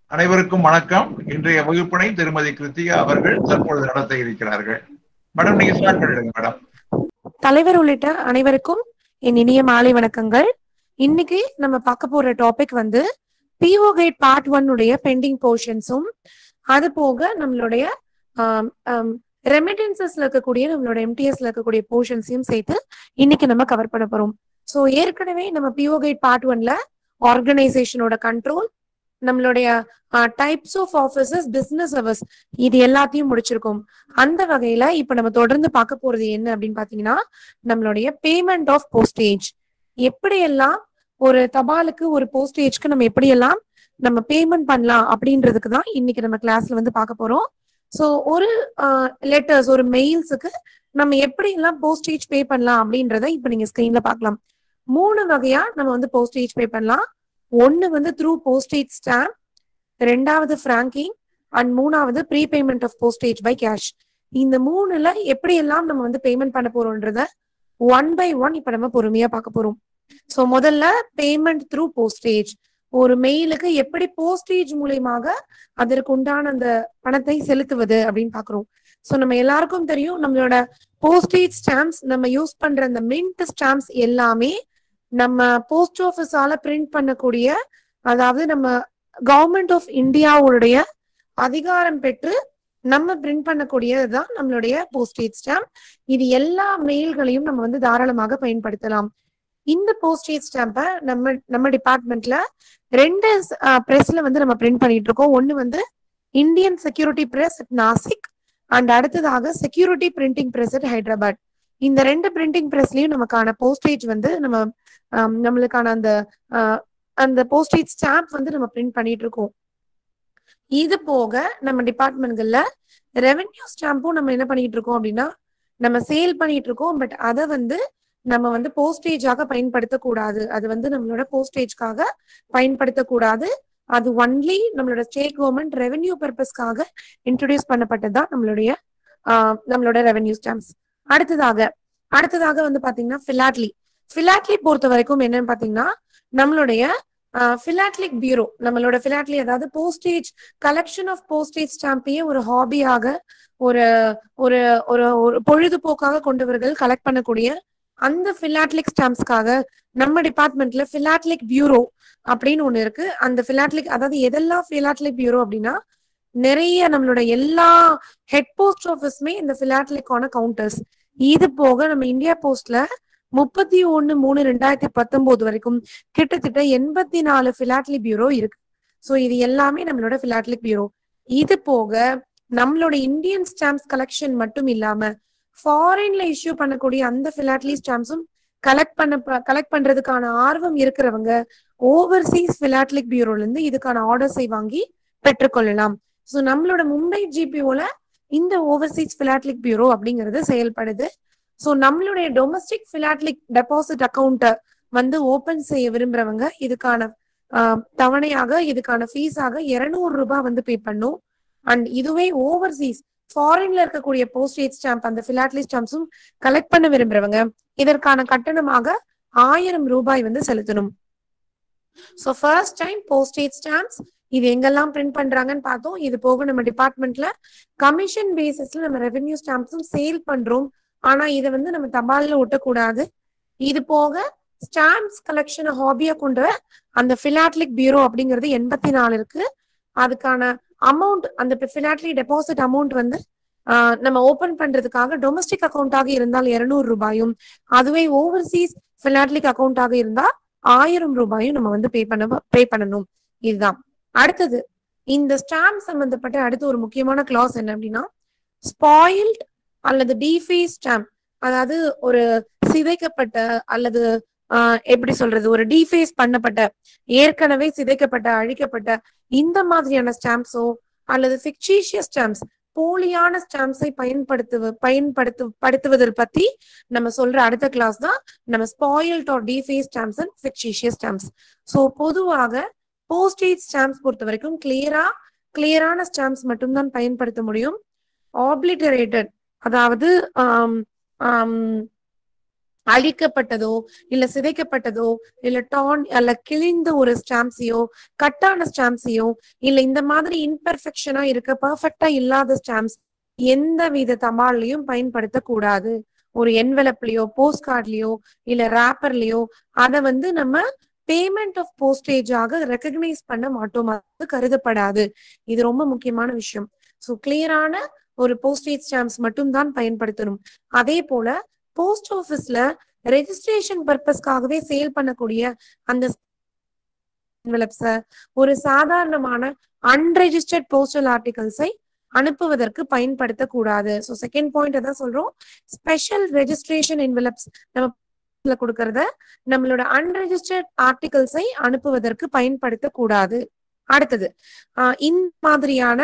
அனைவருக்கும் வணக்கம் இன்றைய வகுப்பினை திருமதி கிருத்திகா அவர்கள் தற்பொழுது நடத்த இருக்கிறார்கள் மேடம் நீங்க ஸ்டார்ட் பண்ணிடுங்க மேடம் தலைவர் உள்ளிட்ட அனைவருக்கும் என் இனிய மாலை வணக்கங்கள் இன்னைக்கு நம்ம பார்க்க போற டாபிக் வந்து பிஓ கைட் பார்ட் ஒன் உடைய பெண்டிங் போர்ஷன்ஸும் அது போக நம்மளுடைய ரெமிடன்சஸ்ல இருக்கக்கூடிய நம்மளோட எம்டிஎஸ்ல இருக்கக்கூடிய போர்ஷன்ஸையும் சேர்த்து இன்னைக்கு நம்ம கவர் பண்ண போறோம் ஸோ ஏற்கனவே நம்ம பிஓ கைட் பார்ட் ஒன்ல ஆர்கனைசேஷனோட கண்ட்ரோல் நம்மளுடைய types of offices business hours இது எல்லாத்தையும் முடிச்சிருக்கோம் அந்த வகையில இப்ப நம்ம தொடர்ந்து பார்க்க போறது என்ன அப்படின்னு பாத்தீங்கன்னா நம்மளுடைய பேமெண்ட் ஆஃப் போஸ்டேஜ் எப்படியெல்லாம் ஒரு தபாலுக்கு ஒரு போஸ்டேஜ்க்கு நம்ம எப்படியெல்லாம் நம்ம பேமெண்ட் பண்ணலாம் அப்படின்றதுக்கு தான் இன்னைக்கு நம்ம கிளாஸ்ல வந்து பார்க்க போறோம் ஸோ ஒரு லெட்டர்ஸ் ஒரு மெயில்ஸுக்கு நம்ம எப்படி எல்லாம் போஸ்டேஜ் பே பண்ணலாம் அப்படின்றத இப்ப நீங்க ஸ்கிரீன்ல பார்க்கலாம் மூணு வகையா நம்ம வந்து போஸ்டேஜ் பே பண்ணலாம் ஒன்னு வந்து த்ரூ போஸ்டேஜ் ஸ்டாம்ப் ரெண்டாவது ஃப்ராங்கிங் அண்ட் மூணாவது prepayment of postage by cash இந்த மூணுல எப்படி எல்லாம் நம்ம வந்து பேமெண்ட் பண்ண போறோம்ன்றத ஒன் பை ஒன் இப்ப நம்ம பொறுமையா பார்க்க போறோம் சோ முதல்ல பேமெண்ட் த்ரூ போஸ்டேஜ் ஒரு மெயிலுக்கு எப்படி போஸ்டேஜ் மூலியமாக அதற்கு உண்டான அந்த பணத்தை செலுத்துவது அப்படின்னு பாக்குறோம் சோ நம்ம எல்லாருக்கும் தெரியும் நம்மளோட போஸ்டேஜ் ஸ்டாம்ப்ஸ் நம்ம யூஸ் பண்ற அந்த மின்ட் ஸ்டாம்ப்ஸ் எல்லாமே நம்ம போஸ்ட் ஆஃபீஸால பிரிண்ட் பண்ணக்கூடிய அதாவது நம்ம கவர்மெண்ட் ஆஃப் இந்தியாவுடைய அதிகாரம் பெற்று நம்ம பிரிண்ட் பண்ணக்கூடியதுதான் நம்மளுடைய போஸ்டேஜ் ஸ்டாம்ப் இது எல்லா மெயில்களையும் நம்ம வந்து தாராளமாக பயன்படுத்தலாம் இந்த போஸ்டேஜ் ஸ்டாம்பை நம்ம நம்ம டிபார்ட்மெண்ட்ல ரெண்டு பிரஸ்ல வந்து நம்ம பிரிண்ட் பண்ணிட்டு இருக்கோம் ஒன்னு வந்து Indian security press at Nashik and அடுத்ததாக security printing press at Hyderabad இந்த ரெண்டு பிரிண்டிங் பிரஸ்லயும் நமக்கான போஸ்டேஜ் வந்து நம்ம நம்மளுக்கான அந்த அந்த போஸ்டேஜ் ஸ்டாம்ப் வந்து நம்ம பிரிண்ட் பண்ணிட்டு இருக்கோம் இது போக நம்ம டிபார்ட்மெண்ட்கள்ல ரெவென்யூ ஸ்டாம்பும் நம்ம என்ன பண்ணிட்டு இருக்கோம் அப்படின்னா நம்ம சேல் பண்ணிட்டு இருக்கோம் பட் அதை வந்து நம்ம வந்து போஸ்டேஜாக பயன்படுத்தக்கூடாது அது வந்து நம்மளோட போஸ்டேஜ்காக பயன்படுத்தக்கூடாது அது ஒன்லி நம்மளோட ஸ்டேட் கவர்மெண்ட் ரெவென்யூ பர்பஸ்க்காக இன்ட்ரடியூஸ் பண்ணப்பட்டதுதான் நம்மளுடைய நம்மளோட ரெவென்யூ ஸ்டாம்ப்ஸ் அடுத்ததாக அடுத்ததாக வந்து பாத்தீங்கன்னா பிலாட்லி பிலாட்லி பொறுத்த வரைக்கும் என்னன்னு பாத்தீங்கன்னா நம்மளுடைய பிலாட்லிக் பியூரோ நம்மளோட பிலாட்லி அதாவது போஸ்டேஜ் கலெக்ஷன் ஆஃப் போஸ்டேஜ் ஸ்டாம்பையே ஒரு ஹாபியாக ஒரு ஒரு ஒரு ஒரு பொழுதுபோக்காக கொண்டவர்கள் கலெக்ட் பண்ணக்கூடிய அந்த பிலாட்லிக் ஸ்டாம்ப்ஸ்க்காக நம்ம டிபார்ட்மெண்ட்ல பிலாட்லிக் பியூரோ அப்படின்னு ஒண்ணு இருக்கு அந்த பிலாட்லிக் அதாவது எதெல்லாம் பிலாட்லிக் பியூரோ அப்படின்னா நிறைய நம்மளோட எல்லா ஹெட் போஸ்ட் ஆஃபீஸுமே இந்த பிலாட்லிக்கான கவுண்டர்ஸ் இது போக நம்ம இந்தியா போஸ்ட்ல முப்பத்தி ஒன்னு மூணு ரெண்டாயிரத்தி பத்தொன்பது வரைக்கும் கிட்டத்தட்ட எண்பத்தி நாலு பிலாட்லி பியூரோ இருக்கு சோ இது எல்லாமே நம்மளோட பிலாட்லிக் பியூரோ இது போக நம்மளோட இந்தியன் ஸ்டாம்ப்ஸ் கலெக்ஷன் மட்டும் இல்லாம ஃபாரின்ல இஷ்யூ பண்ணக்கூடிய அந்த பிலாட்லி ஸ்டாம்ப்ஸும் கலெக்ட் பண்ண கலெக்ட் பண்றதுக்கான ஆர்வம் இருக்கிறவங்க ஓவர்சீஸ் பிலாட்லிக் பியூரோல இருந்து இதுக்கான ஆர்டர்ஸை வாங்கி பெற்றுக்கொள்ளலாம் ஸோ நம்மளோட மும்பை ஜிபிஓல இந்த ஓவர்சீஸ் பிலாட்லிக் பியூரோ அப்படிங்கிறது செயல்படுது ஸோ நம்மளுடைய டொமஸ்டிக் பிலாட்லிக் டெபாசிட் அக்கௌண்ட்டை வந்து ஓபன் செய்ய விரும்புறவங்க இதுக்கான தவணையாக இதுக்கான ஃபீஸாக இருநூறு ரூபாய் வந்து பே பண்ணும் அண்ட் இதுவே ஓவர்சீஸ் ஃபாரின்ல இருக்கக்கூடிய போஸ்டேஜ் ஸ்டாம்ப் அந்த பிலாட்லி ஸ்டாம்ப்ஸும் கலெக்ட் பண்ண விரும்புறவங்க இதற்கான கட்டணமாக ஆயிரம் ரூபாய் வந்து செலுத்தணும் so first time postage stamps இது எங்கெல்லாம் பிரிண்ட் பண்றாங்கன்னு பார்த்தோம் இது போக நம்ம டிபார்ட்மெண்ட்ல கமிஷன் பேசிஸ்ல நம்ம ரெவென்யூ ஸ்டாம்ப்ஸும் சேல் பண்றோம் ஆனா இதை வந்து நம்ம தபால்ல ஒட்டக்கூடாது இது போக ஸ்டாம்ப்ஸ் கலெக்ஷனை ஹாபியா கொண்ட அந்த பிலாட்லிக் பியூரோ அப்படிங்கிறது எண்பத்தி நாலு இருக்கு அதுக்கான அமௌண்ட் அந்த பினாட்லி டெபாசிட் அமௌண்ட் வந்து நம்ம ஓபன் பண்றதுக்காக டொமஸ்டிக் அக்கௌண்டாக இருந்தால் இருநூறு ரூபாயும் அதுவே ஓவர்சீஸ் பினாட்லிக் அக்கௌண்டாக இருந்தா ஆயிரம் ரூபாயும் நம்ம வந்து பே பண்ண பே பண்ணணும் இதுதான் அடுத்தது இந்த ஸ்டாம்ப் சம்பந்தப்பட்ட அடுத்து ஒரு முக்கியமான கிளாஸ் என்ன அப்படின்னா ஸ்பாயில்ட் அல்லது டிஃபேஸ் ஸ்டாம்ப் அதாவது ஒரு சிதைக்கப்பட்ட அல்லது எப்படி சொல்றது ஒரு டிஃபேஸ் பண்ணப்பட்ட ஏற்கனவே சிதைக்கப்பட்ட அழிக்கப்பட்ட இந்த மாதிரியான ஸ்டாம்ப்ஸோ அல்லது ஃபிக்சீஷியஸ் ஸ்டாம்ப்ஸ் போலியான ஸ்டாம்ப்ஸை பயன்படுத்து பயன்படுத்து படுத்துவதில் பத்தி நம்ம சொல்ற அடுத்த கிளாஸ் தான் நம்ம spoiled or deface stamps and fictitious stamps so பொதுவாக போஸ்டேஜ் ஸ்டாம்ப்ஸ் பொறுத்த வரைக்கும் கிளியரா கிளியரான ஸ்டாம்ப்ஸ் மட்டும்தான் பயன்படுத்த முடியும் ஆப்ளிட்டரேட்டட் அதாவது அழிக்கப்பட்டதோ இல்ல சிதைக்கப்பட்டதோ இல்ல டான் அல்ல கிழிந்த ஒரு ஸ்டாம்ப்ஸையோ கட்டான ஸ்டாம்ப்ஸையோ இல்ல இந்த மாதிரி இன்பெர்ஃபெக்ஷனா இருக்க பர்ஃபெக்டா இல்லாத ஸ்டாம்ப்ஸ் எந்த வித தபால்லையும் பயன்படுத்தக்கூடாது ஒரு என்வெலப்லயோ போஸ்ட் கார்ட்லயோ இல்ல ரேப்பர்லயோ அதை வந்து நம்ம பேமெண்ட் ஆஃப் போஸ்டேஜாக ரெக்கக்னைஸ் பண்ண மாட்டோம் அது கருதப்படாது இது ரொம்ப முக்கியமான விஷயம் ஸோ கிளியரான ஒரு போஸ்டேஜ் ஸ்டாம்ப்ஸ் மட்டும் தான் பயன்படுத்தணும் அதே போல போஸ்ட் ஆபீஸ்ல ரெஜிஸ்ட்ரேஷன் பர்பஸ்க்காகவே சேல் பண்ணக்கூடிய அந்த envelopes-அ ஒரு சாதாரணமான அன்ரெஜிஸ்டர்ட் போஸ்டல் ஆர்டிகல்ஸை அனுப்புவதற்கு பயன்படுத்தக்கூடாது ஸோ செகண்ட் பாயிண்ட் தான் சொல்றோம் ஸ்பெஷல் ரெஜிஸ்ட்ரேஷன் envelopes நம்ம கொடுக்கறத நம்மளோட அன்ரெஜிஸ்டர்ட் ஆர்டிகல்ஸை அனுப்புவதற்கு பயன்படுத்தக்கூடாது அடுத்தது ஆஹ் இந்த மாதிரியான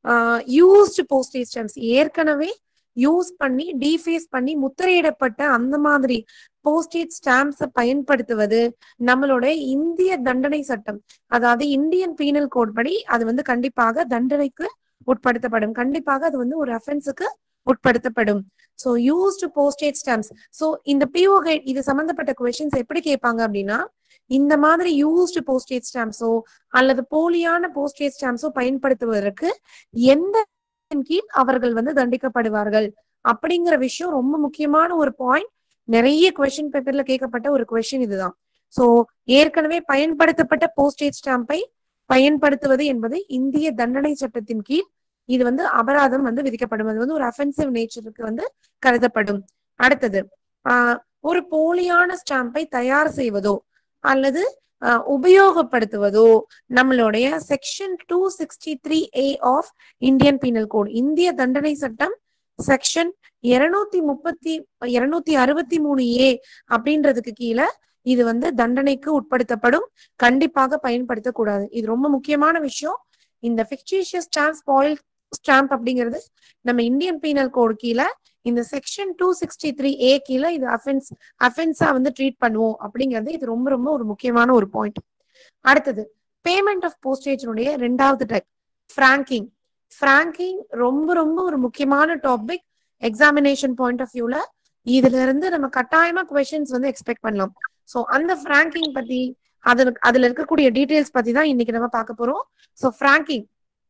யூஸ்டு போஸ்டேஜ் ஸ்டாம்ப்ஸ் ஏற்கனவே யூஸ் பண்ணி டீஃபேஸ் பண்ணி முத்திரையிடப்பட்ட அந்த மாதிரி போஸ்டேஜ் ஸ்டாம்ப்ஸை பயன்படுத்துவது நம்மளோட இந்திய தண்டனை சட்டம் அதாவது இந்தியன் பீனல் கோட் படி அது வந்து கண்டிப்பாக தண்டனைக்கு உட்படுத்தப்படும் கண்டிப்பாக அது வந்து ஒரு அஃபென்ஸுக்கு உட்படுத்தப்படும் so used postage stamps so இந்த பிஓ கைட் இது சம்பந்தப்பட்ட கொஸ்டின்ஸ் எப்படி கேட்பாங்க அப்படின்னா இந்த மாதிரி யூஸ்டு போஸ்டேஜ் ஸ்டாம்ப்ஸோ அல்லது போலியான போஸ்டேஜ் ஸ்டாம்ப்ஸோ பயன்படுத்துவதற்கு எந்த கீழ் அவர்கள் வந்து தண்டிக்கப்படுவார்கள் அப்படிங்கிற விஷயம் ரொம்ப முக்கியமான ஒரு பாயிண்ட் நிறைய கொஸ்டின் பேப்பர்ல கேட்கப்பட்ட ஒரு கொஸ்டின் இதுதான் சோ ஏற்கனவே பயன்படுத்தப்பட்ட போஸ்டேஜ் ஸ்டாம்பை பயன்படுத்துவது என்பது இந்திய தண்டனை சட்டத்தின் கீழ் இது வந்து அபராதம் வந்து விதிக்கப்படும் அது வந்து ஒரு அஃபென்சிவ் நேச்சருக்கு வந்து கருதப்படும் அடுத்தது ஆஹ் ஒரு போலியான ஸ்டாம்பை தயார் செய்வதோ அல்லது ஆஹ் உபயோகப்படுத்துவதோ நம்மளுடைய section two sixty three A of Indian penal code இந்திய தண்டனை சட்டம் செக்ஷன் இருநூத்தி முப்பத்தி இருநூத்தி அறுபத்தி மூணு ஏ அப்படின்றதுக்கு கீழே இது வந்து தண்டனைக்கு உட்படுத்தப்படும் கண்டிப்பாக பயன்படுத்தக்கூடாது இது ரொம்ப முக்கியமான விஷயம் இந்த ஃபிக்டிஷியஸ் ஸ்டாம்ப் ஸ்பாயில் ஸ்டாம்ப் அப்படிங்கிறது நம்ம இந்தியன் பீனல் கோட் கீழே இந்த section two sixty three A கீழே இது அஃபென்ஸ் அஃபென்ஸா வந்து ட்ரீட் பண்ணுவோம் அப்படிங்கிறது இது ரொம்ப ரொம்ப ஒரு முக்கியமான ஒரு பாயிண்ட் அடுத்தது பேமெண்ட் ஆஃப் போஸ்டேஜினுடைய ரெண்டாவது டைப் ஃப்ராங்கிங் ஃப்ராங்கிங் ரொம்ப ரொம்ப ஒரு முக்கியமான டாபிக் எக்ஸாமினேஷன் பாயிண்ட் ஆஃப் வியூல இதுல இருந்து நம்ம கட்டாயமா கொஸ்டின்ஸ் வந்து எக்ஸ்பெக்ட் பண்ணலாம் சோ அந்த ஃப்ராங்கிங் பத்தி அதுல அதுல இருக்கக்கூடிய டீடைல்ஸ் பத்தி தான் இன்னைக்கு நம்ம பார்க்க போறோம் சோ ஃப்ராங்கிங்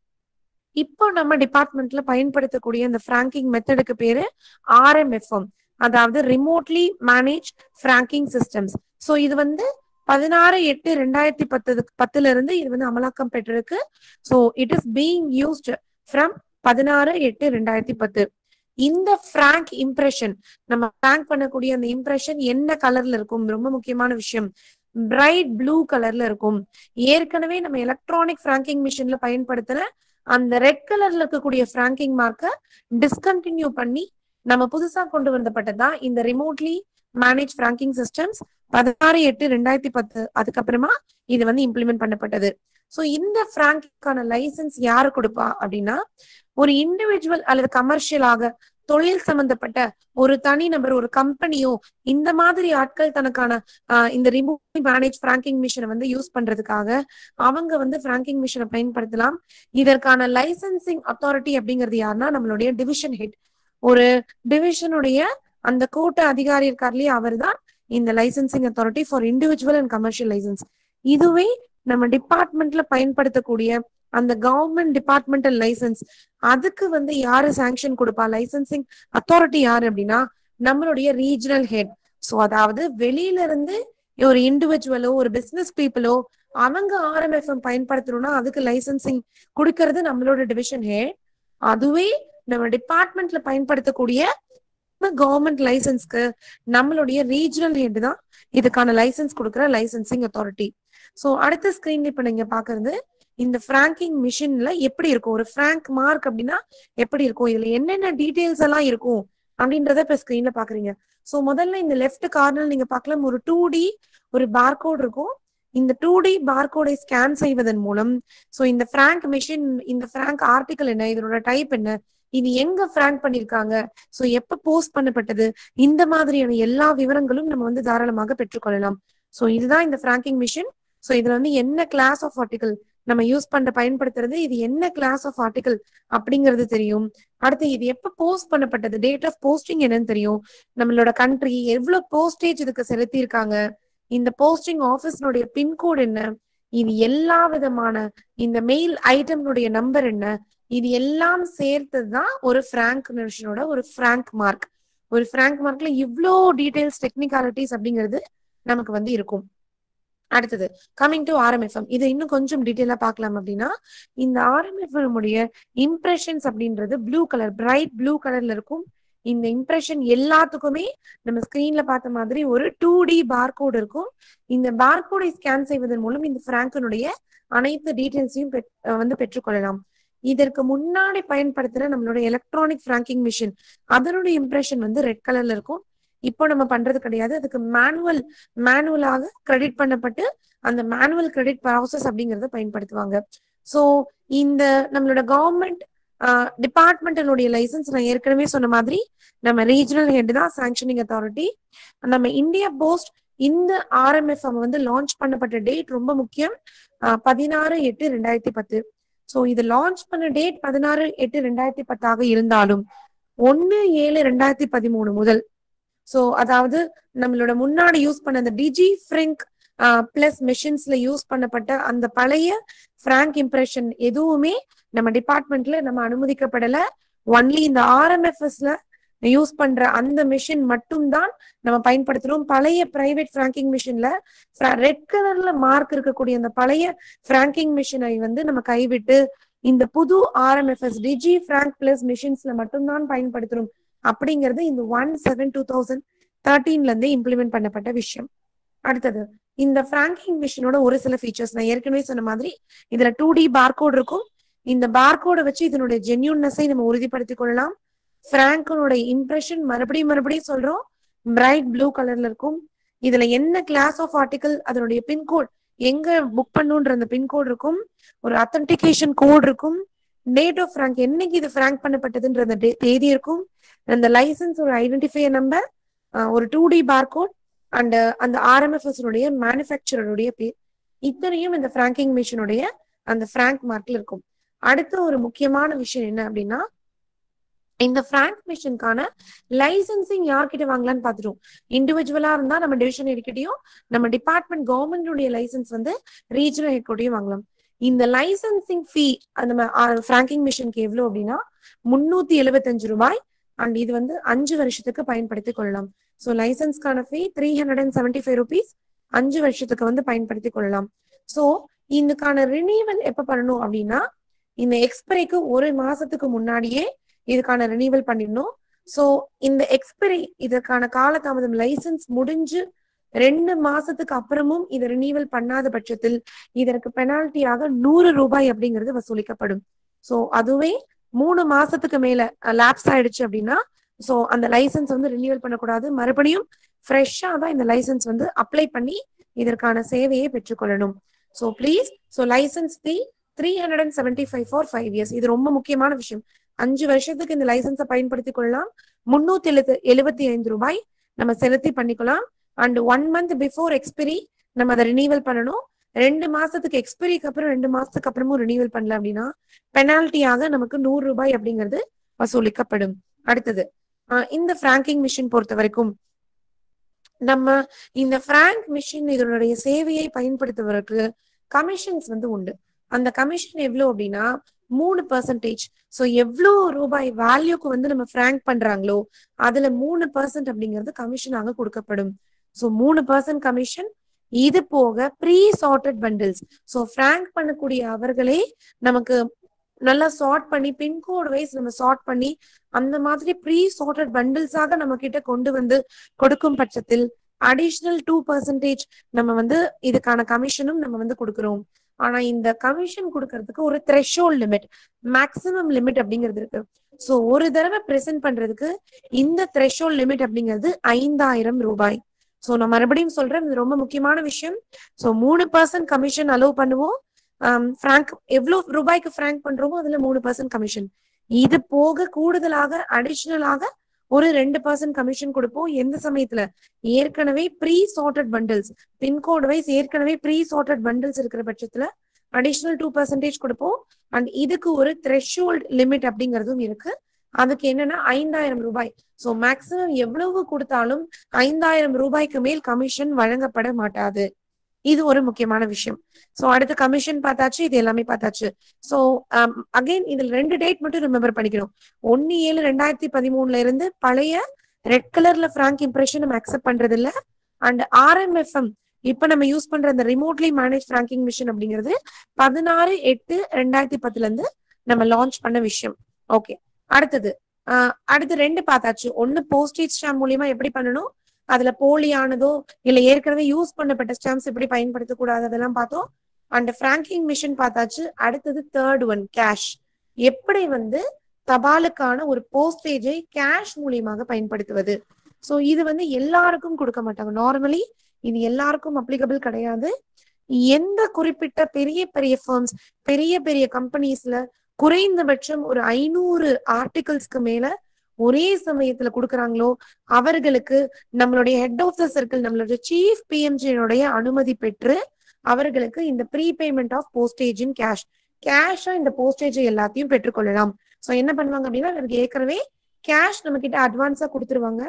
இப்போ நம்ம டிபார்ட்மெண்ட்ல பயன்படுத்தக்கூடிய இந்த ஃப்ராங்கிங் மெத்தடுக்கு பேரு ஆர்எம்எஃப்எம் அதாவது remotely manage franking systems so இது வந்து பதினாறு எட்டு ரெண்டாயிரத்தி பத்து பத்துல இருந்து இது வந்து அமலாக்கம் பெற்றிருக்கு so it is being used from பதினாறு எட்டு ரெண்டாயிரத்தி பத்து இந்த ஃப்ராங்க் இம்ப்ரெஷன் நம்ம ஃப்ராங்க் பண்ணக்கூடிய அந்த இம்ப்ரெஷன் என்ன கலர்ல இருக்கும் ரொம்ப முக்கியமான விஷயம் பிரைட் ப்ளூ கலர்ல இருக்கும் ஏற்கனவே நம்ம எலக்ட்ரானிக் ஃப்ராங்கிங் மிஷின்ல பயன்படுத்தின அந்த ரெட் கலர்ல இருக்கக்கூடிய ஃப்ராங்கிங் மார்க்கை டிஸ்கண்டினியூ பண்ணி நம்ம புதுசா கொண்டு வந்தப்பட்டதுதான் இந்த ரிமோட்லி மேனேஜ் ஃப்ராங்கிங் சிஸ்டம்ஸ் பதினாறு எட்டு ரெண்டாயிரத்தி பத்து அதுக்கப்புறமா இது வந்து இம்ப்ளிமெண்ட் பண்ணப்பட்டது சோ இந்த ஃப்ராங்கிங்கான லைசன்ஸ் யாரு கொடுப்பா அப்படின்னா ஒரு இண்டிவிஜுவல் அல்லது கமர்ஷியலாக தொழில் சம்பந்தப்பட்ட ஒரு தனி நபர் ஒரு கம்பெனியோ இந்த மாதிரி ஆட்கள் தனக்கான ஆஹ் இந்த ரிமோட் மேனேஜ் ஃப்ராங்கிங் மிஷினை வந்து யூஸ் பண்றதுக்காக அவங்க வந்து ஃப்ராங்கிங் மிஷினை பயன்படுத்தலாம் இதற்கான லைசன்சிங் அத்தாரிட்டி அப்படிங்கிறது யாருன்னா நம்மளுடைய டிவிஷன் ஹெட் ஒரு டிவிஷனுடைய அந்த கூட்ட அதிகாரி இருக்கார் இல்லையா அவர் தான் இந்த licensing authority for individual and commercial licence இதுவே நம்ம டிபார்ட்மெண்ட்ல பயன்படுத்தக்கூடிய அந்த கவர்மெண்ட் டிபார்ட்மெண்டல் லைசன்ஸ் அதுக்கு வந்து யாரு சாங்ஷன் கொடுப்பா லைசன்சிங் அத்தாரிட்டி யாரு அப்படின்னா நம்மளுடைய ரீஜனல் ஹெட் சோ அதாவது வெளியில இருந்து ஒரு இண்டிவிஜுவலோ ஒரு பிசினஸ் பீப்புளோ அவங்க ஆர்எம்எஃப்எம் பயன்படுத்தணும்னா அதுக்கு லைசன்சிங் கொடுக்கறது நம்மளோட டிவிஷன் ஹெட் அதுவே நம்ம டிபார்ட்மெண்ட்ல பயன்படுத்தக்கூடிய கவர்மெண்ட் லைசன்ஸ்க்கு நம்மளுடைய ரீஜனல் ஹெட் தான் இதுக்கான லைசன்ஸ் கொடுக்குற லைசன்சிங் அத்தாரிட்டி சோ அடுத்த ஸ்கிரீன்ல இப்ப நீங்க பாக்குறது இந்த ஃப்ராங்கிங் மிஷின்ல எப்படி இருக்கும் ஒரு ஃப்ராங்க் மார்க் அப்படின்னா எப்படி இருக்கும் இதுல என்னென்ன டீடைல்ஸ் எல்லாம் இருக்கும் அப்படின்றத இப்ப ஸ்கிரீன்ல பாக்குறீங்க சோ முதல்ல இந்த லெஃப்ட் கார்னர் நீங்க பார்க்கலாம் ஒரு டூ டி ஒரு பார்கோட் இருக்கும் இந்த டூ டி பார்கோடை ஸ்கேன் செய்வதன் மூலம் சோ இந்த ஃப்ராங்க் மிஷின் இந்த ஃப்ராங்க் ஆர்டிகல் என்ன இதனோட டைப் என்ன இது எங்க ஃப்ராங்க் பண்ணிருக்காங்க சோ எப்ப போஸ்ட் பண்ணப்பட்டது இந்த மாதிரியான எல்லா விவரங்களும் நம்ம வந்து தாராளமாக பெற்றுக்கொள்ளலாம் சோ இதுதான் இந்த ஃப்ராங்கிங் மிஷின் சோ இதுல வந்து என்ன கிளாஸ் ஆஃப் ஆர்டிகல் நம்ம யூஸ் பண்ற பயன்படுத்துறது இது என்ன கிளாஸ் ஆஃப் ஆர்டிகல் அப்படிங்கிறது தெரியும் அடுத்து இது எப்ப போஸ்ட் பண்ணப்பட்டது டேட் ஆஃப் போஸ்டிங் என்னன்னு தெரியும் நம்மளோட கண்ட்ரி எவ்வளவு போஸ்டேஜ் இதுக்கு செலுத்தியிருக்காங்க இந்த போஸ்டிங் ஆபீஸ்னுடைய பின்கோடு என்ன இது எல்லா விதமான இந்த மெயில் ஐட்டம்னுடைய நம்பர் என்ன இது எல்லாம் சேர்த்தது தான் ஒரு ஃப்ராங்க் நிமிஷனோட ஒரு ஃப்ராங்க் மார்க் ஒரு ஃப்ராங்க் மார்க்ல இவ்ளோ டீடைல்ஸ் டெக்னிகாலிட்டிஸ் அப்படிங்கிறது நமக்கு வந்து இருக்கும் அடுத்தது கமிங் டு ஆர்எம்எஃப்எம் இதை இன்னும் கொஞ்சம் டீட்டெயிலா பார்க்கலாம் அப்படின்னா இந்த ஆர்எம்எஃப்எம் உடைய இம்ப்ரெஷன்ஸ் அப்படின்றது ப்ளூ கலர் பிரைட் ப்ளூ கலர்ல இருக்கும் இந்த இம்ப்ரெஷன் எல்லாத்துக்குமே நம்ம ஸ்கிரீன்ல பார்த்த மாதிரி ஒரு டூ டி பார்கோடு இருக்கும் இந்த பார்கோடை ஸ்கேன் செய்வதன் மூலம் இந்த பிராங்கனுடைய அனைத்து டீடைல்ஸையும் வந்து பெற்றுக்கொள்ளலாம் இதற்கு முன்னாடி பயன்படுத்துற நம்மளோட எலக்ட்ரானிக் ஃப்ராங்கிங் மிஷின் அதனுடைய இம்ப்ரெஷன் வந்து ரெட் கலர்ல இருக்கும் இப்போ நம்ம பண்றது கிடையாது அதுக்கு மேனுவல் மேனுவலாக கிரெடிட் பண்ணப்பட்டு அந்த மேனுவல் கிரெடிட் ப்ராசஸ் அப்படிங்கறத பயன்படுத்துவாங்க சோ இந்த நம்மளோட கவர்மெண்ட் டிபார்ட்மெண்டலுடைய லைசன்ஸ் நான் ஏற்கனவே சொன்ன மாதிரி நம்ம ரீஜனல் ஹெட் தான் சாங்ஷனிங் அத்தாரிட்டி நம்ம இந்தியா போஸ்ட் இந்த ஆர்எம்எஃப் வந்து லான்ச் பண்ணப்பட்ட டேட் ரொம்ப முக்கியம் பதினாறு எட்டு ரெண்டாயிரத்தி பத்து சோ இது லான்ச் பண்ண டேட் பதினாறு எட்டு ரெண்டாயிரத்தி பத்தாக இருந்தாலும் ஒன்னு ஏழு ரெண்டாயிரத்தி பதிமூணு முதல் சோ அதாவது நம்மளோட முன்னாடி யூஸ் பண்ண அந்த டிஜி ஃப்ரிங்க் பிளஸ் மிஷின்ஸ்ல யூஸ் பண்ணப்பட்ட அந்த பழைய ஃப்ராங்க் இம்ப்ரெஷன் எதுவுமே நம்ம டிபார்ட்மெண்ட்ல நம்ம அனுமதிக்கப்படல ஒன்லி இந்த ஆர்எம்எஃப்எஸ்ல யூஸ் பண்ற அந்த மிஷின் மட்டும் தான் நம்ம பயன்படுத்துறோம் பழைய பிரைவேட் ஃப்ராங்கிங் மிஷின்ல ரெட் கலர்ல மார்க் இருக்கக்கூடிய அந்த பழைய ஃப்ராங்கிங் மிஷினை வந்து நம்ம கைவிட்டு இந்த புது ஆர்எம்எஃப்எஸ் டிஜி ஃப்ராங்க் பிளஸ் மிஷின்ஸ்ல மட்டும்தான் பயன்படுத்துறோம் அப்படிங்கிறது இந்த ஒன் செவன் டூ தௌசண்ட் தேர்ட்டீன்ல இருந்தே இம்ப்ளிமெண்ட் பண்ணப்பட்ட விஷயம் அடுத்தது இந்த ஃப்ராங்கிங் மிஷினோட ஒரு சில ஃபீச்சர்ஸ் நான் ஏற்கனவே சொன்ன மாதிரி இதுல டூ டி பார்கோட் இருக்கும் இந்த பார்கோடை வச்சு இதனுடைய ஜென்யூன்னஸை நம்ம உறுதிப்படுத்திக் கொள்ளலாம் பிராங்கனோட இம்ப்ரெஷன் மறுபடியும் மறுபடியும் சொல்றோம் பிரைட் ப்ளூ கலர்ல இருக்கும் இதுல என்ன கிளாஸ் ஆஃப் ஆர்டிகல் அதனுடைய பின்கோட் எங்க புக் பண்ணுன்ற அந்த பின்கோட் இருக்கும் ஒரு அத்தன்டிகேஷன் கோட் இருக்கும் டேட் ஆஃப் ஃப்ராங்க் என்னைக்கு இது ஃப்ராங்க் பண்ணப்பட்டதுன்ற அந்த தேதி இருக்கும் அந்த லைசன்ஸ் ஒரு ஐடென்டிஃபையர் நம்பர் ஒரு டூ டி பார்கோட் அண்ட் அந்த ஆர்எம்எஃப்எஸ் மேனுஃபேக்சரருடைய பேர் இத்தனையும் இந்த ஃப்ராங்கிங் மிஷினுடைய அந்த ஃப்ராங்க் மார்க்ல இருக்கும் அடுத்த ஒரு முக்கியமான விஷயம் என்ன அப்படின்னா இந்த ஃப்ராங்க் மிஷினுக்கான லைசன்சிங் யார்கிட்ட வாங்கலாம்னு பாத்துட்டோம் இண்டிவிஜுவலா இருந்தா நம்ம டிவிஷன் ஹெட்கிட்டயும் நம்ம டிபார்ட்மெண்ட் கவர்மெண்டுடைய லைசன்ஸ் வந்து ரீஜனல் ஹெட்கிட்டயும் வாங்கலாம் இந்த லைசன்சிங் ஃபீ அந்த ஃப்ராங்கிங் மிஷினுக்கு எவ்வளவு அப்படின்னா முன்னூத்தி எழுபத்தஞ்சு ரூபாய் அண்ட் இது வந்து அஞ்சு வருஷத்துக்கு பயன்படுத்திக் கொள்ளலாம் ஸோ லைசன்ஸ்க்கான fee three hundred and seventy five rupees அஞ்சு வருஷத்துக்கு வந்து பயன்படுத்திக் கொள்ளலாம் ஸோ இதுக்கான ரினிவல் எப்ப பண்ணணும் அப்படின்னா இந்த எக்ஸ்பைரிக்கு ஒரு மாசத்துக்கு முன்னாடியே இதுக்கான ரினிவல் பண்ணிடணும் ஸோ இந்த எக்ஸ்பைரி இதற்கான காலதாமதம் லைசன்ஸ் முடிஞ்சு ரெண்டு மாசத்துக்கு அப்புறமும் இதை ரினிவல் பண்ணாத பட்சத்தில் இதற்கு பெனால்ட்டியாக நூறு ரூபாய் அப்படிங்கிறது வசூலிக்கப்படும் ஸோ அதுவே மூணு மாசத்துக்கு மேல லேப்ஸ் ஆயிடுச்சு அப்படின்னா ஸோ அந்த லைசன்ஸ் வந்து ரினியூவல் பண்ணக்கூடாது மறுபடியும் ஃப்ரெஷ்ஷா தான் இந்த லைசன்ஸ் வந்து அப்ளை பண்ணி இதற்கான சேவையை பெற்றுக்கொள்ளணும் so please so licence fee three hundred and seventy five for five years இது ரொம்ப முக்கியமான விஷயம் அஞ்சு வருஷத்துக்கு இந்த லைசன்ஸை பயன்படுத்திக் கொள்ளலாம் முன்னூத்தி எழுபத்து எழுபத்தி ஐந்து ரூபாய் நம்ம செலுத்தி பண்ணிக்கலாம் and one month before expiry நம்ம அதை ரினியூவல் பண்ணணும் ரெண்டு மாசத்துக்கு எக்ஸ்பிரிக்கு அப்புறம் ரெண்டு மாசத்துக்கு அப்புறமும் ரினியூவல் பண்ணல அப்படின்னா பெனால்ட்டியாக நமக்கு நூறு ரூபாய் அப்படிங்கிறது வசூலிக்கப்படும் அடுத்தது இந்த ஃப்ராங்கிங் மிஷின் பொறுத்த வரைக்கும் நம்ம இந்த ஃப்ராங்க் மிஷின் இதனுடைய சேவையை பயன்படுத்துவதற்கு கமிஷன்ஸ் வந்து உண்டு அந்த கமிஷன் எவ்வளவு அப்படின்னா மூணு பர்சன்டேஜ் ஸோ எவ்வளோ ரூபாய் வேல்யூக்கு வந்து நம்ம ஃப்ராங்க் பண்றாங்களோ அதுல மூணு பர்சன்ட் அப்படிங்கிறது கமிஷனாக கொடுக்கப்படும் ஸோ மூணு பர்சன்ட் கமிஷன் இது போக presorted bundles so frank பண்ணக்கூடிய அவர்களே நமக்கு நல்லா சார்ட் பண்ணி பின்கோடு வைஸ் நம்ம சார்ட் பண்ணி அந்த மாதிரி ப்ரீ சார்ட்டட் பண்டில்ஸாக நம்ம கிட்ட கொண்டு வந்து கொடுக்கும் பட்சத்தில் அடிஷ்னல் டூ பர்சன்டேஜ் நம்ம வந்து இதுக்கான கமிஷனும் நம்ம வந்து கொடுக்குறோம் ஆனா இந்த கமிஷன் கொடுக்கறதுக்கு ஒரு த்ரெஷோல் லிமிட் மேக்சிமம் லிமிட் அப்படிங்கிறது இருக்கு சோ ஒரு தடவை பிரசன்ட் பண்றதுக்கு இந்த த்ரெஷோல் லிமிட் அப்படிங்கிறது ஐந்தாயிரம் ரூபாய் சோ நான் மறுபடியும் சொல்றேன் இது ரொம்ப முக்கியமான விஷயம் சோ மூணு பர்சன்ட் கமிஷன் அலோவ் பண்ணுவோம் ஃப்ராங்க் எவ்வளவு ரூபாய்க்கு ஃப்ராங்க் பண்றோமோ அதுல மூணு பர்சன்ட் கமிஷன் இது போக கூடுதலாக அடிஷ்னலாக ஒரு ரெண்டு பர்சன்ட் கமிஷன் கொடுப்போம் எந்த சமயத்துல ஏற்கனவே presorted bundles pin code wise ஏற்கனவே ப்ரீ சார்ட்டட் பண்டில்ஸ் இருக்கிற பட்சத்துல அடிஷனல் டூ பர்சன்டேஜ் கொடுப்போம் அண்ட் இதுக்கு ஒரு த்ரெஷோல்ட் லிமிட் அப்படிங்கிறதும் இருக்கு அதுக்கு என்னன்னா ஐந்தாயிரம் ரூபாய் சோ மேக்சிமம் எவ்வளவு கொடுத்தாலும் ஐந்தாயிரம் ரூபாய்க்கு மேல் கமிஷன் வழங்கப்பட மாட்டாது இது ஒரு முக்கியமான விஷயம் சோ அடுத்து கமிஷன் பார்த்தாச்சு இது எல்லாமே பார்த்தாச்சு சோ அகைன் இதுல ரெண்டு டேட் மட்டும் ரிமெம்பர் பண்ணிக்கணும் ஒன்னு ஏழு ரெண்டாயிரத்தி பதிமூணுல இருந்து பழைய ரெட் கலர்ல ஃப்ராங்க் இம்ப்ரெஷன் நம்ம அக்செப்ட் பண்றது இல்ல அண்ட் ஆர்எம்எஃப்எம் இப்ப நம்ம யூஸ் பண்ற அந்த ரிமோட்லி மேனேஜ் ஃப்ராங்கிங் மிஷின் அப்படிங்கிறது பதினாறு எட்டு ரெண்டாயிரத்தி பத்துல இருந்து நம்ம லான்ச் பண்ண விஷயம் ஓகே அடுத்தது ஆஹ் அடுத்து ரெண்டு பார்த்தாச்சு ஒன்னு போஸ்டேஜ் ஸ்டாம்ப் மூலியமா எப்படி பண்ணணும் அதுல போலியானதோ இல்ல ஏற்கனவே யூஸ் பண்ணப்பட்ட ஸ்டாம்ப்ஸ் எப்படி பயன்படுத்தக்கூடாது அதெல்லாம் பார்த்தோம் அண்ட் ஃப்ராங்கிங் மிஷின் பார்த்தாச்சு அடுத்தது தேர்ட் ஒன் கேஷ் எப்படி வந்து தபாலுக்கான ஒரு போஸ்டேஜை கேஷ் மூலியமாக பயன்படுத்துவது சோ இது வந்து எல்லாருக்கும் கொடுக்க மாட்டாங்க நார்மலி இது எல்லாருக்கும் அப்ளிகபிள் கிடையாது எந்த குறிப்பிட்ட பெரிய பெரிய ஃபர்ம்ஸ் பெரிய பெரிய கம்பெனிஸ்ல குறைந்தபட்சம் ஒரு ஐநூறு ஆர்டிகல்ஸ்க்கு மேல ஒரே சமயத்துல கொடுக்குறாங்களோ அவர்களுக்கு நம்மளுடைய ஹெட் ஆஃப் த சர்க்கிள் நம்மளுடைய சீஃப் பிஎம்ஜியினுடைய அனுமதி பெற்று அவர்களுக்கு இந்த prepayment of postage in cash கேஷா இந்த போஸ்டேஜ் எல்லாத்தையும் பெற்றுக்கொள்ளலாம் சோ என்ன பண்ணுவாங்க அப்படின்னா அவருக்கு ஏற்கனவே கேஷ் நம்ம கிட்ட அட்வான்ஸா கொடுத்துருவாங்க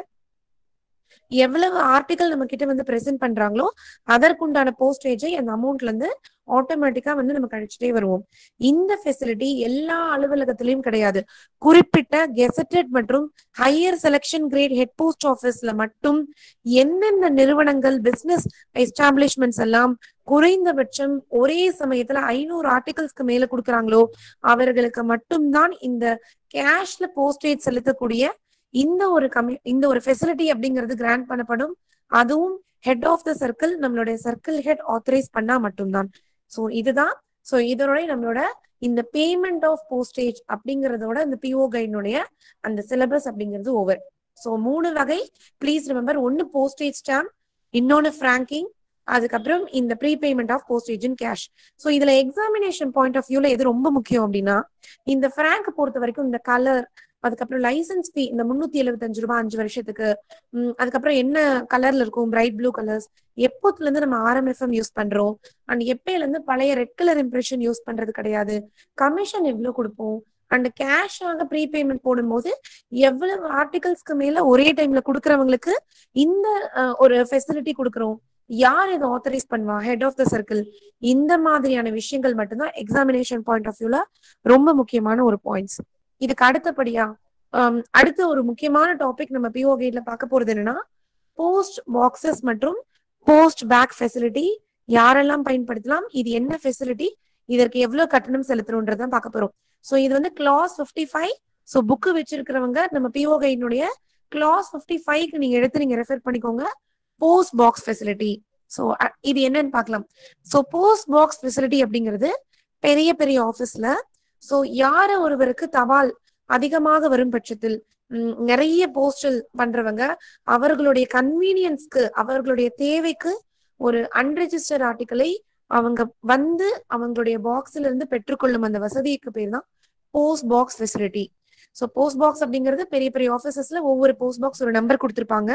எவ்வளவு ஆர்டிகல் நம்ம கிட்ட வந்து பிரசென்ட் பண்றாங்களோ அதற்குண்டான போஸ்டேஜை அந்த அமௌண்ட்ல இருந்து ஆட்டோமேட்டிக்கா வந்து நம்ம கழிச்சுட்டே வருவோம் இந்த ஃபெசிலிட்டி எல்லா அலுவலகத்திலயும் கிடையாது குறிப்பிட்ட கெசட்டட் மற்றும் higher selection grade head post ஆபீஸ்ல மட்டும் எந்தெந்த நிறுவனங்கள் பிசினஸ் எஸ்டாப்ளிஷ்மெண்ட்ஸ் எல்லாம் குறைந்தபட்சம் ஒரே சமயத்துல ஐநூறு ஆர்டிகல்ஸ்க்கு மேல கொடுக்குறாங்களோ அவர்களுக்கு மட்டும்தான் இந்த கேஷ்ல போஸ்டேஜ் செலுத்தக்கூடிய இந்த ஒரு கமி இந்த ஒரு ஃபெசிலிட்டி அப்படிங்கிறது கிராண்ட் பண்ணப்படும் அதுவும் ஹெட் ஆஃப் த சர்க்கிள் நம்மளுடைய சர்க்கிள் ஹெட் ஆத்தரைஸ் பண்ணா மட்டும்தான் சோ இதுதான் சோ இதோட நம்மளோட இந்த பேமெண்ட் ஆஃப் போஸ்டேஜ் அப்படிங்கறதோட இந்த பிஓ கைடினுடைய அந்த சிலபஸ் அப்படிங்கிறது ஓவர் சோ மூணு வகை ப்ளீஸ் ரிமெம்பர் ஒன்னு போஸ்டேஜ் ஸ்டாம்ப் இன்னொன்னு ஃப்ராங்கிங் அதுக்கப்புறம் இந்த prepayment of postage in cash so இதுல எக்ஸாமினேஷன் பாயிண்ட் ஆஃப் வியூல எது ரொம்ப முக்கியம் அப்படின்னா இந்த ஃப்ராங்க் பொறுத்த வரைக்கும் இந்த கலர் அதுக்கப்புறம் லைசன்ஸ் ஃபீ இந்த முன்னூத்தி எழுபத்தஞ்சு ரூபாய் அஞ்சு வருஷத்துக்கு உம் அதுக்கப்புறம் என்ன கலர்ல இருக்கும் பிரைட் ப்ளூ கலர்ஸ் எப்போத்துல இருந்து நம்ம ஆர்எம்எஃப்எம் யூஸ் பண்றோம் அண்ட் எப்பயில இருந்து பழைய ரெட் கலர் இம்ப்ரெஷன் யூஸ் பண்றது கிடையாது கமிஷன் எவ்வளவு கொடுப்போம் அண்ட் கேஷாக ப்ரீபேமெண்ட் போடும்போது எவ்வளவு ஆர்டிகல்ஸ்க்கு மேல ஒரே டைம்ல கொடுக்கறவங்களுக்கு இந்த ஒரு ஃபெசிலிட்டி கொடுக்குறோம் யார் இதை ஆத்தரைஸ் பண்ணுவா ஹெட் ஆஃப் த சர்க்கிள் இந்த மாதிரியான விஷயங்கள் மட்டும்தான் எக்ஸாமினேஷன் பாயிண்ட் ஆஃப் வியூல ரொம்ப முக்கியமான ஒரு பாயிண்ட்ஸ் இதுக்கு அடுத்தபடியா அடுத்த ஒரு முக்கியமான டாபிக் நம்ம பிஓ கேட்ல பார்க்க போறது என்னன்னா போஸ்ட் பாக்ஸஸ் மற்றும் போஸ்ட் பேக் ஃபெசிலிட்டி யாரெல்லாம் பயன்படுத்தலாம் இது என்ன ஃபெசிலிட்டி இதற்கு எவ்வளவு கட்டணம் செலுத்தணும்ன்றதான் பார்க்க போறோம் சோ இது வந்து clause fifty five so book வச்சிருக்கிறவங்க நம்ம பிஓ கைடினுடைய கிளாஸ் பிப்டி ஃபைவ்க்கு நீங்க எடுத்து நீங்க ரெஃபர் பண்ணிக்கோங்க போஸ்ட் பாக்ஸ் ஃபெசிலிட்டி ஸோ இது என்னன்னு பார்க்கலாம் ஸோ போஸ்ட் பாக்ஸ் ஃபெசிலிட்டி அப்படிங்கிறது பெரிய பெரிய ஆஃபீஸ்ல ஸோ யார ஒருவருக்கு தபால் அதிகமாக வரும் பட்சத்தில் நிறைய போஸ்டல் பண்றவங்க அவர்களுடைய கன்வீனியன்ஸ்க்கு அவர்களுடைய தேவைக்கு ஒரு அன்ரெஜிஸ்டர்ட் ஆர்டிக்கலை அவங்க வந்து அவங்களுடைய பாக்ஸ்ல இருந்து பெற்றுக்கொள்ளும் அந்த வசதிக்கு பேர் தான் post box facility so post box அப்படிங்கிறது பெரிய பெரிய ஆஃபீஸஸ்ல ஒவ்வொரு போஸ்ட் பாக்ஸ் ஒரு நம்பர் கொடுத்துருப்பாங்க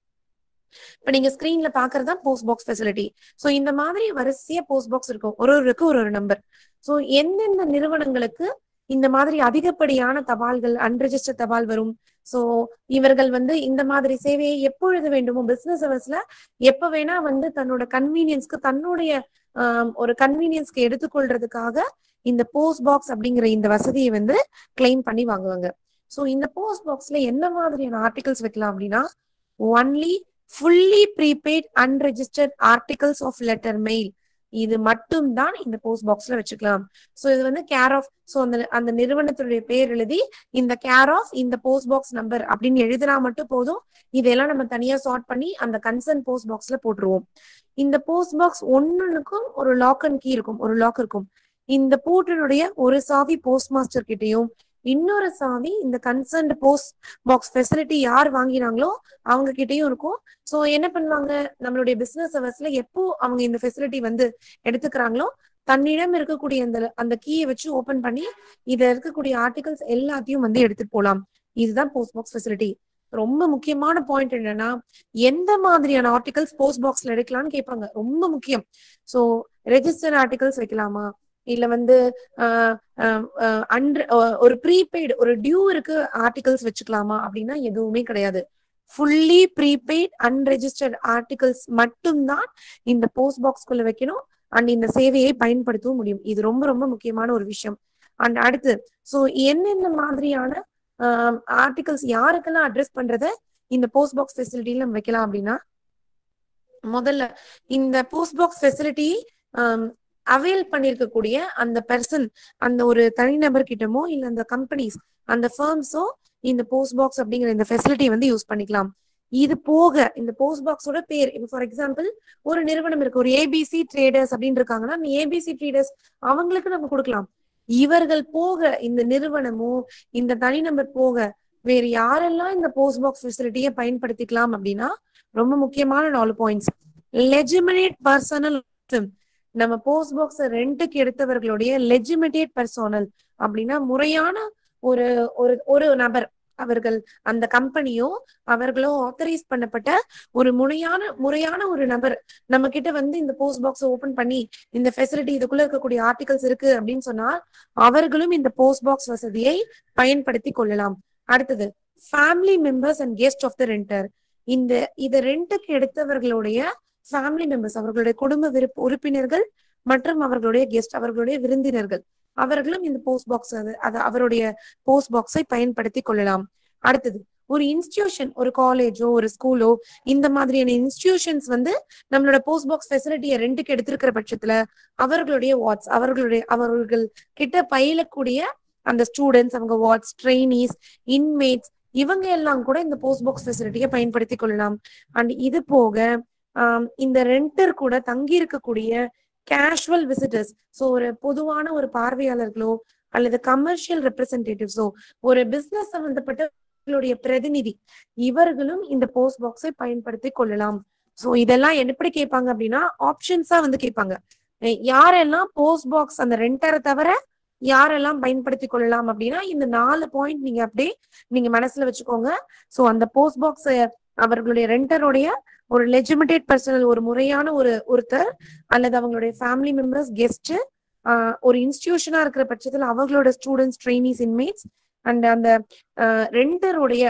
இப்ப நீங்க ஸ்கிரீன்ல பாக்குறதா போஸ்ட் பாக்ஸ் ஃபெசிலிட்டி சோ இந்த மாதிரி வரிசையா போஸ்ட் பாக்ஸ் இருக்கும் ஒரு ஒருக்கு ஒரு ஒரு நம்பர் சோ எந்தெந்த நிறுவனங்களுக்கு இந்த மாதிரி அதிகப்படியான தபால்கள் அன்ரெஜிஸ்டர் தபால் வரும் சோ இவர்கள் வந்து இந்த மாதிரி சேவையை எப்பொழுது வேண்டுமோ பிசினஸ் அவர்ஸ்ல எப்ப வேணா வந்து தன்னோட கன்வீனியன்ஸ்க்கு தன்னுடைய ஒரு கன்வீனியன்ஸ்க்கு எடுத்துக்கொள்றதுக்காக இந்த போஸ்ட் பாக்ஸ் அப்படிங்கிற இந்த வசதியை வந்து கிளைம் பண்ணி வாங்குவாங்க சோ இந்த போஸ்ட் பாக்ஸ்ல என்ன மாதிரியான ஆர்டிகல்ஸ் வைக்கலாம் அப்படின்னா only fully prepaid unregistered articles of letter mail இது மட்டும் தான் இந்த போஸ்ட் பாக்ஸ்ல வச்சுக்கலாம் சோ இது வந்து கேர் ஆஃப் சோ அந்த அந்த நிறுவனத்துடைய பேர் எழுதி இந்த கேர் ஆஃப் இந்த போஸ்ட் பாக்ஸ் நம்பர் அப்படின்னு எழுதினா மட்டும் போதும் இதெல்லாம் நம்ம தனியா சார்ட் பண்ணி அந்த கன்சர்ன் போஸ்ட் பாக்ஸ்ல போட்டுருவோம் இந்த போஸ்ட் பாக்ஸ் ஒன்னுக்கும் ஒரு லாக் அண்ட் கீ இருக்கும் ஒரு லாக் இருக்கும் இந்த பூட்டினுடைய ஒரு சாவி போஸ்ட் மாஸ்டர் கிட்டயும் இன்னொரு சாவி இந்த கன்சர்ன்ட் போஸ்ட் பாக்ஸ் ஃபெசிலிட்டி யார் வாங்கினாங்களோ அவங்க கிட்டயும் இருக்கும் சோ என்ன பண்ணுவாங்க நம்மளுடைய பிசினஸ் அவர்ஸ்ல எப்போ அவங்க இந்த ஃபெசிலிட்டி வந்து எடுத்துக்கிறாங்களோ தன்னிடம் இருக்கக்கூடிய அந்த அந்த கீயை வச்சு ஓபன் பண்ணி இதுல இருக்கக்கூடிய ஆர்டிகல்ஸ் எல்லாத்தையும் வந்து எடுத்துட்டு போலாம் இதுதான் போஸ்ட் பாக்ஸ் ஃபெசிலிட்டி ரொம்ப முக்கியமான பாயிண்ட் என்னன்னா எந்த மாதிரியான ஆர்டிகல்ஸ் போஸ்ட் பாக்ஸ்ல எடுக்கலாம்னு கேட்பாங்க ரொம்ப முக்கியம் சோ ரெஜிஸ்டர் ஆர்டிகல்ஸ் வைக்கலாமா இல்ல வந்து ஆஹ் ஆஹ் ஆஹ் அன்று ஆஹ் ஒரு ப்ரீபெய்டு ஒரு டியூ இருக்கு ஆர்டிகல்ஸ் வச்சுக்கலாமா அப்படின்னா எதுவுமே கிடையாது ஃபுல்லி ப்ரீபெய்ட் அன்ரெஜிஸ்டர்ட் ஆர்டிகல்ஸ் மட்டும்தான் இந்த போஸ்ட் பாக்ஸ்குள்ள வைக்கணும் அண்ட் இந்த சேவையை பயன்படுத்தவும் முடியும் இது ரொம்ப ரொம்ப முக்கியமான ஒரு விஷயம் அண்ட் அடுத்து சோ என்னென்ன மாதிரியான ஆர்டிகல்ஸ் யாருக்கெல்லாம் அட்ரஸ் பண்றத இந்த போஸ்ட் பாக்ஸ் ஃபெசிலிட்டியில நம்ம வைக்கலாம் அப்படின்னா முதல்ல இந்த போஸ்ட் பாக்ஸ் ஃபெசிலிட்டி அவைல் பண்ணிருக்கக்கூடிய அந்த பர்சன் அந்த ஒரு தனிநபர் கிட்டமோ இல்ல அந்த கம்பெனிஸ் அந்த ஃபர்ம்ஸோ இந்த போஸ்ட் பாக்ஸ் அப்படிங்கிற இந்த ஃபெசிலிட்டி வந்து யூஸ் பண்ணிக்கலாம் இது போக இந்த போஸ்ட் பாக்ஸோட பேர் இப்போ ஃபார் எக்ஸாம்பிள் ஒரு நிறுவனம் இருக்கு ஒரு ஏபிசி ட்ரேடர்ஸ் அப்படின்னு இருக்காங்கன்னா அந்த ஏபிசி ட்ரேடர்ஸ் அவங்களுக்கு நம்ம கொடுக்கலாம் இவர்கள் போக இந்த நிறுவனமோ இந்த தனிநபர் போக வேறு யாரெல்லாம் இந்த போஸ்ட் பாக்ஸ் ஃபெசிலிட்டியை பயன்படுத்திக்கலாம் அப்படின்னா ரொம்ப முக்கியமான நாலு பாயிண்ட்ஸ் லெஜிமினேட் பர்சனல் நம்ம போஸ்ட் பாக்ஸ் ரெண்டுக்கு எடுத்தவர்களுடைய லெஜிமினேட் பர்சனல் அப்படின்னா முறையான ஒரு ஒரு ஒரு நபர் அவர்கள் அந்த கம்பெனியோ அவர்களோ ஆத்தரைஸ் பண்ணப்பட்ட ஒரு முறையான முறையான ஒரு நபர் நம்ம கிட்ட வந்து இந்த போஸ்ட் பாக்ஸ் ஓபன் பண்ணி இந்த ஃபெசிலிட்டி இதுக்குள்ள இருக்கக்கூடிய ஆர்டிகல்ஸ் இருக்கு அப்படின்னு சொன்னால் அவர்களும் இந்த போஸ்ட் பாக்ஸ் வசதியை பயன்படுத்தி கொள்ளலாம் அடுத்தது family members and guest of the renter இந்த இத ரெண்டுக்கு எடுத்தவர்களுடைய ஃபேமிலி மெம்பர்ஸ் அவர்களுடைய குடும்ப விருப்ப உறுப்பினர்கள் மற்றும் அவர்களுடைய கெஸ்ட் அவர்களுடைய விருந்தினர்கள் அவர்களும் இந்த போஸ்ட் பாக்ஸ் அது அது அவருடைய போஸ்ட் பாக்ஸை பயன்படுத்தி கொள்ளலாம் அடுத்தது ஒரு இன்ஸ்டிடியூஷன் ஒரு காலேஜோ ஒரு ஸ்கூலோ இந்த மாதிரியான இன்ஸ்டிடியூஷன்ஸ் வந்து நம்மளோட போஸ்ட் பாக்ஸ் ஃபெசிலிட்டியை ரெண்டுக்கு எடுத்திருக்கிற பட்சத்துல அவர்களுடைய வாட்ஸ் அவர்களுடைய அவர்கள் கிட்ட பயிலக்கூடிய அந்த ஸ்டூடெண்ட்ஸ் அவங்க வாட்ஸ் ட்ரெயினிஸ் இன்மேட்ஸ் இவங்க எல்லாம் கூட இந்த போஸ்ட் பாக்ஸ் ஃபெசிலிட்டியை பயன்படுத்தி கொள்ளலாம் அண்ட் இது போக ஆஹ் இந்த ரெண்டர் கூட தங்கி இருக்கக்கூடிய கேஷுவல் விசிட்டர்ஸ் ஸோ ஒரு பொதுவான ஒரு பார்வையாளர்களோ அல்லது கமர்ஷியல் ரெப்ரசன்டேட்டிவ்ஸோ ஒரு பிசினஸ் சம்பந்தப்பட்ட பிரதிநிதி இவர்களும் இந்த போஸ்ட் பாக்ஸை பயன்படுத்தி கொள்ளலாம் சோ இதெல்லாம் எப்படி கேட்பாங்க அப்படின்னா ஆப்ஷன்ஸா வந்து கேட்பாங்க அஹ் யாரெல்லாம் போஸ்ட் பாக்ஸ் அந்த ரெண்டரை தவிர யாரெல்லாம் பயன்படுத்தி கொள்ளலாம் அப்படின்னா இந்த நாலு பாயிண்ட் நீங்க அப்படியே நீங்க மனசுல வச்சுக்கோங்க சோ அந்த போஸ்ட் பாக்ஸ் அவர்களுடைய ரெண்டருடைய ஒரு லெஜிமிட்டேட் பர்சனல் ஒரு முறையான ஒரு ஒருத்தர் அல்லது அவங்களுடைய ஃபேமிலி மெம்பர்ஸ் கெஸ்ட் ஒரு இன்ஸ்டிடியூஷனா இருக்கிற பட்சத்துல அவங்களோட ஸ்டூடெண்ட்ஸ் ட்ரைனிஸ் இன்மேட்ஸ் அண்ட் அந்த ரெண்டருடைய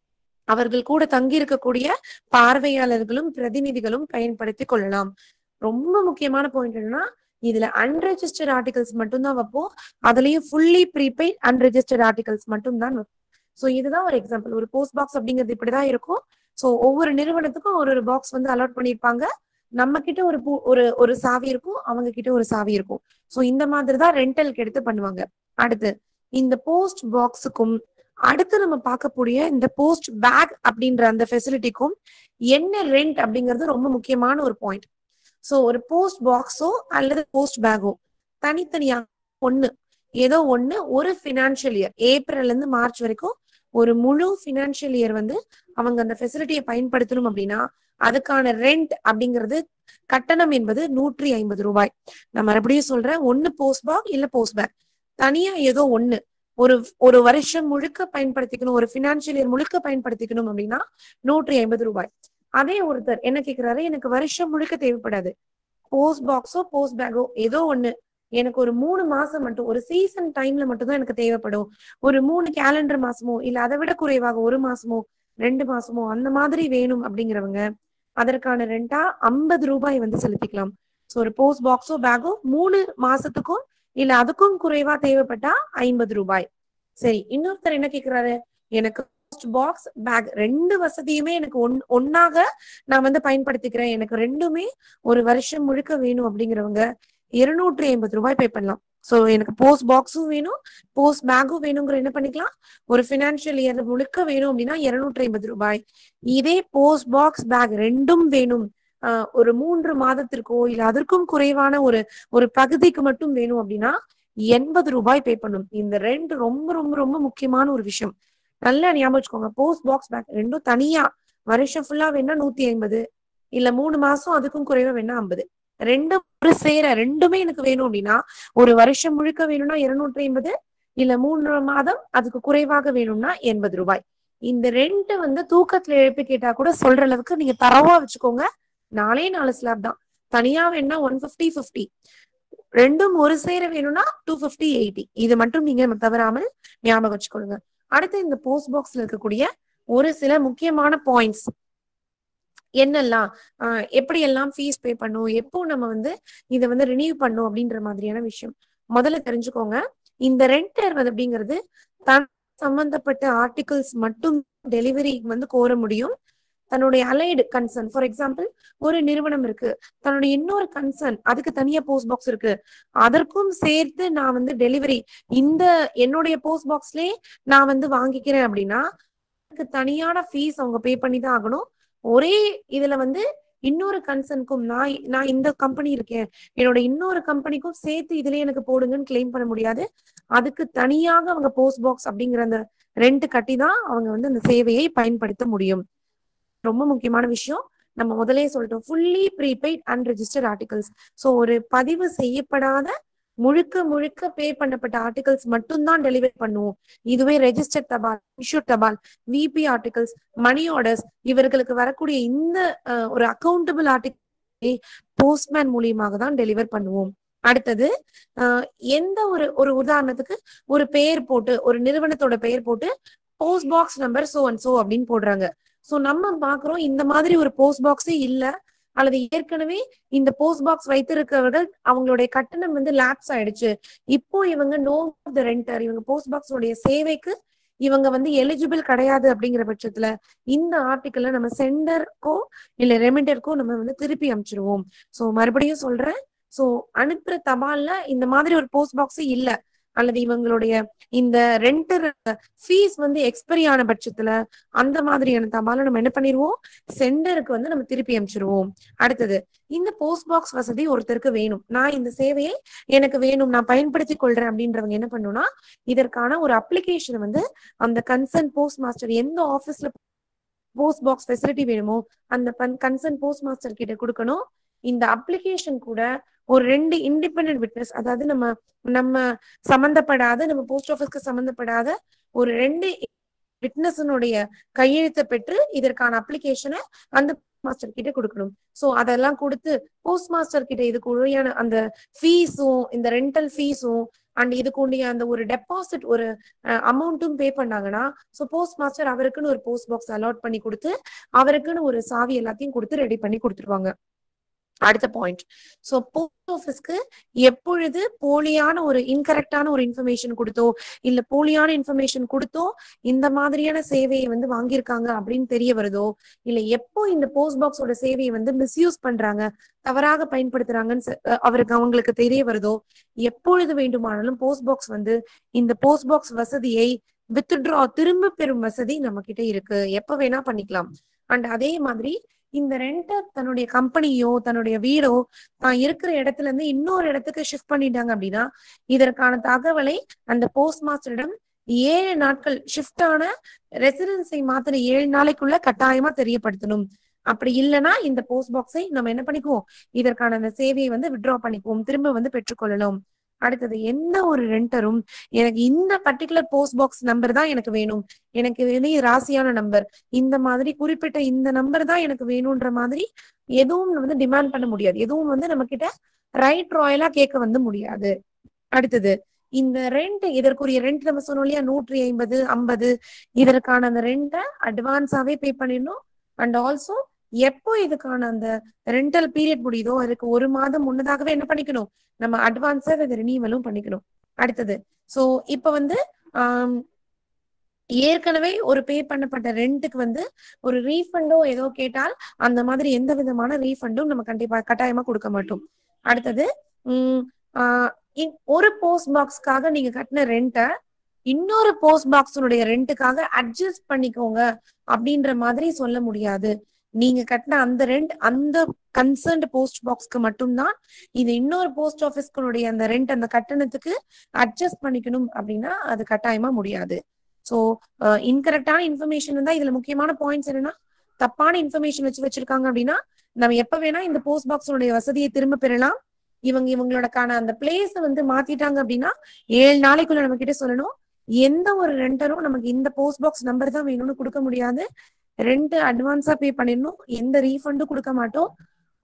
அவர்கள் கூட தங்கி இருக்கக்கூடிய பார்வையாளர்களும் பிரதிநிதிகளும் பயன்படுத்தி கொள்ளலாம் ரொம்ப முக்கியமான பாயிண்ட் என்னன்னா இதுல அன்ரெஜிஸ்டர்ட் ஆர்டிகல்ஸ் மட்டும்தான் வைப்போம் அதுலயும் ஃபுல்லி ப்ரீபெய்ட் அன்ரெஜிஸ்டர்ட் ஆர்டிகல்ஸ் மட்டும் தான் ஸோ இதுதான் ஒரு எக்ஸாம்பிள் ஒரு போஸ்ட் பாக்ஸ் அப்படிங்கிறது இப்படிதான் இருக்கும் ஸோ ஒவ்வொரு நிறுவனத்துக்கும் ஒரு ஒரு பாக்ஸ் வந்து அலாட் பண்ணியிருப்பாங்க நம்ம கிட்ட ஒரு பூ ஒரு ஒரு சாவி இருக்கும் அவங்க கிட்ட ஒரு சாவி இருக்கும் ஸோ இந்த மாதிரி தான் ரெண்டலுக்கு எடுத்து பண்ணுவாங்க அடுத்து இந்த போஸ்ட் பாக்ஸுக்கும் அடுத்து நம்ம பார்க்கக்கூடிய இந்த போஸ்ட் பேக் அப்படின்ற அந்த ஃபெசிலிட்டிக்கும் என்ன ரெண்ட் அப்படிங்கிறது ரொம்ப முக்கியமான ஒரு பாயிண்ட் ஸோ ஒரு போஸ்ட் பாக்ஸோ அல்லது போஸ்ட் பேக்கோ தனித்தனியா ஒண்ணு ஏதோ ஒண்ணு ஒரு ஃபினான்ஷியல் இயர் ஏப்ரல்ல இருந்து மார்ச் வரைக்கும் ஒரு முழு ஃபினான்ஷியல் இயர் வந்து அவங்க அந்த ஃபெசிலிட்டியை பயன்படுத்தணும் அப்படின்னா அதுக்கான ரெண்ட் அப்படிங்கிறது கட்டணம் என்பது நூற்றி ஐம்பது ரூபாய் நான் மறுபடியும் சொல்றேன் ஒன்னு போஸ்ட் பேக் இல்ல போஸ்ட் பேக் தனியா ஏதோ ஒண்ணு ஒரு ஒரு வருஷம் முழுக்க பயன்படுத்திக்கணும் ஒரு பினான்சியல் இயர் முழுக்க பயன்படுத்திக்கணும் அப்படின்னா நூற்றி ஐம்பது ரூபாய் அதே ஒருத்தர் என்ன கேக்குறாரு எனக்கு வருஷம் முழுக்க தேவைப்படாது போஸ்ட் பாக்ஸோ போஸ்ட் பேக்கோ ஏதோ ஒண்ணு எனக்கு ஒரு மூணு மாசம் மட்டும் ஒரு சீசன் டைம்ல மட்டும் தான் எனக்கு தேவைப்படும் ஒரு மூணு கேலண்டர் மாசமோ இல்ல அதை விட குறைவாக ஒரு மாசமோ ரெண்டு மாசமோ அந்த மாதிரி வேணும் அப்படிங்கிறவங்க அதற்கான ரெண்டா ஐம்பது ரூபாய் வந்து செலுத்திக்கலாம் ஸோ ஒரு போஸ்ட் பாக்ஸோ பேக்கோ மூணு மாசத்துக்கும் இல்ல அதுக்கும் குறைவா தேவைப்பட்டா ஐம்பது ரூபாய் சரி இன்னொருத்தர் என்ன கேக்குறாரு எனக்கு போஸ்ட் பாக்ஸ் பேக் ரெண்டு வசதியுமே எனக்கு ஒன் ஒன்னாக நான் வந்து பயன்படுத்திக்கிறேன் எனக்கு ரெண்டுமே ஒரு வருஷம் முழுக்க வேணும் அப்படிங்கிறவங்க இருநூற்றி ஐம்பது ரூபாய் பே பண்ணலாம் ஸோ எனக்கு போஸ்ட் பாக்ஸும் வேணும் போஸ்ட் பேக்கும் வேணுங்கிற என்ன பண்ணிக்கலாம் ஒரு ஃபினான்ஷியல் இயர் முழுக்க வேணும் அப்படின்னா இருநூற்றி ஐம்பது ரூபாய் இதே போஸ்ட் பாக்ஸ் பேக் ரெண்டும் வேணும் ஆஹ் ஒரு மூன்று மாதத்திற்கோ இல்ல அதற்கும் குறைவான ஒரு ஒரு பகுதிக்கு மட்டும் வேணும் அப்படின்னா எண்பது ரூபாய் பே பண்ணும் இந்த ரெண்டு ரொம்ப ரொம்ப ரொம்ப முக்கியமான ஒரு விஷயம் நல்லா ஞாபகம் வச்சுக்கோங்க போஸ்ட் பாக்ஸ் பேக் ரெண்டும் தனியா வருஷம் ஃபுல்லா வேணா நூத்தி ஐம்பது இல்ல மூணு மாசம் அதுக்கும் குறைவா வேணா ஐம்பது ரெண்டும் ஒரு சேர ரெண்டுமே எனக்கு வேணும் அப்படின்னா ஒரு வருஷம் முழுக்க வேணும்னா இருநூற்றி ஐம்பது இல்ல மூன்று மாதம் அதுக்கு குறைவாக வேணும்னா எண்பது ரூபாய் இந்த ரெண்டு வந்து தூக்கத்துல எழுப்பி கேட்டா கூட சொல்ற அளவுக்கு நீங்க தரவா வச்சுக்கோங்க நாலே நாலு ஸ்லாப் தான் தனியா வேணா ஒன் பிப்டி பிப்டி ரெண்டும் ஒரு சேர வேணும்னா டூ பிப்டி எயிட்டி இது மட்டும் நீங்க தவறாமல் ஞாபகம் வச்சுக்கொள்ளுங்க அடுத்து இந்த போஸ்ட் பாக்ஸ்ல இருக்கக்கூடிய ஒரு சில முக்கியமான பாயிண்ட்ஸ் என்னெல்லாம் ஆஹ் எப்படி எல்லாம் ஃபீஸ் பே பண்ணும் எப்போ நம்ம வந்து இதை வந்து ரினியூ பண்ணும் அப்படின்ற மாதிரியான விஷயம் முதல்ல தெரிஞ்சுக்கோங்க இந்த ரெண்டர் வந்து அப்படிங்கிறது தன் சம்பந்தப்பட்ட ஆர்டிகிள்ஸ் மட்டும் டெலிவரி வந்து கோர முடியும் தன்னுடைய அலைடு கன்சர்ன் ஃபார் எக்ஸாம்பிள் ஒரு நிறுவனம் இருக்கு தன்னுடைய இன்னொரு கன்சர்ன் அதுக்கு தனியா போஸ்ட் பாக்ஸ் இருக்கு அதற்கும் சேர்த்து நான் வந்து டெலிவரி இந்த என்னுடைய போஸ்ட் பாக்ஸ்லயே நான் வந்து வாங்கிக்கிறேன் அப்படின்னா அதுக்கு தனியான ஃபீஸ் அவங்க பே பண்ணி தான் ஆகணும் ஒரே இதுல வந்து இன்னொரு கன்சர்னுக்கும் நான் நான் இந்த கம்பெனி இருக்கேன் என்னோட இன்னொரு கம்பெனிக்கும் சேர்த்து இதுலயே எனக்கு போடுங்கன்னு கிளைம் பண்ண முடியாது அதுக்கு தனியாக அவங்க போஸ்ட் பாக்ஸ் அப்படிங்கிற அந்த ரெண்ட் கட்டி தான் அவங்க வந்து அந்த சேவையை பயன்படுத்த முடியும் ரொம்ப முக்கியமான விஷயம் நம்ம முதலே சொல்லிட்டோம் fully prepaid and registered articles so ஒரு பதிவு செய்யப்படாத முழுக்க முழுக்க பே பண்ணப்பட்ட ஆர்டிகல்ஸ் மட்டும்தான் டெலிவரி பண்ணுவோம் இதுவே ரெஜிஸ்டர்ட் தபால் இஷ்யூ தபால் விபி ஆர்டிகல்ஸ் மணி ஆர்டர்ஸ் இவர்களுக்கு வரக்கூடிய இந்த அஹ், ஒரு அக்கௌண்டபிள் ஆர்டிகல் போஸ்ட்மேன் மூலியமாக தான் டெலிவர் பண்ணுவோம் அடுத்தது அஹ், எந்த ஒரு ஒரு உதாரணத்துக்கு ஒரு பெயர் போட்டு ஒரு நிறுவனத்தோட பெயர் போட்டு post box number so and so அப்படின்னு போடுறாங்க சோ நம்ம பாக்குறோம் இந்த மாதிரி ஒரு போஸ்ட் பாக்ஸே இல்ல அல்லது ஏற்கனவே இந்த போஸ்ட் பாக்ஸ் வைத்திருக்கவர்கள் அவங்களுடைய கட்டணம் வந்து லேப்ஸ் ஆயிடுச்சு இப்போ இவங்க நோ த ரெண்டர் இவங்க போஸ்ட் பாக்ஸ் உடைய சேவைக்கு இவங்க வந்து எலிஜிபிள் கிடையாது அப்படிங்கிற பட்சத்துல இந்த ஆர்டிக்கல்ல நம்ம சென்டருக்கோ இல்ல ரெமிண்டருக்கோ நம்ம வந்து திருப்பி அனுப்பிச்சிருவோம் சோ மறுபடியும் சொல்றேன் சோ அனுப்புற தபால்ல இந்த மாதிரி ஒரு போஸ்ட் பாக்ஸ் இல்ல அல்லது இவங்களுடைய இந்த ரெண்டர் ஃபீஸ் வந்து எக்ஸ்பைரி ஆன பட்சத்துல அந்த மாதிரியான தபால நம்ம என்ன பண்ணிடுவோம் சென்டருக்கு வந்து நம்ம திருப்பி அனுப்பிச்சிருவோம் அடுத்தது இந்த போஸ்ட் பாக்ஸ் வசதி ஒருத்தருக்கு வேணும் நான் இந்த சேவையை எனக்கு வேணும் நான் பயன்படுத்தி கொள்றேன் அப்படின்றவங்க என்ன பண்ணணும்னா இதற்கான ஒரு அப்ளிகேஷன் வந்து அந்த கன்சர்ன் போஸ்ட் மாஸ்டர் எந்த ஆபீஸ்ல போஸ்ட் பாக்ஸ் ஃபெசிலிட்டி வேணுமோ அந்த கன்சர்ன் போஸ்ட் மாஸ்டர் கிட்ட கொடுக்கணும் இந்த அப்ளிகேஷன் கூட ஒரு ரெண்டு இண்டிபெண்டன்ட் விட்னஸ் அதாவது நம்ம நம்ம சம்பந்தப்படாத நம்ம போஸ்ட் ஆபீஸ்க்கு சம்பந்தப்படாத ஒரு ரெண்டு விட்னஸனுடைய கையெழுத்தை பெற்று இதற்கான அப்ளிகேஷனை அந்த மாஸ்டர் கிட்ட கொடுக்கணும் சோ அதெல்லாம் கொடுத்து போஸ்ட் மாஸ்டர் கிட்ட இதுக்கு உரியான அந்த ஃபீஸும் இந்த ரெண்டல் ஃபீஸும் அண்ட் இதுக்கு உண்டிய அந்த ஒரு டெபாசிட் ஒரு அமௌண்ட்டும் பே பண்ணாங்கன்னா ஸோ போஸ்ட் மாஸ்டர் அவருக்குன்னு ஒரு போஸ்ட் பாக்ஸ் அலாட் பண்ணி கொடுத்து அவருக்குன்னு ஒரு சாவி எல்லாத்தையும் கொடுத்து ரெடி பண்ணி கொடுத்துருவாங்க அடுத்த பாயிண்ட் சோ போஸ்ட் ஆஃபீஸ்க்கு எப்பொழுது போலியான ஒரு இன்கரெக்டான ஒரு இன்ஃபர்மேஷன் கொடுத்தோ இல்ல போலியான இன்ஃபர்மேஷன் கொடுத்தோ இந்த மாதிரியான சேவையை வந்து வாங்கியிருக்காங்க அப்படின்னு தெரிய வருதோ இல்ல எப்போ இந்த போஸ்ட் பாக்ஸோட சேவையை வந்து மிஸ்யூஸ் பண்றாங்க தவறாக பயன்படுத்துறாங்கன்னு ச- அஹ் அவருக்கு அவங்களுக்கு தெரிய வருதோ எப்பொழுது வேண்டுமானாலும் போஸ்ட் பாக்ஸ் வந்து இந்த போஸ்ட் பாக்ஸ் வசதியை வித்ட்ரா திரும்ப பெறும் வசதி நம்ம கிட்ட இருக்கு எப்ப வேணா பண்ணிக்கலாம் அண்ட் அதே மாதிரி இந்த ரெண்டர் தன்னுடைய கம்பெனியோ தன்னுடைய வீடோ தான் இருக்கிற இடத்துல இருந்து இன்னொரு இடத்துக்கு ஷிஃப்ட் பண்ணிட்டாங்க அப்படின்னா இதற்கான தகவலை அந்த போஸ்ட் மாஸ்டரிடம் ஏழு நாட்கள் ஷிஃப்ட் ஆன ரெசிடென்ஸை மாத்திர ஏழு நாளைக்குள்ள கட்டாயமா தெரியப்படுத்தணும் அப்படி இல்லைன்னா இந்த போஸ்ட் பாக்ஸை நம்ம என்ன பண்ணிக்குவோம் இதற்கான அந்த சேவையை வந்து வித்ட்ரா பண்ணிக்குவோம் திரும்ப வந்து பெற்றுக்கொள்ளலாம் அடுத்தது எந்த ஒரு ரெண்டரும் எனக்கு இந்த பர்டிகுலர் போஸ்ட் பாக்ஸ் நம்பர் தான் எனக்கு வேணும் எனக்கு வந்து இது ராசியான நம்பர் இந்த மாதிரி குறிப்பிட்ட இந்த நம்பர் தான் எனக்கு வேணும்ன்ற மாதிரி எதுவும் வந்து டிமாண்ட் பண்ண முடியாது எதுவும் வந்து நம்ம கிட்ட ரைட் ராயலா கேட்க வந்து முடியாது அடுத்தது இந்த ரெண்ட் இதற்குரிய ரெண்ட் நம்ம சொன்னோம் இல்லையா நூற்றி ஐம்பது ஐம்பது இதற்கான அந்த ரெண்ட்டை அட்வான்ஸாவே பே பண்ணிடணும் அண்ட் ஆல்சோ எப்போ இதுக்கான அந்த ரெண்டல் பீரியட் முடியுதோ அதுக்கு ஒரு மாதம் முன்னதாகவே என்ன பண்ணிக்கணும் நம்ம அட்வான்ஸா இதை ரினியூவலும் பண்ணிக்கணும் அடுத்தது சோ இப்ப வந்து ஆம், ஏற்கனவே ஒரு பே பண்ணப்பட்ட ரெண்ட்டுக்கு வந்து ஒரு ரீஃபண்டோ ஏதோ கேட்டால் அந்த மாதிரி எந்த விதமான ரீஃபண்டும் நம்ம கண்டிப்பா கட்டாயமா கொடுக்க மாட்டோம் அடுத்தது உம் ஆஹ் இ- ஒரு போஸ்ட் பாக்ஸ்க்காக நீங்க கட்டின ரெண்ட்டை இன்னொரு போஸ்ட் பாக்ஸனுடைய ரெண்ட்டுக்காக அட்ஜஸ்ட் பண்ணிக்கோங்க அப்படின்ற மாதிரி சொல்ல முடியாது நீங்க கட்டின அந்த ரெண்ட் அந்த கன்சர்ன்ட் போஸ்ட் பாக்ஸ்க்கு மட்டும்தான் இது இன்னொரு போஸ்ட் ஆபீஸ்களுடைய அந்த ரெண்ட் அந்த கட்டணத்துக்கு அட்ஜஸ்ட் பண்ணிக்கணும் அப்படின்னா அது கட்டாயமா முடியாது சோ இன்கரெக்டான இன்ஃபர்மேஷன் தான் இதுல முக்கியமான பாயிண்ட்ஸ் என்னன்னா தப்பான இன்ஃபர்மேஷன் வச்சு வச்சிருக்காங்க அப்படின்னா நம்ம எப்ப வேணா இந்த போஸ்ட் பாக்ஸோடைய வசதியை திரும்ப பெறலாம் இவங்க இவங்களோடக்கான அந்த பிளேஸ் வந்து மாத்திட்டாங்க அப்படின்னா ஏழு நாளைக்குள்ள நம்ம கிட்ட சொல்லணும் எந்த ஒரு ரெண்டரும் நமக்கு இந்த போஸ்ட் பாக்ஸ் நம்பர் தான் வேணும்னு கொடுக்க முடியாது ரெண்ட் அட்வான்ஸா பே பண்ணிடணும் எந்த ரீஃபண்டும் கொடுக்க மாட்டோம்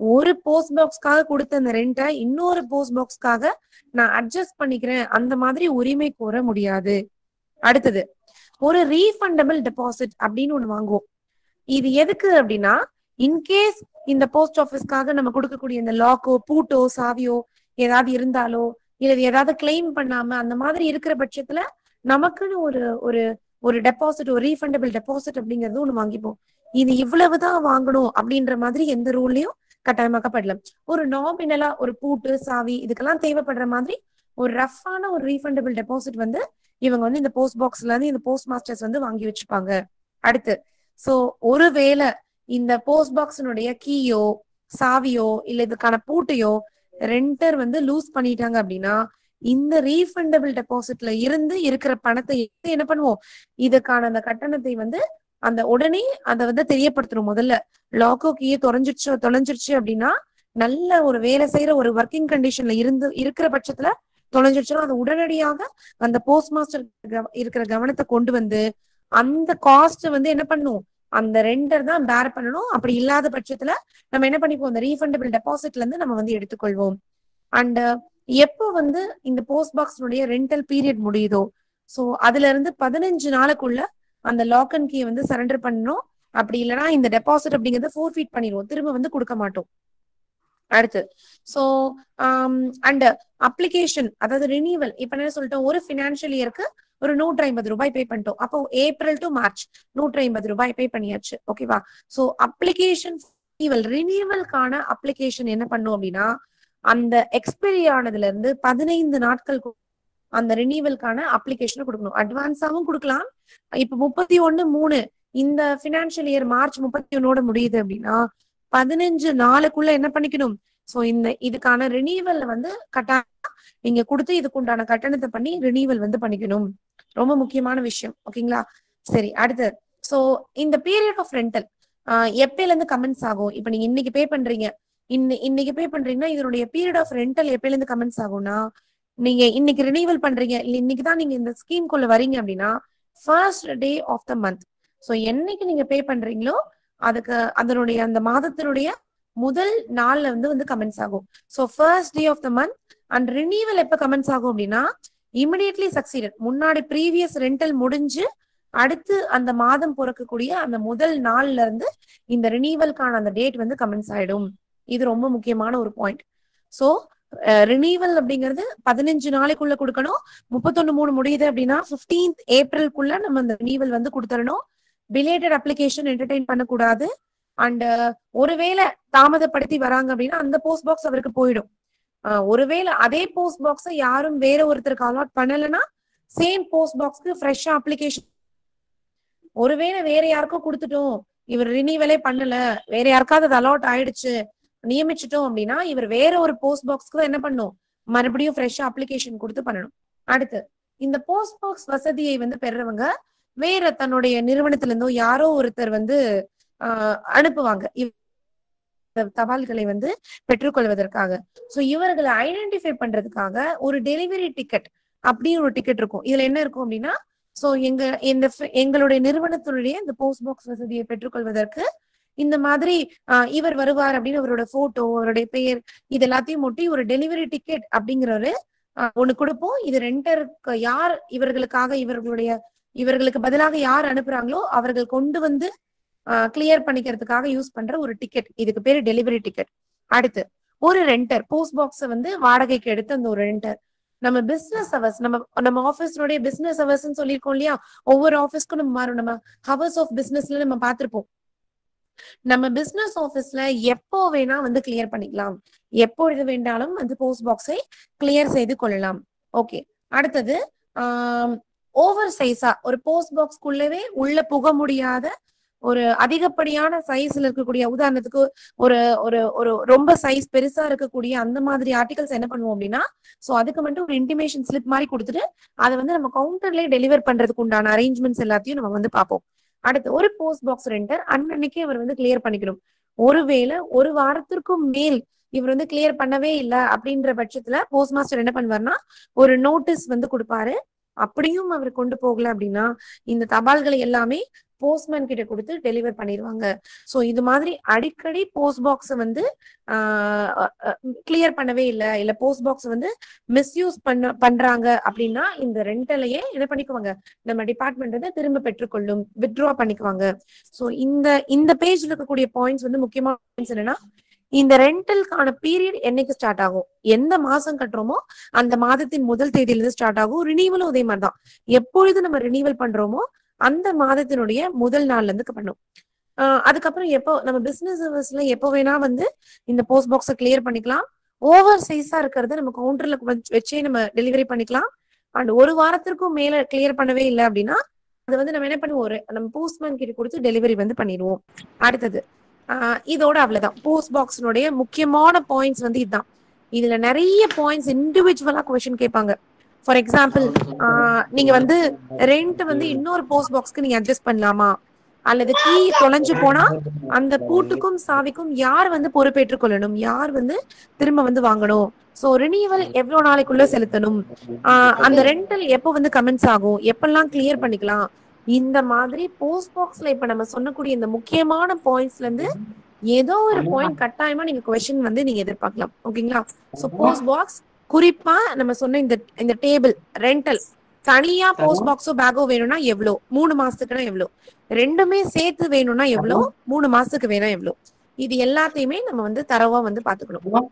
ஒரு போஸ்ட் பாக்ஸ்க்காக கொடுத்த அந்த ரெண்டை இன்னொரு போஸ்ட் பாக்ஸ்க்காக நான் அட்ஜஸ்ட் பண்ணிக்கிறேன் அந்த மாதிரி உரிமை கோர முடியாது அடுத்தது ஒரு ரீஃபண்டபிள் டெபாசிட் அப்படின்னு ஒண்ணு வாங்குவோம் இது எதுக்கு அப்படின்னா இன்கேஸ் இந்த போஸ்ட் ஆபீஸ்க்காக நம்ம கொடுக்கக்கூடிய இந்த லாக்கோ பூட்டோ சாவியோ ஏதாவது இருந்தாலோ இல்ல இது ஏதாவது கிளைம் பண்ணாம அந்த மாதிரி இருக்கிற பட்சத்துல நமக்குன்னு ஒரு ஒரு ஒரு டெபாசிட் ஒரு ரீஃபண்டபிள் டெபாசிட் அப்படிங்கறது ஒண்ணு வாங்கிப்போம் இது இவ்வளவுதான் வாங்கணும் அப்படின்ற மாதிரி எந்த ரூல்லையும் கட்டாயமாக்கப்படல ஒரு நாமினலா ஒரு பூட்டு சாவி இதுக்கெல்லாம் தேவைப்படுற மாதிரி ஒரு ரஃப்பான ஒரு ரீஃபண்டபிள் டெபாசிட் வந்து இவங்க வந்து இந்த போஸ்ட் பாக்ஸ்ல இருந்து இந்த போஸ்ட் மாஸ்டர்ஸ் வந்து வாங்கி வச்சுப்பாங்க அடுத்து சோ ஒருவேளை இந்த போஸ்ட் பாக்ஸினுடைய கீயோ சாவியோ இல்ல இதுக்கான பூட்டையோ ரெண்டர் வந்து லூஸ் பண்ணிட்டாங்க அப்படின்னா இந்த ரீஃபண்டபிள் டெபாசிட்ல இருந்து இருக்கிற பணத்தை எடுத்து என்ன பண்ணுவோம் இதுக்கான அந்த கட்டணத்தை வந்து அந்த உடனே அதை வந்து தெரியப்படுத்தணும் முதல்ல லாக்கோ கீயே தொலைஞ்சிருச்சு தொலைஞ்சிருச்சு அப்படின்னா நல்ல ஒரு வேலை செய்யற ஒரு ஒர்க்கிங் கண்டிஷன்ல இருந்து இருக்கிற பட்சத்துல தொலைஞ்சிருச்சுன்னா அது உடனடியாக அந்த போஸ்ட் மாஸ்டர் இருக்கிற கவனத்தை கொண்டு வந்து அந்த காஸ்ட் வந்து என்ன பண்ணும் அந்த ரெண்டர் தான் பேர் பண்ணணும் அப்படி இல்லாத பட்சத்துல நம்ம என்ன பண்ணிப்போம் அந்த ரீஃபண்டபிள் டெபாசிட்ல இருந்து நம்ம வந்து எடுத்துக்கொள்வோம் அண்ட் எப்போ வந்து இந்த போஸ்ட் பாக்ஸ்னுடைய ரெண்டல் பீரியட் முடியுதோ சோ அதுல இருந்து பதினஞ்சு நாளுக்குள்ள அந்த லாக் அண்ட் கீயை வந்து சரண்டர் பண்ணணும் அப்படி இல்லைன்னா இந்த டெபாசிட் அப்படிங்கறத ஃபோர் ஃபீட் பண்ணிடுவோம் திரும்ப வந்து கொடுக்க மாட்டோம் அடுத்து சோ அண்ட் அப்ளிகேஷன் அதாவது ரினியூவல் இப்ப என்ன சொல்லிட்டோம் ஒரு பினான்சியல் இயருக்கு ஒரு நூற்றி ஐம்பது ரூபாய் பே பண்ணிட்டோம் அப்போ ஏப்ரல் டு மார்ச் நூற்றி ஐம்பது ரூபாய் பே பண்ணியாச்சு ஓகேவா சோ அப்ளிகேஷன் ரினியூவல் ரினியூவல்கான அப்ளிகேஷன் என்ன பண்ணும் அப்படின்னா அந்த எக்ஸ்பைரி ஆனதுல இருந்து பதினைந்து நாட்கள் அந்த ரினியூவல்கான அப்ளிகேஷனை கொடுக்கணும் அட்வான்ஸாவும் கொடுக்கலாம் இப்ப முப்பத்தி ஒண்ணு மூணு இந்த பினான்சியல் இயர் மார்ச் முப்பத்தி ஒன்னோட முடியுது அப்படின்னா பதினஞ்சு நாளுக்குள்ள என்ன பண்ணிக்கணும் சோ இந்த இதுக்கான ரினியூவல் வந்து கட்டாயம் நீங்க கொடுத்து இதுக்கு உண்டான கட்டணத்தை பண்ணி ரினியூவல் வந்து பண்ணிக்கணும் ரொம்ப முக்கியமான விஷயம் ஓகேங்களா சரி அடுத்து சோ இந்த பீரியட் ஆஃப் ரெண்டல் எப்பயில இருந்து கமெண்ட்ஸ் ஆகும் இப்ப நீங்க இன்னைக்கு பே பண்றீங்க இன்னை இன்னைக்கு பே பண்றீங்கன்னா இதனுடைய பீரியட் ஆஃப் ரெண்டல் எப்பயில இருந்து கமெண்ட்ஸ் ஆகும்னா நீங்க இன்னைக்கு ரினியூவல் பண்றீங்க இல்ல இன்னைக்கு தான் நீங்க இந்த ஸ்கீம் குள்ள வரீங்க அப்படின்னா first day of the month so என்னைக்கு நீங்க பே பண்றீங்களோ அதுக்கு அதனுடைய அந்த மாதத்தினுடைய முதல் நாள்ல வந்து வந்து கமெண்ட்ஸ் ஆகும் so first day of the month and renewal எப்ப கமெண்ட்ஸ் ஆகும் அப்படின்னா இமிடியட்லி சக்சீடட் முன்னாடி ப்ரீவியஸ் ரெண்டல் முடிஞ்சு அடுத்து அந்த மாதம் பிறக்கக்கூடிய அந்த முதல் நாள்ல இருந்து இந்த ரினியூவல்கான அந்த டேட் வந்து கமெண்ட்ஸ் ஆயிடும் இது ரொம்ப முக்கியமான ஒரு பாயிண்ட் சோ ரினியூவல் அப்படிங்கிறது பதினஞ்சு நாளைக்குள்ள கொடுக்கணும் முப்பத்தொன்னு மூணு முடியுது அப்படின்னா பிப்டீன்த் ஏப்ரலுக்குள்ள நம்ம அந்த ரினியூவல் வந்து கொடுத்துடணும் பிலேட்டட் அப்ளிகேஷன் என்டர்டைன் பண்ணக்கூடாது அண்ட் ஒருவேளை தாமதப்படுத்தி வராங்க அப்படின்னா அந்த போஸ்ட் பாக்ஸ் அவருக்கு போயிடும் ஒருவேளை அதே போஸ்ட் பாக்ஸை யாரும் வேற ஒருத்தருக்கு அலாட் பண்ணலைன்னா சேம் போஸ்ட் பாக்ஸ்க்கு ஃப்ரெஷ்ஷா அப்ளிகேஷன் ஒருவேளை வேற யாருக்கும் கொடுத்துட்டோம் இவர் ரினியூவலே பண்ணல வேற யாருக்காவது அது அலாட் ஆயிடுச்சு நியமிச்சிட்டோம் அப்படின்னா இவர் வேற ஒரு போஸ்ட் பாக்ஸ்க்கு தான் என்ன பண்ணும் மறுபடியும் ஃப்ரெஷ்ஷா அப்ளிகேஷன் கொடுத்து பண்ணணும் அடுத்து இந்த போஸ்ட் பாக்ஸ் வசதியை வந்து பெறவங்க வேற தன்னுடைய நிறுவனத்துல இருந்தோ யாரோ ஒருத்தர் வந்து ஆஹ் அனுப்புவாங்க தபால்களை வந்து பெற்றுக்கொள்வதற்காக சோ இவர்களை ஐடென்டிஃபை பண்றதுக்காக ஒரு டெலிவரி டிக்கெட் அப்படின்னு ஒரு டிக்கெட் இருக்கும் இதுல என்ன இருக்கும் அப்படின்னா சோ எங்க இந்த எங்களுடைய நிறுவனத்தினுடைய இந்த போஸ்ட் பாக்ஸ் வசதியை பெற்றுக்கொள்வதற்கு இந்த மாதிரி இவர் வருவார் அப்படின்னு அவரோட போட்டோ அவருடைய பெயர் இது எல்லாத்தையும் ஒட்டி ஒரு டெலிவரி டிக்கெட் அப்படிங்கிற ஒரு ஒண்ணு கொடுப்போம் இது ரெண்டருக்கு யார் இவர்களுக்காக இவர்களுடைய இவர்களுக்கு பதிலாக யார் அனுப்புறாங்களோ அவர்கள் கொண்டு வந்து கிளியர் பண்ணிக்கிறதுக்காக யூஸ் பண்ற ஒரு டிக்கெட் இதுக்கு பேரு டெலிவரி டிக்கெட் அடுத்து ஒரு ரெண்டர் போஸ்ட் பாக்ஸ வந்து வாடகைக்கு எடுத்து அந்த ஒரு ரெண்டர் நம்ம பிசினஸ் ஹவர்ஸ் நம்ம நம்ம ஆபீஸ்னுடைய பிசினஸ் ஹவர்ஸ் சொல்லியிருக்கோம் இல்லையா ஒவ்வொரு ஆபீஸ்க்கும் நம்ம மாறும் நம்ம ஹவர்ஸ் ஆஃப் பிசினஸ்ல நம்ம பார்த்திருப்போம் நம்ம பிசினஸ் ஆபீஸ்ல எப்போ வேணா வந்து கிளியர் பண்ணிக்கலாம் எப்பொழுது வேண்டாலும் வந்து போஸ்ட் பாக்ஸை கிளியர் செய்து கொள்ளலாம் ஓகே அடுத்தது ஓவர் சைஸா ஒரு போஸ்ட் பாக்ஸ்க்குள்ளவே உள்ள புக முடியாத ஒரு அதிகப்படியான சைஸ்ல இருக்கக்கூடிய உதாரணத்துக்கு ஒரு ஒரு ஒரு ரொம்ப சைஸ் பெருசா இருக்கக்கூடிய அந்த மாதிரி ஆர்டிகல்ஸ் என்ன பண்ணுவோம் அப்படின்னா சோ அதுக்கு மட்டும் ஒரு இன்டிமேஷன் ஸ்லிப் மாதிரி கொடுத்துட்டு அதை வந்து நம்ம கவுண்டர்லயே டெலிவர் பண்றதுக்கு உண்டான அரேஞ்ச்மெண்ட்ஸ் எல்லாத்தையும் நம்ம வந்து பார்ப்போம் அடுத்து ஒரு போஸ்ட் பாக்ஸ் ரெண்டர் அன்னன்னைக்கு அவர் வந்து கிளியர் பண்ணிக்கணும் ஒருவேளை ஒரு வாரத்திற்கும் மேல் இவர் வந்து கிளியர் பண்ணவே இல்லை அப்படின்ற பட்சத்துல போஸ்ட் மாஸ்டர் என்ன பண்ணுவார்னா ஒரு நோட்டீஸ் வந்து கொடுப்பாரு அப்படியும் அவர் கொண்டு போகல அப்படின்னா இந்த தபால்களை எல்லாமே போஸ்ட்மேன் கிட்ட கொடுத்து டெலிவர் பண்ணிடுவாங்க சோ இது மாதிரி அடிக்கடி போஸ்ட் பாக்ஸ் வந்து கிளியர் பண்ணவே இல்லை இல்ல போஸ்ட் பாக்ஸ் வந்து மிஸ்யூஸ் பண்ண பண்றாங்க அப்படின்னா இந்த ரெண்டலையே என்ன பண்ணிக்குவாங்க நம்ம டிபார்ட்மெண்ட் வந்து திரும்ப பெற்றுக்கொள்ளும் வித்ட்ரா பண்ணிக்குவாங்க சோ இந்த இந்த பேஜ்ல இருக்கக்கூடிய பாயிண்ட்ஸ் வந்து முக்கியமான பாயிண்ட்ஸ் என்னன்னா இந்த ரெண்டலுக்கான பீரியட் என்னைக்கு ஸ்டார்ட் ஆகும் எந்த மாசம் கட்டுறோமோ அந்த மாதத்தின் முதல் தேதியிலிருந்து ஸ்டார்ட் ஆகும் ரினிவலும் அதே மாதிரிதான் எப்பொழுது நம்ம ரினிவல் பண்றோமோ அந்த மாதத்தினுடைய முதல் நாள்ல இருந்து பண்ணும் ஆஹ் அதுக்கப்புறம் எப்போ நம்ம பிசினஸ் சர்வீஸ்ல எப்போ வேணா வந்து இந்த போஸ்ட் பாக்ஸை கிளியர் பண்ணிக்கலாம் ஓவர் சைஸா இருக்கிறத நம்ம கவுண்டர்ல வச்சே நம்ம டெலிவரி பண்ணிக்கலாம் அண்ட் ஒரு வாரத்திற்கும் மேல கிளியர் பண்ணவே இல்லை அப்படின்னா அது வந்து நம்ம என்ன பண்ணுவோம் ஒரு நம்ம போஸ்ட்மேன் கிட்ட கொடுத்து டெலிவரி வந்து பண்ணிடுவோம் அடுத்தது ஆஹ் இதோட அவ்வளவுதான் போஸ்ட் பாக்ஸினுடைய முக்கியமான பாயிண்ட்ஸ் வந்து இதுதான் இதுல நிறைய பாயிண்ட்ஸ் இண்டிவிஜுவலா கொஸ்டின் கேட்பாங்க ஃபார் எக்ஸாம்பிள் நீங்க வந்து ரெண்ட் வந்து இன்னொரு போஸ்ட் பாக்ஸ்க்கு நீங்க அட்ஜஸ்ட் பண்ணலாமா அல்லது கீ தொலைஞ்சு போனா அந்த பூட்டுக்கும் சாவிக்கும் யார் வந்து பொறுப்பேற்றுக் கொள்ளணும் யார் வந்து திரும்ப வந்து வாங்கணும் சோ ரினியூவல் எவ்வளவு நாளைக்குள்ள செலுத்தணும் ஆஹ் அந்த ரெண்டல் எப்போ வந்து கமெண்ட்ஸ் ஆகும் எப்பெல்லாம் கிளியர் பண்ணிக்கலாம் இந்த மாதிரி போஸ்ட் பாக்ஸ்ல இப்ப நம்ம சொன்னக்கூடிய இந்த முக்கியமான பாயிண்ட்ஸ்ல இருந்து ஏதோ ஒரு பாயிண்ட் கட்டாயமா நீங்க கொஸ்டின் வந்து நீங்க எதிர்பார்க்கலாம் ஓகேங்களா சோ போஸ்ட் பாக்ஸ் குறிப்பா நம்ம சொன்ன இந்த இந்த டேபிள் ரெண்டல் தனியா போஸ்ட் பாக்ஸோ பேக்கோ வேணும்னா எவ்வளவு மூணு மாசத்துக்குனா எவ்வளவு ரெண்டுமே சேர்த்து வேணும்னா எவ்வளவு மூணு மாசத்துக்கு வேணா எவ்வளவு இது எல்லாத்தையுமே நம்ம வந்து தரவா வந்து பாத்துக்கணும்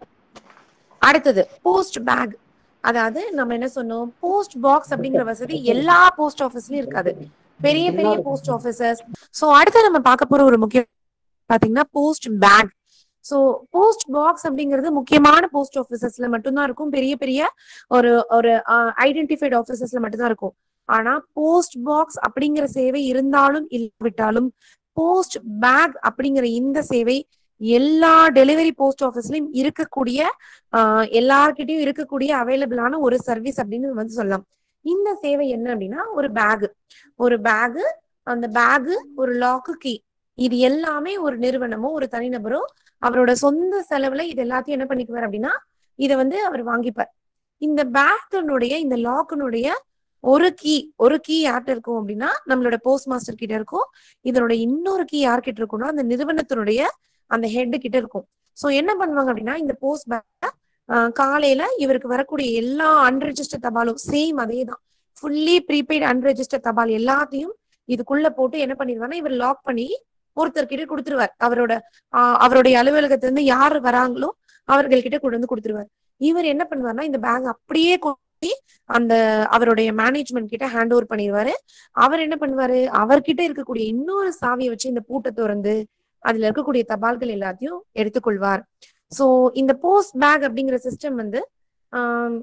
அடுத்தது போஸ்ட் பேக் அதாவது நம்ம என்ன சொன்னோம் போஸ்ட் பாக்ஸ் அப்படிங்கிற வசதி எல்லா போஸ்ட் ஆபீஸ்லயும் இருக்காது பெரிய பெரிய போஸ்ட் ஆபீசர்ஸ் சோ அடுத்து நம்ம பார்க்க போற ஒரு முக்கிய பாத்தீங்கன்னா post bag so post box அப்படிங்கிறது முக்கியமான போஸ்ட் ஆபீசஸ்ல மட்டும்தான் இருக்கும் பெரிய பெரிய ஒரு ஒரு ஐடென்டிஃபைட் ஆபீசஸ்ல மட்டும்தான் இருக்கும் ஆனா போஸ்ட் பாக்ஸ் அப்படிங்கிற சேவை இருந்தாலும் இல்லாவிட்டாலும் போஸ்ட் பேக் அப்படிங்கிற இந்த சேவை எல்லா டெலிவரி போஸ்ட் ஆபீஸ்லயும் இருக்கக்கூடிய ஆஹ் எல்லார்கிட்டயும் இருக்கக்கூடிய அவைலபிளான ஒரு சர்வீஸ் அப்படின்னு வந்து சொல்லலாம் இந்த சேவை என்ன அப்படின்னா ஒரு பேக் ஒரு பேக் அந்த பேக் ஒரு லாக்கு கீ இது எல்லாமே ஒரு நிறுவனமோ ஒரு தனிநபரோ அவரோட சொந்த செலவுல இது எல்லாத்தையும் என்ன பண்ணிக்குவார் அப்படின்னா இதை வந்து அவர் வாங்கிப்பார் இந்த பேக்கினுடைய இந்த லாக்கினுடைய ஒரு கீ ஒரு கீ யார்கிட்ட இருக்கும் அப்படின்னா நம்மளோட போஸ்ட் மாஸ்டர் கிட்ட இருக்கும் இதனோட இன்னொரு கீ யார்கிட்ட இருக்கும்னா அந்த நிறுவனத்தினுடைய அந்த ஹெட் கிட்ட இருக்கும் சோ என்ன பண்ணுவாங்க அப்படின்னா இந்த போஸ்ட் பேக் காலையில இவருக்கு வரக்கூடிய எல்லா அன்ரெஜிஸ்டர் தபாலும் சேம் அதே தான் ஃபுல்லி ப்ரீபெய்ட் அன்ரெஜிஸ்டர் தபால் எல்லாத்தையும் இதுக்குள்ள போட்டு என்ன பண்ணிடுவாருன்னா இவர் லாக் பண்ணி ஒருத்தர் கிட்ட கொடுத்துருவார் அவரோட ஆஹ் அவருடைய அலுவலகத்துல இருந்து யார் வராங்களோ அவர்கள்கிட்ட கொண்டு வந்து கொடுத்துருவார் இவர் என்ன பண்ணுவார்னா இந்த பேக் அப்படியே கொண்டு போய் அந்த அவருடைய மேனேஜ்மெண்ட் கிட்ட ஹேண்ட் ஓவர் பண்ணிடுவாரு அவர் என்ன பண்ணுவாரு அவர்கிட்ட இருக்கக்கூடிய இன்னொரு சாவியை வச்சு இந்த பூட்டை திறந்து அதுல இருக்கக்கூடிய தபால்கள் எல்லாத்தையும் எடுத்துக்கொள்வார் சோ இந்த போஸ்ட் பேக் அப்படிங்கிற சிஸ்டம் வந்து ஆஹ்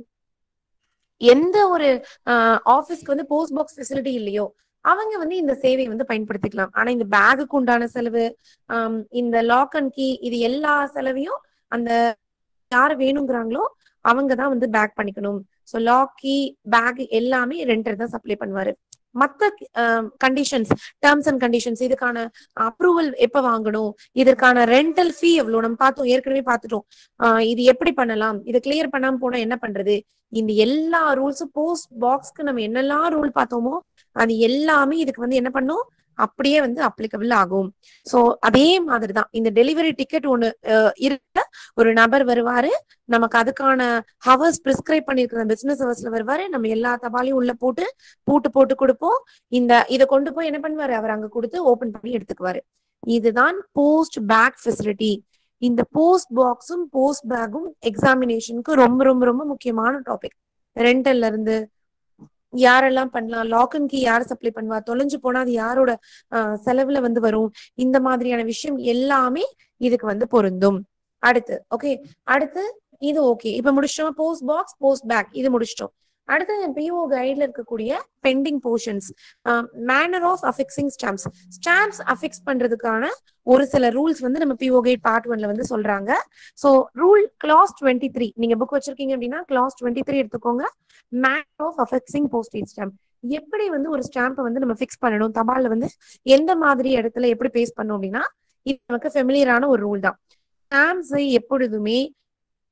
எந்த ஒரு ஆபீஸ்க்கு வந்து போஸ்ட் பாக்ஸ் ஃபெசிலிட்டி இல்லையோ அவங்க வந்து இந்த சேவையை வந்து பயன்படுத்திக்கலாம் ஆனா இந்த பேகுக்கு உண்டான செலவு ஆஹ் இந்த லாக் அண்ட் கீ இது எல்லா செலவையும் அந்த யாரு வேணுங்கிறாங்களோ அவங்க தான் வந்து பேக் பண்ணிக்கணும் ஸோ லாக் கீ பேக் எல்லாமே ரெண்டர் தான் சப்ளை பண்ணுவாரு மத்த கண்டிஷன்ஸ் டேர்ம்ஸ் அண்ட் கண்டிஷன்ஸ் இதுக்கான அப்ரூவல் எப்ப வாங்கணும் இதற்கான ரெண்டல் ஃபீ எவ்வளவு நம்ம பார்த்தோம் ஏற்கனவே பார்த்துட்டோம் ஆஹ் இது எப்படி பண்ணலாம் இதை கிளியர் பண்ணாம போனா என்ன பண்றது இந்த எல்லா ரூல்ஸும் போஸ்ட் பாக்ஸ்க்கு நம்ம என்னெல்லாம் ரூல் பார்த்தோமோ அது எல்லாமே இதுக்கு வந்து என்ன பண்ணும் அப்படியே வந்து அப்ளிகபிள் ஆகும் சோ அதே மாதிரிதான் இந்த டெலிவரி டிக்கெட் ஒண்ணு இருக்க ஒரு நபர் வருவாரு நமக்கு அதுக்கான ஹவர்ஸ் பிரிஸ்கிரைப் பண்ணிருக்கிற பிசினஸ் ஹவர்ஸ்ல வருவாரு நம்ம எல்லா தபாலையும் உள்ள போட்டு பூட்டு போட்டு கொடுப்போம் இந்த இதை கொண்டு போய் என்ன பண்ணுவாரு அவர் அங்க கொடுத்து ஓபன் பண்ணி எடுத்துக்குவாரு இதுதான் போஸ்ட் பேக் ஃபெசிலிட்டி இந்த போஸ்ட் பாக்ஸும் போஸ்ட் பேக்கும் எக்ஸாமினேஷனுக்கு ரொம்ப ரொம்ப ரொம்ப முக்கியமான டாபிக் ரெண்டல்ல இருந்து யாரெல்லாம் பண்ணலாம் லாக் அண்ட் கீ யார் சப்ளை பண்ணுவா தொலைஞ்சு போனா அது யாரோட செலவுல வந்து வரும் இந்த மாதிரியான விஷயம் எல்லாமே இதுக்கு வந்து பொருந்தும் அடுத்து ஓகே அடுத்து இது ஓகே இப்ப முடிச்சிட்டோம் போஸ்ட் பாக்ஸ் போஸ்ட் பேக் இது முடிச்சிட்டோம் அடுத்து பிஓ கைட்ல இருக்கக்கூடிய pending portions manner of affixing stamps stamps affix பண்றதுக்கான ஒரு சில ரூல்ஸ் வந்து நம்ம பிஓ கைட் பார்ட் ஒன்ல வந்து சொல்றாங்க so rule clause twenty three நீங்க புக் வச்சிருக்கீங்க அப்படின்னா கிளாஸ் டுவெண்ட்டி த்ரீ எடுத்துக்கோங்க manner of affixing postage stamp எப்படி வந்து ஒரு ஸ்டாம்பை வந்து நம்ம ஃபிக்ஸ் பண்ணணும் தபால்ல வந்து எந்த மாதிரி இடத்துல எப்படி பேஸ் பண்ணணும் அப்படின்னா இது நமக்கு ஃபெமிலியரான ஒரு ரூல் தான் ஸ்டாம்ப்ஸை எப்பொழுதுமே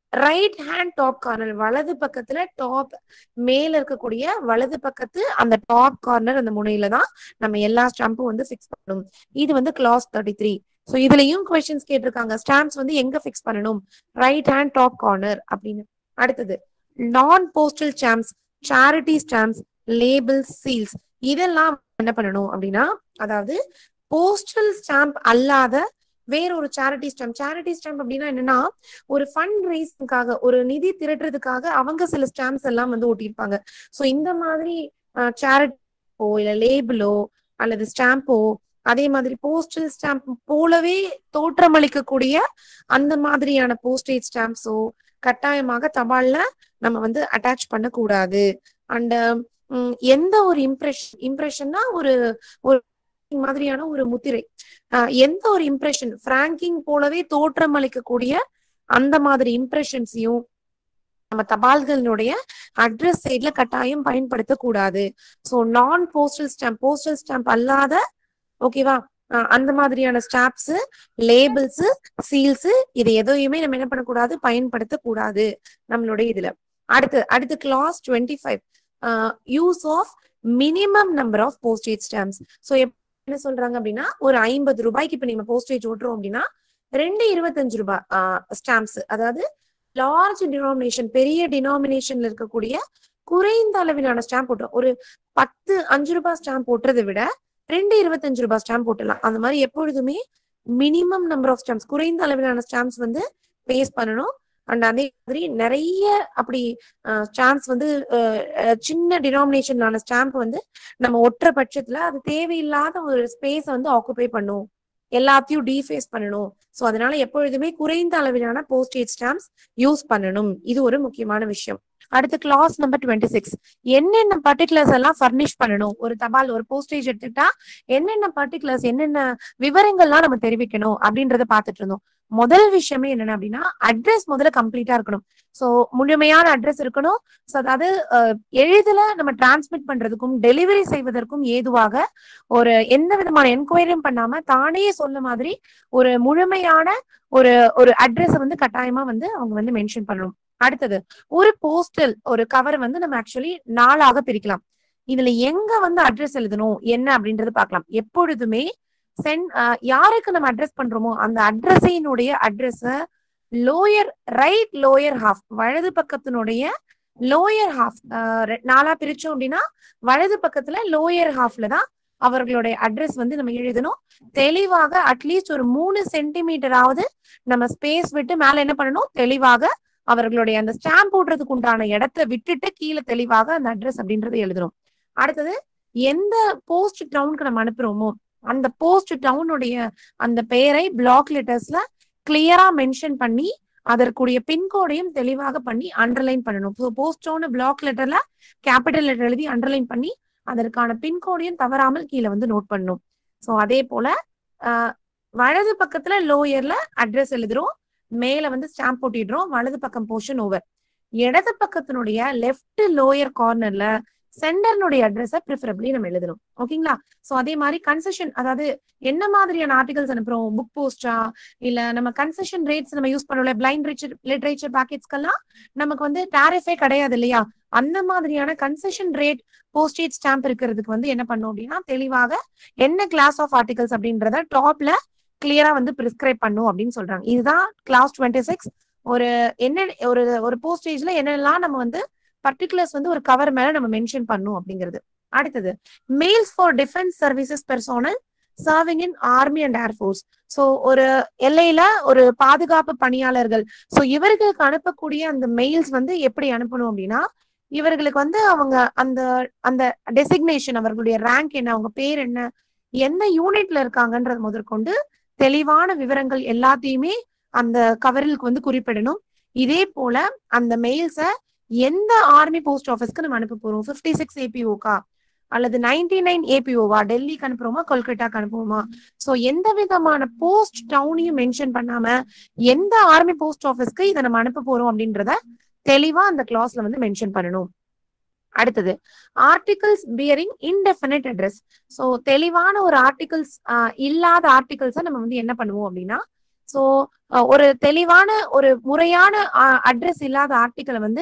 ரைட் ஹேண்ட் டாப் கார்னர் வலது பக்கத்துல டாப் மேல இருக்கக்கூடிய வலது பக்கத்து அந்த டாப் கார்னர் அந்த முனையில தான் நம்ம எல்லா ஸ்டாம்பும் வந்து ஃபிக்ஸ் பண்ணணும் இது வந்து கிளாஸ் தேர்ட்டி த்ரீ ஸோ இதுலயும் கொஸ்டின்ஸ் கேட்டிருக்காங்க ஸ்டாம்ப்ஸ் வந்து எங்க ஃபிக்ஸ் பண்ணணும் ரைட் ஹேண்ட் டாப் கார்னர் அப்படின்னு அடுத்தது நான் postal stamps charity stamps labels seals இதெல்லாம் என்ன பண்ணணும் அப்படின்னா அதாவது போஸ்டல் ஸ்டாம்ப் அல்லாத வேற ஒரு சேரிட்டி ஸ்டாம்ப் சேரிட்டி ஸ்டாம்ப் அப்படின்னா என்னன்னா ஒரு ஃபண்ட் ரைஸ்க்காக ஒரு நிதி திரட்டுறதுக்காக அவங்க சில ஸ்டாம்ப்ஸ் எல்லாம் வந்து ஒட்டியிருப்பாங்க ஸோ இந்த மாதிரி சேரிட்டியோ இல்ல லேபிளோ அல்லது ஸ்டாம்போ அதே மாதிரி போஸ்டல் ஸ்டாம்ப் போலவே தோற்றமளிக்கக்கூடிய அந்த மாதிரியான போஸ்டேஜ் ஸ்டாம்ப்ஸோ கட்டாயமாக தபால்ல நம்ம வந்து அட்டாச் பண்ணக்கூடாது அண்ட் எந்த ஒரு இம்ப்ரெஷன் இம்ப்ரெஷன்னா ஒரு ஒரு மாதிரியான ஒரு முத்திரை ஆஹ் எந்த ஒரு இம்ப்ரெஷன் பிராங்கிங் போலவே தோற்றம் அளிக்கக்கூடிய அந்த மாதிரி இம்ப்ரெஷன்ஸையும் நம்ம தபால்களினுடைய அட்ரஸ் சைட்ல கட்டாயம் பயன்படுத்தக்கூடாது ஸோ நான் போஸ்டல் ஸ்டாம்ப் போஸ்டல் ஸ்டாம்ப் அல்லாத ஓகேவா அந்த மாதிரியான ஸ்டாம்ப்ஸ் லேபிள்ஸ் சீல்ஸ் இது எதையுமே நம்ம என்ன பண்ணக்கூடாது பயன்படுத்தக்கூடாது நம்மளுடைய இதுல அடுத்து அடுத்து clause twenty five use of minimum number of postage stamps so என்ன சொல்றாங்க அப்படின்னா ஒரு ஐம்பது ரூபாய்க்கு இப்ப நீங்க போஸ்டேஜ் ஓட்டுறோம் அப்படின்னா ரெண்டு இருபத்தஞ்சு ரூபாய் ஸ்டாம்ப்ஸ் அதாவது லார்ஜ் டினாமினேஷன் பெரிய டினாமினேஷன்ல இருக்கக்கூடிய குறைந்த அளவிலான ஸ்டாம்ப் போட்டோம் ஒரு பத்து அஞ்சு ரூபாய் ஸ்டாம்ப் போட்டுறதை விட ரெண்டு இருபத்தஞ்சு ரூபாய் ஸ்டாம்ப் போட்டலாம் அந்த மாதிரி எப்பொழுதுமே மினிமம் நம்பர் ஆஃப் ஸ்டாம்ப்ஸ் குறைந்த அளவிலான ஸ்டாம்ப்ஸ் வந்து பேஸ் பண்ணணும் அண்ட் அதே மாதிரி நிறைய அப்படி ஸ்டாம்ப்ஸ் வந்து சின்ன டினாமினேஷனான ஸ்டாம்ப் வந்து நம்ம ஒற்ற பட்சத்துல அது தேவையில்லாத ஒரு ஸ்பேஸை வந்து ஆக்குபை பண்ணும் எல்லாத்தையும் டீஃபேஸ் பண்ணணும் ஸோ அதனால எப்பொழுதுமே குறைந்த அளவிலான போஸ்டேஜ் ஸ்டாம்ப்ஸ் யூஸ் பண்ணணும் இது ஒரு முக்கியமான விஷயம் அடுத்து கிளாஸ் நம்பர் டுவெண்ட்டி சிக்ஸ் என்னென்ன பர்டிகுலர்ஸ் எல்லாம் ஃபர்னிஷ் பண்ணணும் ஒரு தபால் ஒரு போஸ்டேஜ் எடுத்துக்கிட்டா என்னென்ன பர்டிகுலர்ஸ் என்னென்ன விவரங்கள்லாம் நம்ம தெரிவிக்கணும் அப்படின்றத பார்த்துட்டு இருந்தோம் முதல் விஷயமே என்னென்ன அப்படின்னா அட்ரஸ் முதல்ல கம்ப்ளீட்டா இருக்கணும் ஸோ முழுமையான அட்ரஸ் இருக்கணும் ஸோ அதாவது எளிதில் நம்ம டிரான்ஸ்மிட் பண்றதுக்கும் டெலிவரி செய்வதற்கும் ஏதுவாக ஒரு எந்த விதமான என்கொயரியும் பண்ணாம தானே சொல்ல மாதிரி ஒரு முழுமையான ஒரு ஒரு அட்ரஸ் வந்து கட்டாயமா வந்து அவங்க வந்து மென்ஷன் பண்ணணும் அடுத்தது ஒரு போஸ்டல் ஒரு கவர் வந்து நம்ம ஆக்சுவலி நாளாக பிரிக்கலாம் இதுல எங்க வந்து அட்ரஸ் எழுதணும் என்ன அப்படின்றது பார்க்கலாம் எப்பொழுதுமே சென்ட் யாருக்கு நம்ம அட்ரஸ் பண்றோமோ அந்த அட்ரஸினுடைய அட்ரஸ லோயர் ரைட் லோயர் ஹாஃப் வலது பக்கத்தினுடைய லோயர் ஹாஃப் நாளா பிரிச்சோம் அப்படின்னா வலது பக்கத்துல லோயர் ஹாஃப்ல தான் அவர்களுடைய அட்ரஸ் வந்து நம்ம எழுதணும் தெளிவாக அட்லீஸ்ட் ஒரு மூணு சென்டிமீட்டராவது நம்ம ஸ்பேஸ் விட்டு மேல என்ன பண்ணணும் தெளிவாக அவர்களுடைய அந்த ஸ்டாம்ப் போடுறதுக்கு உண்டான இடத்த விட்டுட்டு கீழே தெளிவாக அந்த அட்ரஸ் அப்படின்றத எழுதணும் அடுத்தது எந்த போஸ்ட் டவுனுக்கு நம்ம அனுப்புறோமோ அந்த போஸ்ட் டவுனுடைய அந்த பெயரை பிளாக் லெட்டர்ஸ்ல கிளியரா மென்ஷன் பண்ணி அதற்குரிய பின்கோடையும் தெளிவாக பண்ணி அண்டர்லைன் பண்ணணும் ஸோ போஸ்ட் டவுன் பிளாக் லெட்டர்ல கேபிட்டல் லெட்டர் எழுதி அண்டர்லைன் பண்ணி அதற்கான பின்கோடையும் தவறாமல் கீழே வந்து நோட் பண்ணணும் ஸோ அதே போல வலது பக்கத்துல லோயர்ல அட்ரஸ் எழுதுறோம் மேல வந்து ஸ்டாம்ப் போட்டிடுறோம் வலது பக்கம் போர்ஷன் ஓவர் இடது பக்கத்தினுடைய லெஃப்ட் லோயர் கார்னர்ல சென்டர்னுடைய அட்ரஸை ப்ரிஃபரபிளி நம்ம எழுதணும் ஓகேங்களா சோ அதே மாதிரி கன்செஷன் அதாவது என்ன மாதிரியான ஆர்டிகல்ஸ் அனுப்புறோம் புக் போஸ்டா இல்ல நம்ம கன்செஷன் ரேட்ஸ் நம்ம யூஸ் பண்ணல பிளைண்ட் லிட்ரேச்சர் பேக்கெட்ஸ்க்கெல்லாம் நமக்கு வந்து டாரிஃபே கிடையாது இல்லையா அந்த மாதிரியான கன்செஷன் ரேட் போஸ்டேஜ் ஸ்டாம்ப் இருக்கிறதுக்கு வந்து என்ன பண்ணும் அப்படின்னா தெளிவாக என்ன கிளாஸ் ஆஃப் ஆர்டிகல்ஸ் அப்படின்றத டாப்ல கிளியரா வந்து பிரிஸ்கிரைப் பண்ணும் அப்படின்னு சொல்றாங்க இதுதான் கிளாஸ் டுவெண்ட்டி சிக்ஸ் ஒரு என்ன ஒரு ஒரு போஸ்டேஜ்ல என்னெல்லாம் நம்ம வந்து பர்டிகுலர்ஸ் வந்து ஒரு கவர் மேல நம்ம மென்ஷன் பண்ணும் அப்படிங்கிறது அடுத்தது mails for defence services personnel serving in army and air force so ஒரு எல்லையில ஒரு பாதுகாப்பு பணியாளர்கள் ஸோ இவர்களுக்கு அனுப்பக்கூடிய அந்த மெயில்ஸ் வந்து எப்படி அனுப்பணும் அப்படின்னா இவர்களுக்கு வந்து அவங்க அந்த அந்த டெசிக்னேஷன் அவர்களுடைய ரேங்க் என்ன அவங்க பேர் என்ன எந்த யூனிட்ல இருக்காங்கன்றது முதற்கொண்டு தெளிவான விவரங்கள் எல்லாத்தையுமே அந்த கவரிலுக்கு வந்து குறிப்பிடணும் இதே போல அந்த மெயில்ஸை எந்த ஆர்மி போஸ்ட் ஆஃபீஸ்க்கு நம்ம அனுப்ப போறோம் பிப்டி சிக்ஸ் ஏபிஓக்கா அல்லது நைன்டி நைன் ஏபிஓவா டெல்லிக்கு அனுப்புறோமா கொல்கட்டாக்கு அனுப்புவோமா சோ எந்த விதமான போஸ்ட் டவுனையும் மென்ஷன் பண்ணாம எந்த ஆர்மி போஸ்ட் ஆஃபீஸ்க்கு இதை நம்ம அனுப்ப போறோம் அப்படின்றத தெளிவா அந்த கிளாஸ்ல வந்து மென்ஷன் பண்ணணும் அடுத்தது articles bearing indefinite address so தெளிவான ஒரு ஆர்டிகல்ஸ் இல்லாத ஆர்டிகல்ஸை நம்ம வந்து என்ன பண்ணுவோம் அப்படின்னா சோ ஒரு தெளிவான ஒரு முறையான அட்ரஸ் இல்லாத ஆர்டிக்கலை வந்து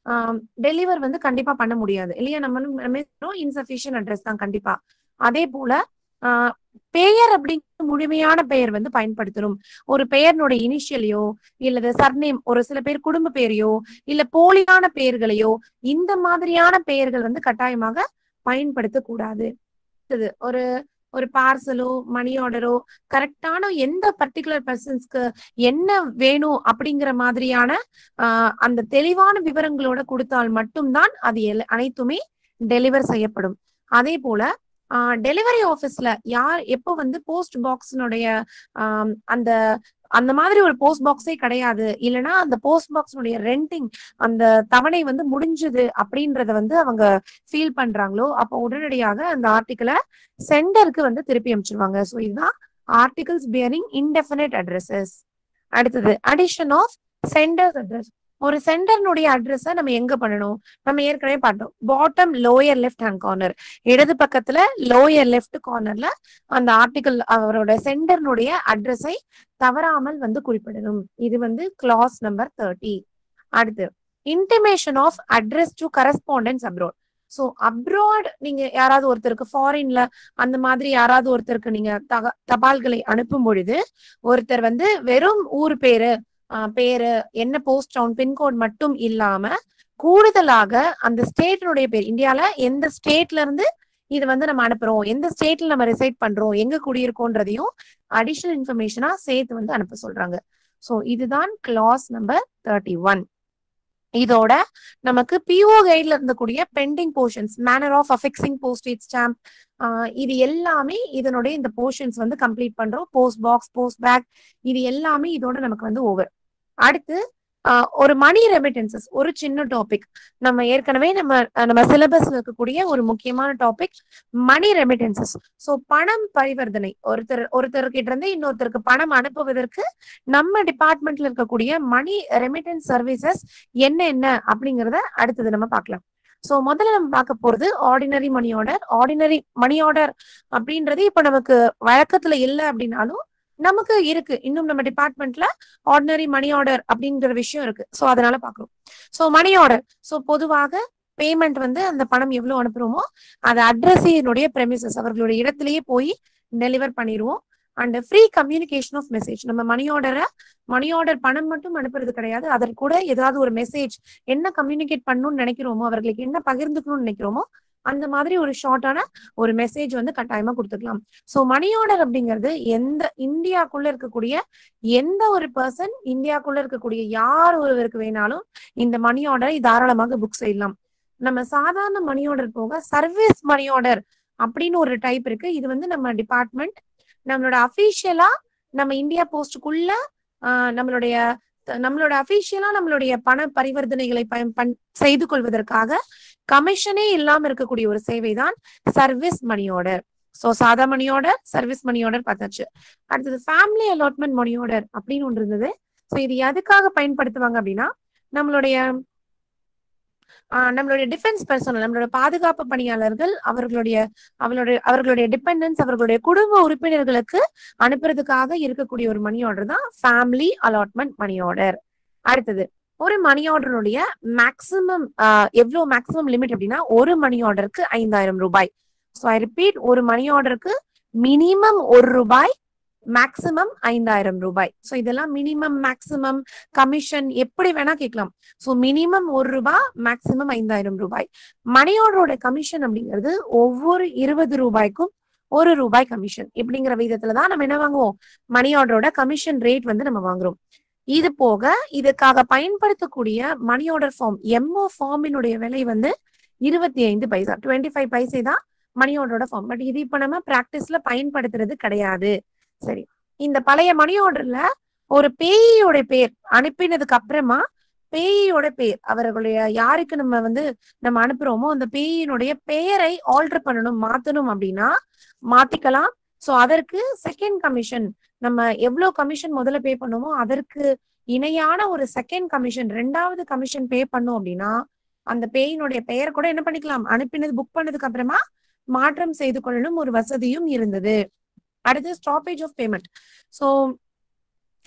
டெலிவர் வந்து கண்டிப்பா பண்ண முடியாது இல்லையா நம்ம இன்சபிஷியன்ட் அட்ரஸ் தான் கண்டிப்பா அதே போல ஆஹ் பெயர் அப்படிங்கிற முழுமையான பெயர் வந்து பயன்படுத்தணும் ஒரு பெயர்னுடைய இனிஷியலையோ இல்லது சர்நேம் ஒரு சில பேர் குடும்ப பெயரையோ இல்ல போலியான பெயர்களையோ இந்த மாதிரியான பெயர்கள் வந்து கட்டாயமாக பயன்படுத்தக்கூடாது இது ஒரு ஒரு பார்சலோ மணி ஆர்டரோ கரெக்டான எந்த பர்டிகுலர் பர்சன்ஸ்க்கு என்ன வேணும் அப்படிங்கிற மாதிரியான ஆஹ் அந்த தெளிவான விவரங்களோட கொடுத்தால் மட்டும்தான் அது எல்- அனைத்துமே டெலிவர் செய்யப்படும் அதே போல டெலிவரி ஆபீஸ்ல யார் எப்போ வந்து போஸ்ட் பாக்ஸினுடைய அந்த அந்த மாதிரி ஒரு போஸ்ட் பாக்ஸே கிடையாது இல்லைன்னா அந்த போஸ்ட் பாக்ஸினுடைய ரெண்டிங் அந்த தவணை வந்து முடிஞ்சது அப்படின்றத வந்து அவங்க ஃபீல் பண்றாங்களோ அப்போ உடனடியாக அந்த ஆர்டிக்கிளை சென்டருக்கு வந்து திருப்பி அனுப்பிச்சிருவாங்க ஸோ இதுதான் ஆர்டிகல்ஸ் பியரிங் இன்டெஃபினட் அட்ரஸஸ் அடுத்தது அடிஷன் ஆஃப் சென்டர்ஸ் அட்ரஸ் ஒரு சென்டர்னுடைய அட்ரஸ நம்ம எங்க பண்ணணும் நம்ம ஏற்கனவே பார்த்தோம் bottom lower left hand corner இடது பக்கத்துல லோயர் லெஃப்ட் கார்னர்ல அந்த ஆர்டிகல் அவரோட சென்டர்னுடைய அட்ரஸை தவறாமல் வந்து குறிப்பிடணும் இது வந்து கிளாஸ் நம்பர் தேர்ட்டி அடுத்து intimation of address to correspondence abroad so abroad நீங்க யாராவது ஒருத்தருக்கு ஃபாரின்ல அந்த மாதிரி யாராவது ஒருத்தருக்கு நீங்க தக தபால்களை அனுப்பும் பொழுது ஒருத்தர் வந்து வெறும் ஊர் பேரு ஆஹ் பேரு என்ன போஸ்ட் டவுன் பின்கோட் மட்டும் இல்லாம கூடுதலாக அந்த ஸ்டேட்டினுடைய பேர் இந்தியால எந்த ஸ்டேட்ல இருந்து இது வந்து நம்ம அனுப்புறோம் எந்த ஸ்டேட்ல நம்ம ரிசைட் பண்றோம் எங்க குடியிருக்கோன்றதையும் அடிஷனல் இன்ஃபர்மேஷனா சேர்த்து வந்து அனுப்ப சொல்றாங்க சோ இதுதான் கிளாஸ் நம்பர் தேர்ட்டி ஒன் இதோட நமக்கு பிஓ கைட்ல இருந்தக்கூடிய pending portions manner of affixing postage stamp இது எல்லாமே இதனுடைய இந்த போர்ஷன்ஸ் வந்து கம்ப்ளீட் பண்றோம் போஸ்ட் பாக்ஸ் போஸ்ட் பேக் இது எல்லாமே இதோட நமக்கு வந்து ஓவர் அடுத்து ஆஹ் ஒரு மணி ரெமிட்டன்சஸ் ஒரு சின்ன டாபிக் நம்ம ஏற்கனவே நம்ம அஹ் நம்ம சிலபஸ்ல இருக்கக்கூடிய ஒரு முக்கியமான டாபிக் மணி ரெமிட்டன்சஸ் சோ பணம் பரிவர்த்தனை ஒருத்தர் ஒருத்தர்கிட்ட இருந்து இன்னொருத்தருக்கு பணம் அனுப்புவதற்கு நம்ம டிபார்ட்மெண்ட்ல இருக்கக்கூடிய மணி ரெமிட்டன்ஸ் சர்வீசஸ் என்ன என்ன அப்படிங்கறத அடுத்தது நம்ம பார்க்கலாம் சோ முதல்ல நம்ம பார்க்க போறது ordinary money order ordinary money order அப்படின்றது இப்ப நமக்கு வழக்கத்துல இல்லை அப்படின்னாலும் நமக்கு இருக்கு இன்னும் நம்ம டிபார்ட்மெண்ட்ல ஆர்டினரி மணி ஆர்டர் அப்படிங்கிற விஷயம் இருக்கு சோ அதனால பாக்குறோம் சோ மணி ஆர்டர் சோ பொதுவாக பேமெண்ட் வந்து அந்த பணம் எவ்வளவு அனுப்புறோமோ அது அட்ரஸினுடைய பிரமிசஸ் அவர்களுடைய இடத்திலேயே போய் டெலிவர் பண்ணிடுவோம் and free communication of message நம்ம மணி ஆர்டரை மணி ஆர்டர் பணம் மட்டும் அனுப்புறது கிடையாது அதற்கு கூட ஏதாவது ஒரு மெசேஜ் என்ன கம்யூனிகேட் பண்ணணும்னு நினைக்கிறோமோ அவர்களுக்கு என்ன பகிர்ந்துக்கணும்னு நினைக்கிறோமோ அந்த மாதிரி ஒரு ஷார்ட்டான ஒரு மெசேஜ் வந்து கட்டாயமா கொடுத்துக்கலாம் சோ மணி ஆர்டர் அப்படிங்கிறது எந்த இந்தியாக்குள்ள இருக்கக்கூடிய எந்த ஒரு பர்சன் இந்தியாக்குள்ள இருக்கக்கூடிய யார் ஒருவருக்கு வேணாலும் இந்த மணி ஆர்டரை தாராளமாக புக் செய்யலாம் நம்ம சாதாரண மணி ஆர்டர் போக சர்வீஸ் மணி ஆர்டர் அப்படின்னு ஒரு டைப் இருக்கு இது வந்து நம்ம டிபார்ட்மெண்ட் நம்மளோட அபிஷியலா நம்ம இந்தியா போஸ்டுக்குள்ள நம்மளுடைய நம்மளோட அபிஷியலா நம்மளுடைய பண பரிவர்த்தனைகளை பயன் பண் செய்து கொள்வதற்காக கமிஷனே இல்லாம இருக்கக்கூடிய ஒரு சேவை தான் சர்வீஸ் மணி ஆர்டர் சோ சாதா money order service money order பார்த்தாச்சு அடுத்தது ஃபேமிலி அலாட்மெண்ட் மணி ஆர்டர் அப்படின்னு ஒன்று இருந்தது சோ இது எதுக்காக பயன்படுத்துவாங்க அப்படின்னா நம்மளுடைய நம்மளுடைய டிஃபென்ஸ் பர்சனல் நம்மளோட பாதுகாப்பு பணியாளர்கள் அவர்களுடைய அவர்களுடைய அவர்களுடைய டிபெண்டன்ஸ் அவர்களுடைய குடும்ப உறுப்பினர்களுக்கு அனுப்புறதுக்காக இருக்கக்கூடிய ஒரு மணி ஆர்டர் தான் ஃபேமிலி அலாட்மெண்ட் மணி ஆர்டர் அடுத்தது ஒரு மணி ஆர்டருடைய மேக்சிமம் எவ்வளவு மேக்சிமம் லிமிட் அப்படின்னா ஒரு மணி ஆர்டருக்கு ஐந்தாயிரம் ரூபாய் ஸோ ஐ ரிப்பீட் ஒரு மணி ஆர்டருக்கு மினிமம் ஒரு ரூபாய் மேக்சிமம் ஐந்தாயிரம் ரூபாய் ஸோ இதெல்லாம் மினிமம் மேக்சிமம் கமிஷன் எப்படி வேணா கேட்கலாம் ஸோ மினிமம் ஒரு ரூபாய் மேக்சிமம் ஐந்தாயிரம் ரூபாய் மணி ஆர்டரோட கமிஷன் அப்படிங்கிறது ஒவ்வொரு இருபது ரூபாய்க்கும் ஒரு ரூபாய் கமிஷன் இப்படிங்கிற விதத்துல தான் நம்ம என்ன வாங்குவோம் மணி ஆர்டரோட கமிஷன் ரேட் வந்து நம்ம வாங்குறோம் இது போக இதுக்காக பயன்படுத்தக்கூடிய மணி ஆர்டர் ஃபார்ம் எம்ஓ ஃபார்மினுடைய விலை வந்து இருபத்தி ஐந்து பைசா டுவெண்ட்டி ஃபைவ் பைசே தான் மணி ஆர்டரோட ஃபார்ம் பட் இது இப்ப நம்ம பிராக்டிஸ்ல பயன்படுத்துறது கிடையாது சரி இந்த பழைய மணி ஆர்டர்ல ஒரு பேயோட பேர் அனுப்பினதுக்கு அப்புறமா பேயோட பேர் அவர்களுடைய யாருக்கு நம்ம வந்து நம்ம அனுப்புறோமோ அந்த பேயினுடைய பெயரை ஆல்டர் பண்ணணும் மாத்தணும் அப்படின்னா மாத்திக்கலாம் சோ அதற்கு செகண்ட் கமிஷன் நம்ம எவ்வளவு கமிஷன் முதல்ல பே பண்ணுமோ அதற்கு இணையான ஒரு செகண்ட் கமிஷன் ரெண்டாவது கமிஷன் பே பண்ணோம் அப்படின்னா அந்த பேயினுடைய பெயர் கூட என்ன பண்ணிக்கலாம் அனுப்பினது புக் பண்ணதுக்கு அப்புறமா மாற்றம் செய்து கொள்ளணும் ஒரு வசதியும் இருந்தது அடுத்து ஸ்டாப்பேஜ் ஆஃப் பேமெண்ட் ஸோ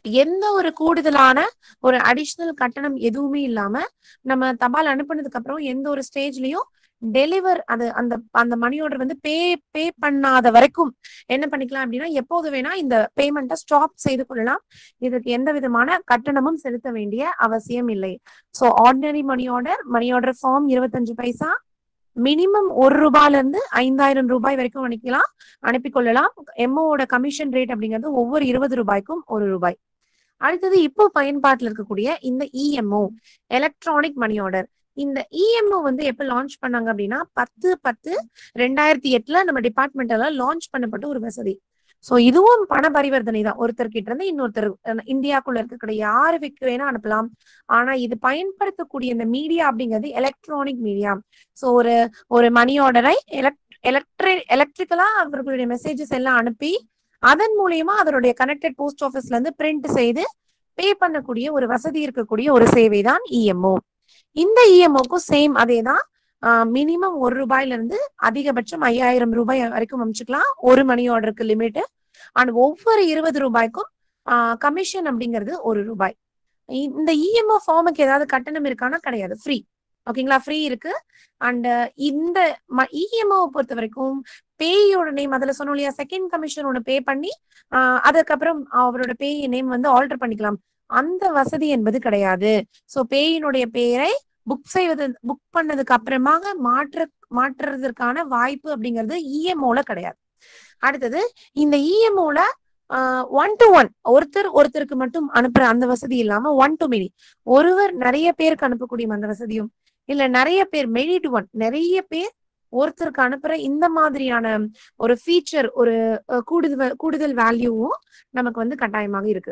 எந்த ஒரு கூடுதலான ஒரு அடிஷனல் கட்டணம் எதுவுமே இல்லாம நம்ம தபால் அனுப்புனதுக்கு அப்புறம் எந்த ஒரு ஸ்டேஜ்லயும் டெலிவர் அது அந்த அந்த மணி ஆர்டர் வந்து பே பே பண்ணாத வரைக்கும் என்ன பண்ணிக்கலாம் அப்படின்னா எப்போது வேணா இந்த பேமெண்ட்டை ஸ்டாப் செய்து கொள்ளலாம் இதுக்கு எந்த விதமான கட்டணமும் செலுத்த வேண்டிய அவசியம் இல்லை so ordinary money order money order form இருபத்தஞ்சு பைசா மினிமம் ஒரு ரூபாயில இருந்து ஐந்தாயிரம் ரூபாய் வரைக்கும் அனுப்பிக்கலாம் அனுப்பி கொள்ளலாம் எம்ஓட கமிஷன் ரேட் அப்படிங்கிறது ஒவ்வொரு இருபது ரூபாய்க்கும் ஒரு ரூபாய் அடுத்தது இப்போ பயன்பாட்டில் இருக்கக்கூடிய இந்த இஎம்ஓ எலக்ட்ரானிக் மணி ஆர்டர் இந்த இஎம்ஓ வந்து எப்ப லான்ச் பண்ணாங்க அப்படின்னா பத்து பத்து ரெண்டாயிரத்தி எட்டுல நம்ம டிபார்ட்மெண்ட்ல லான்ச் பண்ணப்பட்ட ஒரு வசதி சோ இதுவும் பண பரிவர்த்தனை தான் ஒருத்தர் கிட்ட இருந்து இன்னொருத்தர் அஹ் இந்தியாக்குள்ள இருக்கக்கூடிய யாருக்கு வேணா அனுப்பலாம் ஆனா இது பயன்படுத்தக்கூடிய இந்த மீடியா அப்படிங்கிறது எலக்ட்ரானிக் மீடியா சோ ஒரு ஒரு மணி ஆர்டரை எலக்ட்ரி எலக்ட்ரிக்கலா அவர்களுடைய மெசேஜஸ் எல்லாம் அனுப்பி அதன் மூலியமா அதனுடைய கனெக்டட் போஸ்ட் ஆஃபீஸ்ல இருந்து பிரிண்ட் செய்து பே பண்ணக்கூடிய ஒரு வசதி இருக்கக்கூடிய ஒரு சேவை தான் இஎம்ஓ இந்த இஎம்ஓக்கும் சேம் அதே தான் மினிமம் ஒரு ரூபாயில இருந்து அதிகபட்சம் ஐயாயிரம் ரூபாய் வரைக்கும் அமைச்சுக்கலாம் ஒரு மணி ஆர்டருக்கு லிமிட் அண்ட் ஒவ்வொரு இருபது ரூபாய்க்கும் கமிஷன் அப்படிங்கிறது ஒரு ரூபாய் இந்த இஎம்ஓ ஃபார்முக்கு ஏதாவது கட்டணம் இருக்கானா கிடையாது ஃப்ரீ ஓகேங்களா ஃப்ரீ இருக்கு அண்ட் இந்த இஎம்ஓ பொறுத்த வரைக்கும் பேயோட நேம் அதுல சொன்னோம் இல்லையா செகண்ட் கமிஷன் ஒன்று பே பண்ணி ஆஹ் அதுக்கப்புறம் அவரோட பேய் நேம் வந்து ஆல்டர் பண்ணிக்கலாம் அந்த வசதி என்பது கிடையாது சோ பேயினுடைய பெயரை புக் செய்வது புக் பண்ணதுக்கு அப்புறமாக மாற்ற மாற்றுறதுக்கான வாய்ப்பு அப்படிங்கிறது இஎம்ஓல கிடையாது அடுத்தது இந்த இஎம்ஓல ஒன் டு ஒன் ஒருத்தர் ஒருத்தருக்கு மட்டும் அனுப்புற அந்த வசதி இல்லாம ஒன் டு மெனி ஒருவர் நிறைய பேருக்கு அனுப்பக்கூடிய அந்த வசதியும் இல்ல நிறைய பேர் மெனி டு ஒன் நிறைய பேர் ஒருத்தருக்கு அனுப்புற இந்த மாதிரியான ஒரு ஃபீச்சர் ஒரு கூடுதல் கூடுதல் வேல்யூவும் நமக்கு வந்து கட்டாயமாக இருக்கு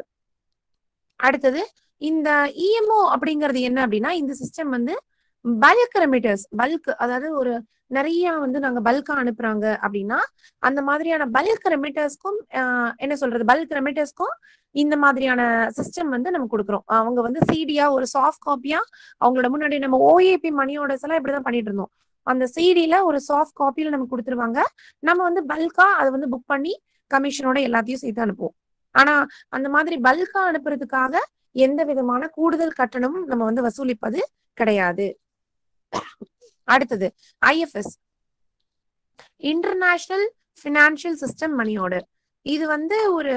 அடுத்தது இந்த இஎம்ஓ அப்படிங்கிறது என்ன அப்படின்னா இந்த சிஸ்டம் வந்து பல்க் ரெமிட்டர்ஸ் பல்க் அதாவது ஒரு நிறைய வந்து நாங்க பல்கா அனுப்புறாங்க அப்படின்னா அந்த மாதிரியான பல்க் ரெமிட்டர்ஸ்க்கும் என்ன சொல்றது பல்க் ரெமிட்டர்ஸ்க்கும் இந்த மாதிரியான சிஸ்டம் வந்து நம்ம கொடுக்குறோம் அவங்க வந்து சிடியா ஒரு சாஃப்ட் காப்பியா அவங்களோட முன்னாடி நம்ம ஓஏபி மணி ஆர்டர்ஸ் எல்லாம் இப்படிதான் பண்ணிட்டு இருந்தோம் அந்த சிடில ஒரு சாஃப்ட் காப்பியில நமக்கு கொடுத்துருவாங்க நம்ம வந்து பல்கா அதை வந்து புக் பண்ணி கமிஷனோட எல்லாத்தையும் சேர்த்து அனுப்புவோம் ஆனா அந்த மாதிரி பல்கா அனுப்புறதுக்காக எந்த விதமான கூடுதல் கட்டணமும் நம்ம வந்து வசூலிப்பது கிடையாது அடுத்தது IFS international financial system money order இது வந்து ஒரு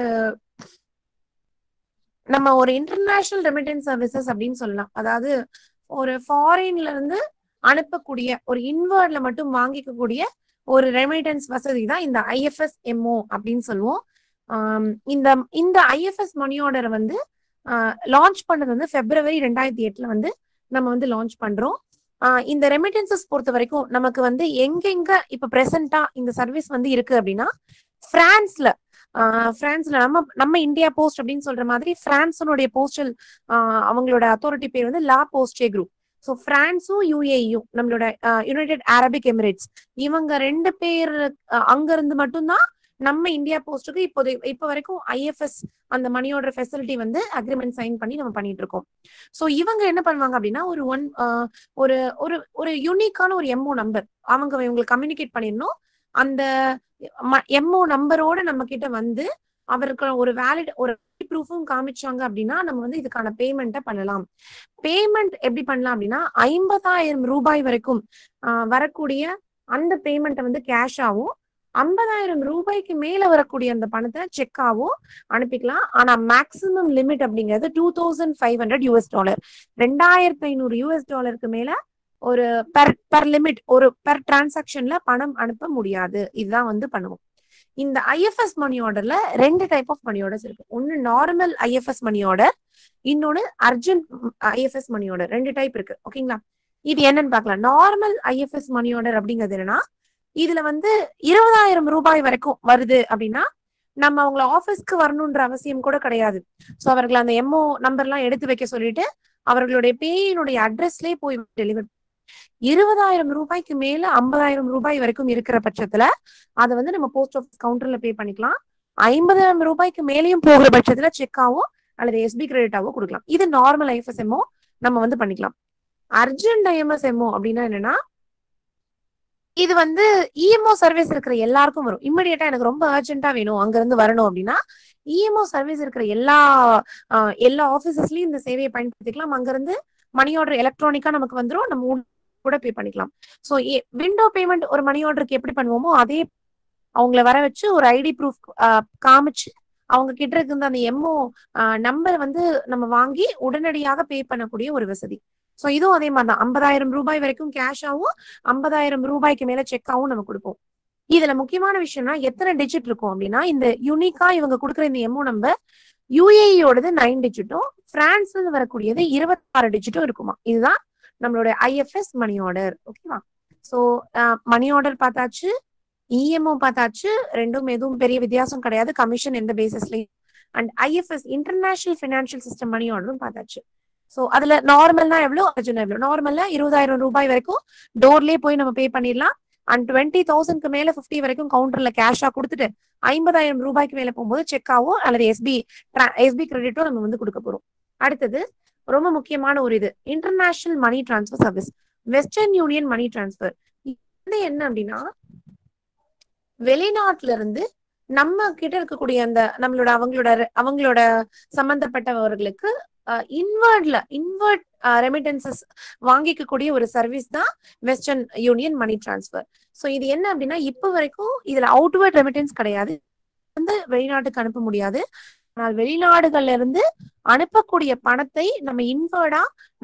நம்ம ஒரு இன்டர்நேஷனல் ரெமிட்டன்ஸ் சர்வீசஸ் அப்படின்னு சொல்லலாம் அதாவது ஒரு ஃபாரின்ல இருந்து அனுப்பக்கூடிய ஒரு இன்வர்ட்ல மட்டும் வாங்கிக்கக்கூடிய ஒரு ரெமிட்டன்ஸ் வசதி தான் இந்த ஐஎஃப்எஸ் எம்ஓ அப்படின்னு சொல்லுவோம் இந்த இந்த ஐஎஃப்எஸ் மணி ஆர்டரை வந்து லான்ச் பண்ணது வந்து பிப்ரவரி ரெண்டாயிரத்தி எட்டுல வந்து நம்ம வந்து லான்ச் பண்றோம் இந்த ரெமிட்டன்சஸ் பொறுத்த வரைக்கும் நமக்கு வந்து எங்கெங்க இப்ப பிரசன்டா இந்த சர்வீஸ் வந்து இருக்கு அப்படின்னா பிரான்ஸ்ல பிரான்ஸ்ல நம்ம நம்ம இந்தியா போஸ்ட் அப்படின்னு சொல்ற மாதிரி பிரான்ஸனுடைய போஸ்டல் அவங்களோட அத்தாரிட்டி பேர் வந்து லா போஸ்டே குரூப் ஸோ பிரான்ஸும் யூஏயும் நம்மளோட யுனைடெட் அரபிக் எமிரேட்ஸ் இவங்க ரெண்டு பேர் அங்க இருந்து மட்டும்தான் நம்ம இந்தியா போஸ்ட்டுக்கு இப்போது இப்ப வரைக்கும் ஐஎஃப்எஸ் அந்த மணி ஆர்டர் ஃபெசிலிட்டி வந்து அக்ரிமெண்ட் சைன் பண்ணி நம்ம பண்ணிட்டு இருக்கோம் ஸோ இவங்க என்ன பண்ணுவாங்க அப்படின்னா ஒரு ஒன் ஒரு ஒரு ஒரு யூனிக்கான ஒரு எம்ஓ நம்பர் அவங்க இவங்களுக்கு கம்யூனிகேட் பண்ணிடணும் அந்த எம்ஓ நம்பரோட நம்ம கிட்ட வந்து அவருக்கு ஒரு வேலிட் ஒரு ப்ரூஃபும் காமிச்சாங்க அப்படின்னா நம்ம வந்து இதுக்கான பேமெண்ட்டை பண்ணலாம் பேமெண்ட் எப்படி பண்ணலாம் அப்படின்னா ஐம்பதாயிரம் ரூபாய் வரைக்கும் வரக்கூடிய அந்த பேமெண்ட்டை வந்து கேஷாவும் ஐம்பதாயிரம் ரூபாய்க்கு மேல வரக்கூடிய அந்த பணத்தை செக்காவோ அனுப்பிக்கலாம் ஆனா மேக்சிமம் லிமிட் அப்படிங்கிறது two thousand five hundred US dollar ரெண்டாயிரத்தி ஐநூறு யூஎஸ் டாலருக்கு மேல ஒரு பெர் பெர் லிமிட் ஒரு பெர் டிரான்சாக்ஷன்ல பணம் அனுப்ப முடியாது இதுதான் வந்து பண்ணுவோம் இந்த ஐஎஃப்எஸ் மணி ஆர்டர்ல ரெண்டு டைப் ஆஃப் மணி ஆர்டர்ஸ் இருக்கு ஒன்னு நார்மல் ஐஎஃப்எஸ் மணி ஆர்டர் இன்னொன்னு அர்ஜென்ட் ஐஎஃப்எஸ் மணி ஆர்டர் ரெண்டு டைப் இருக்கு ஓகேங்களா இது என்னன்னு பார்க்கலாம் நார்மல் ஐஎஃப்எஸ் மணி ஆர்டர் அப்படிங்கிறது என்னன்னா இதுல வந்து இருபதாயிரம் ரூபாய் வரைக்கும் வருது அப்படின்னா நம்ம அவங்கள ஆபீஸ்க்கு வரணும்ன்ற அவசியம் கூட கிடையாது சோ அவர்கள் அந்த எம்ஓ நம்பர் எல்லாம் எடுத்து வைக்க சொல்லிட்டு அவர்களுடைய பேயினுடைய அட்ரஸ்லயே போய் டெலிவர் இருபதாயிரம் ரூபாய்க்கு மேல ஐம்பதாயிரம் ரூபாய் வரைக்கும் இருக்கிற பட்சத்துல அதை வந்து நம்ம போஸ்ட் ஆஃபீஸ் கவுண்டர்ல பே பண்ணிக்கலாம் ஐம்பதாயிரம் ரூபாய்க்கு மேலேயும் போகிற பட்சத்துல செக்காவோ அல்லது எஸ்பி கிரெடிட்டாவோ கொடுக்கலாம் இது நார்மல் ஐஎஃப்எஸ்எம்ஓ நம்ம வந்து பண்ணிக்கலாம் அர்ஜென்ட் ஐஎம்எஸ்எம்ஓ அப்படின்னா என்னன்னா இது வந்து இஎம்ஓ சர்வீஸ் இருக்கிற எல்லாருக்கும் வரும் இம்மிடியட்டா எனக்கு ரொம்ப அர்ஜென்ட்டா வேணும் அங்க இருந்து வரணும் அப்படின்னா இஎம்ஓ சர்வீஸ் இருக்கிற எல்லா ஆஹ், எல்லா ஆபீசஸ்லயும் இந்த சேவையை பயன்படுத்திக்கலாம் அங்க இருந்து மணி ஆர்டர் எலக்ட்ரானிக்கா நமக்கு வந்துரும் நம்ம உள்ள கூட பே பண்ணிக்கலாம் ஸோ விண்டோ பேமெண்ட் ஒரு மணி ஆர்டருக்கு எப்படி பண்ணுவோமோ அதே அவங்கள வர வச்சு ஒரு ஐடி ப்ரூஃப் காமிச்சு அவங்க கிட்ட இருக்க அந்த எம்ஓ நம்பர் வந்து நம்ம வாங்கி உடனடியாக பே பண்ணக்கூடிய ஒரு வசதி ஸோ இதுவும் அதே மாதிரி தான் ஐம்பதாயிரம் ரூபாய் வரைக்கும் கேஷாவும் ஐம்பதாயிரம் ரூபாய்க்கு மேல செக்காவும் நம்ம கொடுப்போம் இதுல முக்கியமான விஷயம்னா எத்தனை டிஜிட் இருக்கும் அப்படின்னா இந்த யூனிக்கா இவங்க கொடுக்குற இந்த எம்ஓ நம்பர் யுஏஇயோடது நைன் டிஜிட்டும் பிரான்ஸ்ல இருந்து வரக்கூடியது இருபத்தாறு டிஜிட்டும் இருக்குமா இதுதான் நம்மளோட ஐஎஃப்எஸ் மணி ஆர்டர் ஓகேவா ஸோ மணி ஆர்டர் பார்த்தாச்சு இஎம்ஓ பார்த்தாச்சு ரெண்டும் எதுவும் பெரிய வித்தியாசம் கிடையாது கமிஷன் எந்த பேசிஸ்லயும் and IFS international financial system money ஆர்டரும் பார்த்தாச்சு ஸோ அதுல நார்மல்னா எவ்வளோ அர்ஜுனா எவ்வளோ நார்மல்ல இருபதாயிரம் ரூபாய் வரைக்கும் டோர்லயே போய் நம்ம பே பண்ணிடலாம் அண்ட் டுவெண்ட்டி தௌசண்ட்க்கு மேல ஃபிஃப்டி வரைக்கும் கவுண்டர்ல கேஷா கொடுத்துட்டு ஐம்பதாயிரம் ரூபாய்க்கு மேல போகும்போது செக்காவோ அல்லது எஸ்பி எஸ்பி கிரெடிட்டோ நம்ம வந்து கொடுக்க போறோம் அடுத்தது ரொம்ப முக்கியமான ஒரு இது international money transfer service Western Union money transfer இது என்ன அப்படின்னா வெளிநாட்டுல இருந்து நம்ம கிட்ட இருக்கக்கூடிய அந்த நம்மளோட அவங்களோட அவங்களோட சம்பந்தப்பட்டவர்களுக்கு இன்வர்ட்ல இன்வர்ட் ரெமிட்டன்சஸ் வாங்கிக்கக்கூடிய ஒரு சர்வீஸ் தான் Western Union money transfer so இது என்ன அப்படின்னா இப்போ வரைக்கும் இதுல அவுட்வர்ட் ரெமிட்டன்ஸ் கிடையாது வந்து வெளிநாட்டுக்கு அனுப்ப முடியாது ஆனால் வெளிநாடுகள்ல இருந்து அனுப்பக்கூடிய பணத்தை நம்ம இன்வர்டா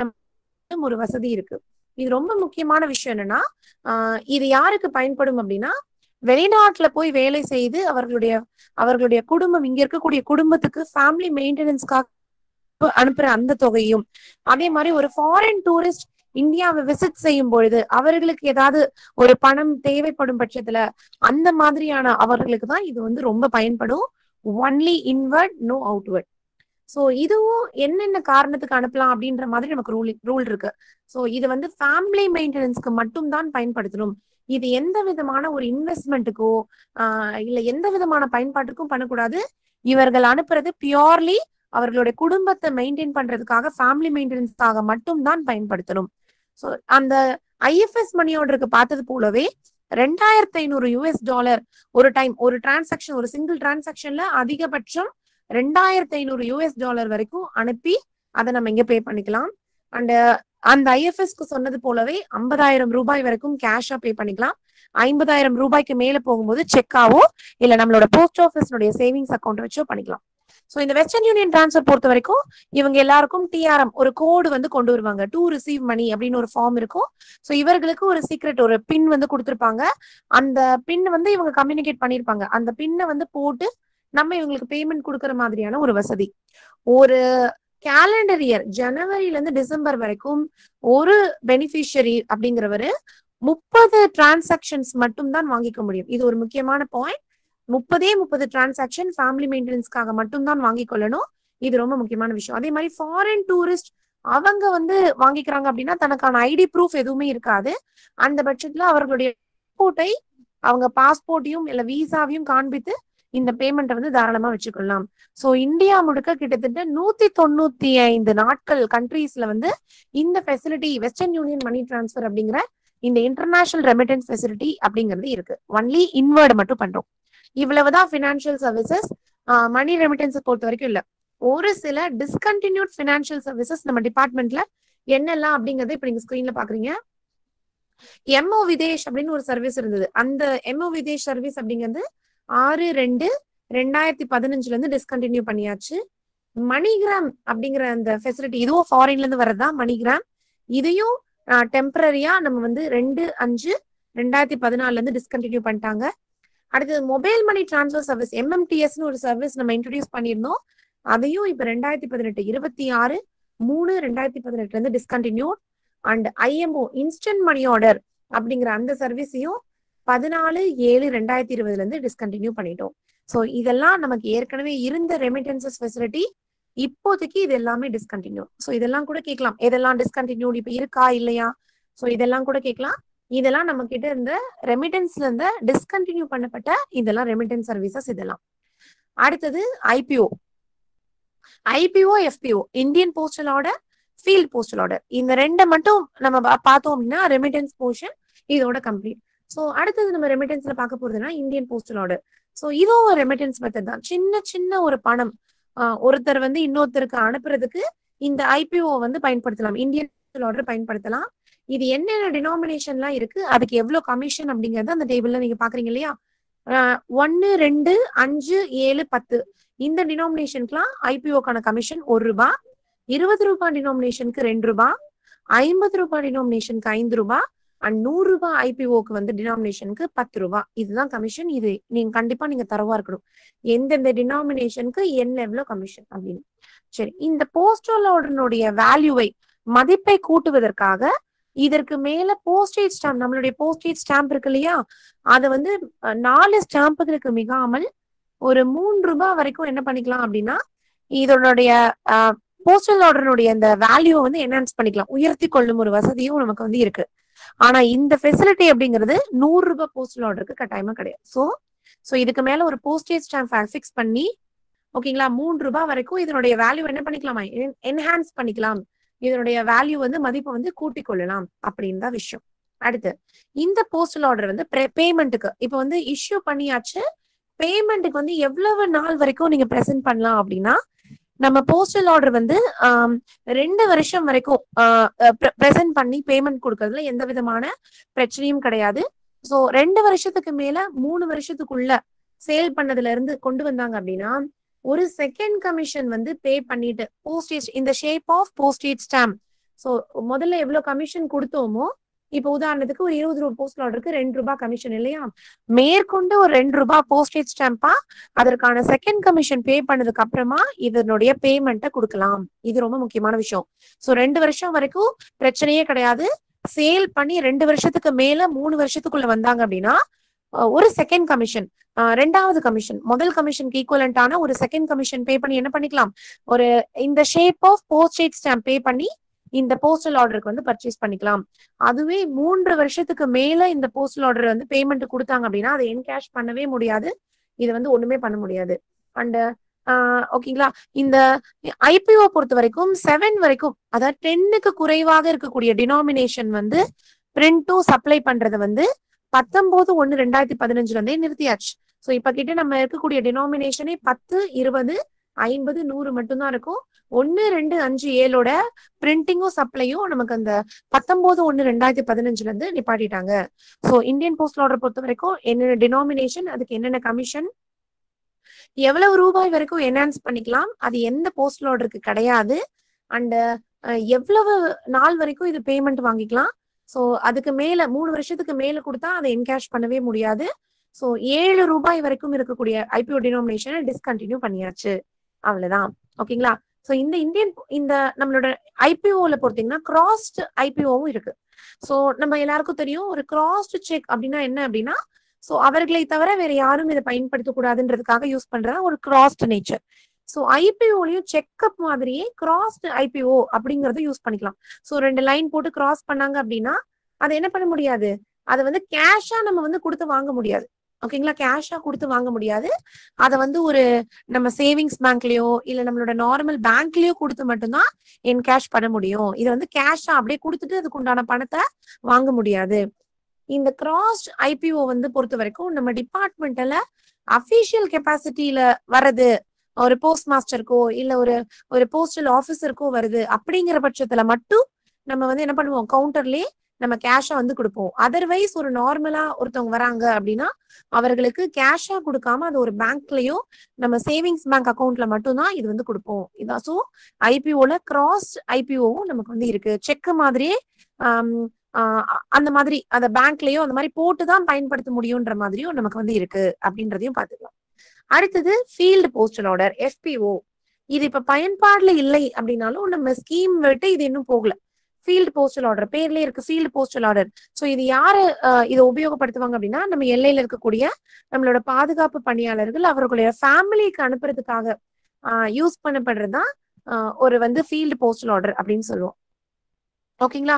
நம்ம ஒரு வசதி இருக்கு இது ரொம்ப முக்கியமான விஷயம் என்னன்னா ஆஹ் இது யாருக்கு பயன்படும் அப்படின்னா வெளிநாட்டுல போய் வேலை செய்து அவர்களுடைய அவர்களுடைய குடும்பம் இங்க இருக்கக்கூடிய குடும்பத்துக்கு ஃபேமிலி மெயின்டெனன்ஸ்க்காக அனுப்புற அந்த தொகையும் அதே மாதிரி ஒரு ஃபாரின் டூரிஸ்ட் இந்தியாவை விசிட் செய்யும் பொழுது அவர்களுக்கு ஏதாவது ஒரு பணம் தேவைப்படும் பட்சத்துல அந்த மாதிரியான அவர்களுக்கு தான் இது வந்து ரொம்ப பயன்படும் only inward no outward so இதுவும் என்னென்ன காரணத்துக்கு அனுப்பலாம் அப்படின்ற மாதிரி நமக்கு ரூல் ரூல் இருக்கு சோ இது வந்து ஃபேமிலி மெயின்டெனன்ஸ்க்கு மட்டும் தான் பயன்படுத்தணும் இது எந்த விதமான ஒரு இன்வெஸ்ட்மெண்ட்டுக்கோ ஆஹ் இல்ல எந்த விதமான பயன்பாட்டுக்கும் பண்ணக்கூடாது இவர்கள் அனுப்புறது பியோர்லி அவர்களுடைய குடும்பத்தை மெயின்டைன் பண்றதுக்காக ஃபேமிலி மெயின்டெனன்ஸ்க்காக மட்டும் தான் பயன்படுத்தணும் ஸோ அந்த ஐஎஃப்எஸ் மணி ஆர்டருக்கு பார்த்தது போலவே ரெண்டாயிரத்தி ஐநூறு யூஎஸ் டாலர் ஒரு டைம் ஒரு டிரான்சாக்ஷன் ஒரு சிங்கிள் டிரான்சாக்ஷன்ல அதிகபட்சம் ரெண்டாயிரத்தி ஐநூறு யூஎஸ் டாலர் வரைக்கும் அனுப்பி அதை நம்ம இங்க பே பண்ணிக்கலாம் அண்ட் அந்த ஐஎஃப்எஸ்க்கு சொன்னது போலவே ஐம்பதாயிரம் ரூபாய் வரைக்கும் கேஷா பே பண்ணிக்கலாம் ஐம்பதாயிரம் ரூபாய்க்கு மேல போகும்போது செக்காவோ இல்ல நம்மளோட போஸ்ட் ஆஃபீஸ்னுடைய சேவிங்ஸ் அக்கௌண்ட் வச்சோ பண்ணிக்கலாம் சோ இந்த வெஸ்டர்ன் யூனியன் டிரான்ஸ்ஃபர் பொறுத்த வரைக்கும் இவங்க எல்லாருக்கும் டிஆர்எம் ஒரு கோடு வந்து கொண்டு வருவாங்க டு ரிசீவ் மணி அப்படின்னு ஒரு ஃபார்ம் இருக்கும் சோ இவர்களுக்கு ஒரு சீக்ரெட் ஒரு பின் வந்து கொடுத்துருப்பாங்க அந்த பின் வந்து இவங்க கம்யூனிகேட் பண்ணிருப்பாங்க அந்த பின்னை வந்து போட்டு நம்ம இவங்களுக்கு பேமெண்ட் கொடுக்கற மாதிரியான ஒரு வசதி ஒரு கேலண்டர் இயர் ஜனவரில இருந்து டிசம்பர் வரைக்கும் ஒரு பெனிஃபிஷியரி அப்படிங்கிறவரு முப்பது டிரான்சாக்ஷன்ஸ் மட்டும் தான் வாங்கிக்க முடியும் இது ஒரு முக்கியமான பாயிண்ட் முப்பதே முப்பது டிரான்சாக்ஷன் ஃபேமிலி மெயின்டெனன்ஸ்க்காக மட்டும் தான் வாங்கிக் கொள்ளணும் இது ரொம்ப முக்கியமான விஷயம் அதே மாதிரி ஃபாரின் டூரிஸ்ட் அவங்க வந்து வாங்கிக்கிறாங்க அப்படின்னா தனக்கான ஐடி ப்ரூஃப் எதுவுமே இருக்காது அந்த பட்சத்துல அவர்களுடைய பாஸ்போர்ட்டை அவங்க பாஸ்போர்ட்டையும் இல்ல விசாவையும் காண்பித்து இந்த பேமெண்ட்டை வந்து தாராளமா வச்சுக்கொள்ளலாம் சோ இந்தியா முழுக்க கிட்டத்தட்ட நூத்தி தொண்ணூத்தி ஐந்து நாட்கள் கண்ட்ரீஸ்ல வந்து இந்த facility Western Union money transfer அப்படிங்கிற இந்த இன்டர்நேஷனல் ரெமிட்டன்ஸ் ஃபெசிலிட்டி அப்படிங்கிறது இருக்கு ஒன்லி இன்வேர்டு மட்டும் பண்றோம் இவ்வளவுதான் பினான்சியல் சர்வீசஸ் மணி ரெமிட்டன்ஸ் பொறுத்த வரைக்கும் இல்ல ஒரு சில டிஸ்கண்டினியூட் பினான்சியல் சர்வீசஸ் நம்ம டிபார்ட்மெண்ட்ல என்னெல்லாம் அப்படிங்கறத இப்ப நீங்க ஸ்கிரீன்ல பாக்குறீங்க எம்ஓ விதேஷ் அப்படின்னு ஒரு சர்வீஸ் இருந்தது அந்த எம்ஓ விதேஷ் சர்வீஸ் அப்படிங்கிறது ஆறு ரெண்டு ரெண்டாயிரத்தி பதினஞ்சுல இருந்து டிஸ்கண்டினியூ பண்ணியாச்சு மணிகிராம் அப்படிங்கிற அந்த ஃபெசிலிட்டி இதுவும் ஃபாரின்ல இருந்து வர்றதுதான் மணிகிராம் இதையும் டெம்பரரியா நம்ம வந்து ரெண்டு அஞ்சு ரெண்டாயிரத்தி பதினாலுல இருந்து டிஸ்கண்டினியூ பண்ணிட்டாங்க அடுத்தது மொபைல் மணி டிரான்ஸ்ஃபர் சர்வீஸ் எம்எம்டிஎஸ்னு ஒரு சர்வீஸ் நம்ம இன்ட்ரடியூஸ் பண்ணியிருந்தோம் அதையும் இப்ப ரெண்டாயிரத்தி பதினெட்டு இருபத்தி ஆறு மூணு ரெண்டாயிரத்தி பதினெட்டுல இருந்து discontinue and IMO instant money order அப்படிங்கிற அந்த சர்வீஸையும் பதினாலு ஏழு ரெண்டாயிரத்தி இருபதுல இருந்து டிஸ்கண்டினியூ பண்ணிட்டோம் ஸோ இதெல்லாம் நமக்கு ஏற்கனவே இருந்த ரெமிட்டன்சஸ் ஃபெசிலிட்டி இப்போதைக்கு இது எல்லாமே டிஸ்கண்டினியூ ஸோ இதெல்லாம் கூட கேட்கலாம் எதெல்லாம் டிஸ்கண்டினியூட் இப்ப இருக்கா இல்லையா ஸோ இதெல்லாம் கூட கேட்கலாம் இதெல்லாம் நம்ம கிட்ட இருந்த ரெமிட்டன்ஸ்ல இருந்த டிஸ்கண்டினியூ பண்ணப்பட்ட இதெல்லாம் ரெமிட்டன்ஸ் சர்வீசஸ் இதெல்லாம் அடுத்தது IPO IPO FPO Indian postal order field postal order இந்த ரெண்டை மட்டும் நம்ம பார்த்தோம் அப்படின்னா ரெமிட்டன்ஸ் போர்ஷன் இதோட கம்ப்ளீட் ஸோ அடுத்தது நம்ம ரெமிட்டன்ஸ்ல பார்க்க போறதுன்னா இந்தியன் போஸ்டல் ஆர்டர் ஸோ இதுவும் ஒரு ரெமிட்டன்ஸ் மெத்தட் தான் சின்ன சின்ன ஒரு பணம் ஆஹ் ஒருத்தர் வந்து இன்னொருத்தருக்கு அனுப்புறதுக்கு இந்த ஐபிஓ வந்து பயன்படுத்தலாம் இந்தியன் போஸ்டல் ஆர்டர் பயன்படுத்தலாம் இது என்னென்ன டினாமினேஷன்லாம் இருக்கு அதுக்கு எவ்வளவு கமிஷன் அப்படிங்கறது அந்த டேபிள்ல நீங்க பாக்குறீங்க இல்லையா ஒன்னு ரெண்டு அஞ்சு ஏழு பத்து இந்த டினாமினேஷனுக்குலாம் ஐபிஓக்கான கமிஷன் ஒரு ரூபாய் இருபது ரூபாய் டினாமினேஷனுக்கு ரெண்டு ரூபாய் ஐம்பது ரூபாய் டினாமினேஷனுக்கு ஐந்து ரூபாய் அண்ட் நூறு ரூபாய் ஐபிஓக்கு வந்து டினாமினேஷனுக்கு பத்து ரூபாய் இதுதான் கமிஷன் இது நீங்க கண்டிப்பா நீங்க தரவா இருக்கணும் எந்தெந்த டினாமினேஷனுக்கு என்ன எவ்வளவு கமிஷன் அப்படின்னு சரி இந்த போஸ்டல் ஆர்டர்னுடைய வேல்யூவை மதிப்பை கூட்டுவதற்காக இதற்கு மேல போஸ்டேஜ் ஸ்டாம்ப் நம்மளுடைய போஸ்டேஜ் ஸ்டாம்ப் இருக்கு இல்லையா அதை வந்து அஹ், நாலு ஸ்டாம்புகளுக்கு மிகாமல் ஒரு மூன்று ரூபாய் வரைக்கும் என்ன பண்ணிக்கலாம் அப்படின்னா இதனுடைய போஸ்டல் ஆர்டருடைய அந்த வேல்யூ வந்து என்ஹான்ஸ் பண்ணிக்கலாம் உயர்த்தி கொள்ளும் ஒரு வசதியும் நமக்கு வந்து இருக்கு ஆனா இந்த ஃபெசிலிட்டி அப்படிங்கிறது நூறு ரூபாய் போஸ்டல் ஆர்டருக்கு கட்டாயமா கிடையாது சோ சோ இதுக்கு மேல ஒரு போஸ்டேஜ் ஸ்டாம்ப் ஃபிக்ஸ் பண்ணி ஓகேங்களா மூன்று ரூபாய் வரைக்கும் இதனுடைய வேல்யூ என்ன பண்ணிக்கலாமா என்ஹான்ஸ் பண்ணிக்கலாம் இதனுடைய வேல்யூ வந்து மதிப்பை வந்து கூட்டிக் கொள்ளலாம் அப்படின்னு தான் விஷயம் அடுத்து இந்த போஸ்டல் ஆர்டர் வந்து பேமெண்ட்டுக்கு இப்போ வந்து இஷ்யூ பண்ணியாச்சு பேமெண்ட்டுக்கு வந்து எவ்வளவு நாள் வரைக்கும் நீங்க பிரசன்ட் பண்ணலாம் அப்படின்னா நம்ம போஸ்டல் ஆர்டர் வந்து ஆம், ரெண்டு வருஷம் வரைக்கும் பிரசன்ட் பண்ணி பேமெண்ட் கொடுக்கறதுல எந்த விதமான பிரச்சனையும் கிடையாது சோ ரெண்டு வருஷத்துக்கு மேல மூணு வருஷத்துக்குள்ள சேல் பண்ணதுல இருந்து கொண்டு வந்தாங்க அப்படின்னா ஒரு செகண்ட் கமிஷன் வந்து பே பண்ணிட்டு போஸ்டேஜ் இந்த shape of postage stamp so முதல்ல எவ்வளவு கமிஷன் கொடுத்தோமோ இப்போ உதாரணத்துக்கு ஒரு இருபது ரூபாய் போஸ்டல் ஆர்டருக்கு ரெண்டு ரூபாய் கமிஷன் இல்லையா மேற்கொண்டு ஒரு ரெண்டு ரூபாய் போஸ்டேஜ் ஸ்டாம்பா அதற்கான செகண்ட் கமிஷன் பே பண்ணதுக்கு அப்புறமா இதனுடைய பேமெண்ட்டை கொடுக்கலாம் இது ரொம்ப முக்கியமான விஷயம் சோ ரெண்டு வருஷம் வரைக்கும் பிரச்சனையே கிடையாது சேல் பண்ணி ரெண்டு வருஷத்துக்கு மேல மூணு வருஷத்துக்குள்ள வந்தாங்க அப்படின்னா அஹ், ஒரு செகண்ட் கமிஷன் ரெண்டாவது கமிஷன் முதல் கமிஷனுக்கு ஈக்குவலண்டான ஒரு செகண்ட் கமிஷன் பே பண்ணி என்ன பண்ணிக்கலாம் ஒரு இந்த shape of postage stamp pay பண்ணி இந்த போஸ்டல் ஆர்டருக்கு வந்து பர்ச்சேஸ் பண்ணிக்கலாம் அதுவே மூன்று வருஷத்துக்கு மேல இந்த போஸ்டல் ஆர்டர் வந்து பேமெண்ட் கொடுத்தாங்க அப்படின்னா அதை என்கேஷ் பண்ணவே முடியாது இது வந்து ஒண்ணுமே பண்ண முடியாது அண்ட் ஓகேங்களா இந்த ஐபிஓ பொறுத்த வரைக்கும் செவன் வரைக்கும் அதாவது டென்னுக்கு குறைவாக இருக்கக்கூடிய டினாமினேஷன் வந்து பிரிண்டும் சப்ளை பண்றதை வந்து பத்தொன்பது ஒண்ணு ரெண்டாயிரத்தி பதினஞ்சுல இருந்தே நிறுத்தியாச்சு சோ இப்ப கிட்ட நம்ம இருக்கக்கூடிய டினாமினேஷனே பத்து இருபது ஐம்பது நூறு மட்டும்தான் இருக்கும் ஒன்னு ரெண்டு அஞ்சு ஏழோட பிரிண்டிங்கும் சப்ளையும் நமக்கு அந்த பத்தொன்பது ஒண்ணு ரெண்டாயிரத்தி பதினஞ்சுல இருந்து நிப்பாட்டிட்டாங்க சோ இந்தியன் போஸ்டல் ஆர்டர் பொறுத்த வரைக்கும் என்னென்ன டினாமினேஷன் அதுக்கு என்னென்ன கமிஷன் எவ்வளவு ரூபாய் வரைக்கும் என்ஹான்ஸ் பண்ணிக்கலாம் அது எந்த போஸ்டல் ஆர்டருக்கு கிடையாது அண்ட் எவ்வளவு நாள் வரைக்கும் இது பேமெண்ட் வாங்கிக்கலாம் சோ அதுக்கு மேல மூணு வருஷத்துக்கு மேல கொடுத்தா அதை என்கேஷ் பண்ணவே முடியாது சோ ஏழு ரூபாய் வரைக்கும் இருக்கக்கூடிய ஐபிஓ டினாமினேஷனை டிஸ்கண்டினியூ பண்ணியாச்சு அவ்வளவுதான் ஓகேங்களா சோ இந்த இந்தியன் இந்த நம்மளோட ஐபிஓல பொறுத்தீங்கன்னா கிராஸ்ட் ஐபிஓவும் இருக்கு சோ நம்ம எல்லாருக்கும் தெரியும் ஒரு கிராஸ்ட் செக் அப்படின்னா என்ன அப்படின்னா சோ அவர்களை தவிர வேற யாரும் இதை பயன்படுத்த கூடாதுன்றதுக்காக யூஸ் பண்றதா ஒரு கிராஸ்ட் நேச்சர் சோ ஐபிஓலயும் செக்அப் மாதிரியே கிராஸ்ட் ஐபிஓ அப்படிங்கறத யூஸ் பண்ணிக்கலாம் சோ ரெண்டு லைன் போட்டு கிராஸ் பண்ணாங்க அப்படின்னா அதை என்ன பண்ண முடியாது அதை வந்து கேஷா நம்ம வந்து கொடுத்து வாங்க முடியாது ஓகேங்களா கேஷா கொடுத்து வாங்க முடியாது அதை வந்து ஒரு நம்ம சேவிங்ஸ் பேங்க்லயோ இல்ல நம்மளோட நார்மல் பேங்க்லயோ கொடுத்து மட்டும்தான் என் கேஷ் பண்ண முடியும் இதை வந்து கேஷா அப்படியே கொடுத்துட்டு அதுக்கு உண்டான பணத்தை வாங்க முடியாது இந்த கிராஸ் ஐபிஓ வந்து பொறுத்த வரைக்கும் நம்ம டிபார்ட்மெண்ட்ல அபிஷியல் கெப்பாசிட்டியில வர்றது ஒரு போஸ்ட் மாஸ்டருக்கோ இல்ல ஒரு ஒரு போஸ்டல் ஆபீசருக்கோ வருது அப்படிங்கிற பட்சத்துல மட்டும் நம்ம வந்து என்ன பண்ணுவோம் கவுண்டர்லயே நம்ம கேஷா வந்து கொடுப்போம் அதர்வைஸ் ஒரு நார்மலா ஒருத்தவங்க வராங்க அப்படின்னா அவர்களுக்கு கேஷா கொடுக்காம அது ஒரு பேங்க்லயோ நம்ம சேவிங்ஸ் பேங்க் அக்கௌண்ட்ல மட்டும்தான் இது வந்து கொடுப்போம் இதான் ஸோ ஐபிஓல கிராஸ் ஐபிஓவும் நமக்கு வந்து இருக்கு செக் மாதிரியே ஆம், ஆஹ் அந்த மாதிரி அந்த பேங்க்லயோ அந்த மாதிரி போட்டு தான் பயன்படுத்த முடியும்ன்ற மாதிரியும் நமக்கு வந்து இருக்கு அப்படின்றதையும் பார்த்துக்கலாம் அடுத்தது ஃபீல்டு போஸ்டல் ஆர்டர் எஃபிஓ இது இப்ப பயன்பாடுல இல்லை அப்படின்னாலும் நம்ம ஸ்கீம் விட்டு இது இன்னும் போகல ஃபீல்டு போஸ்டல் ஆர்டர் பேர்லயே இருக்கு ஃபீல்டு போஸ்டல் ஆர்டர் சோ இது யாரு அஹ், இதை உபயோகப்படுத்துவாங்க அப்படின்னா நம்ம எல்லையில இருக்கக்கூடிய நம்மளோட பாதுகாப்பு பணியாளர்கள் அவர்களுடைய ஃபேமிலிக்கு அனுப்புறதுக்காக யூஸ் பண்ணப்படுறதுதான் ஆஹ், ஒரு வந்து ஃபீல்டு போஸ்டல் ஆர்டர் அப்படின்னு சொல்லுவோம் ஓகேங்களா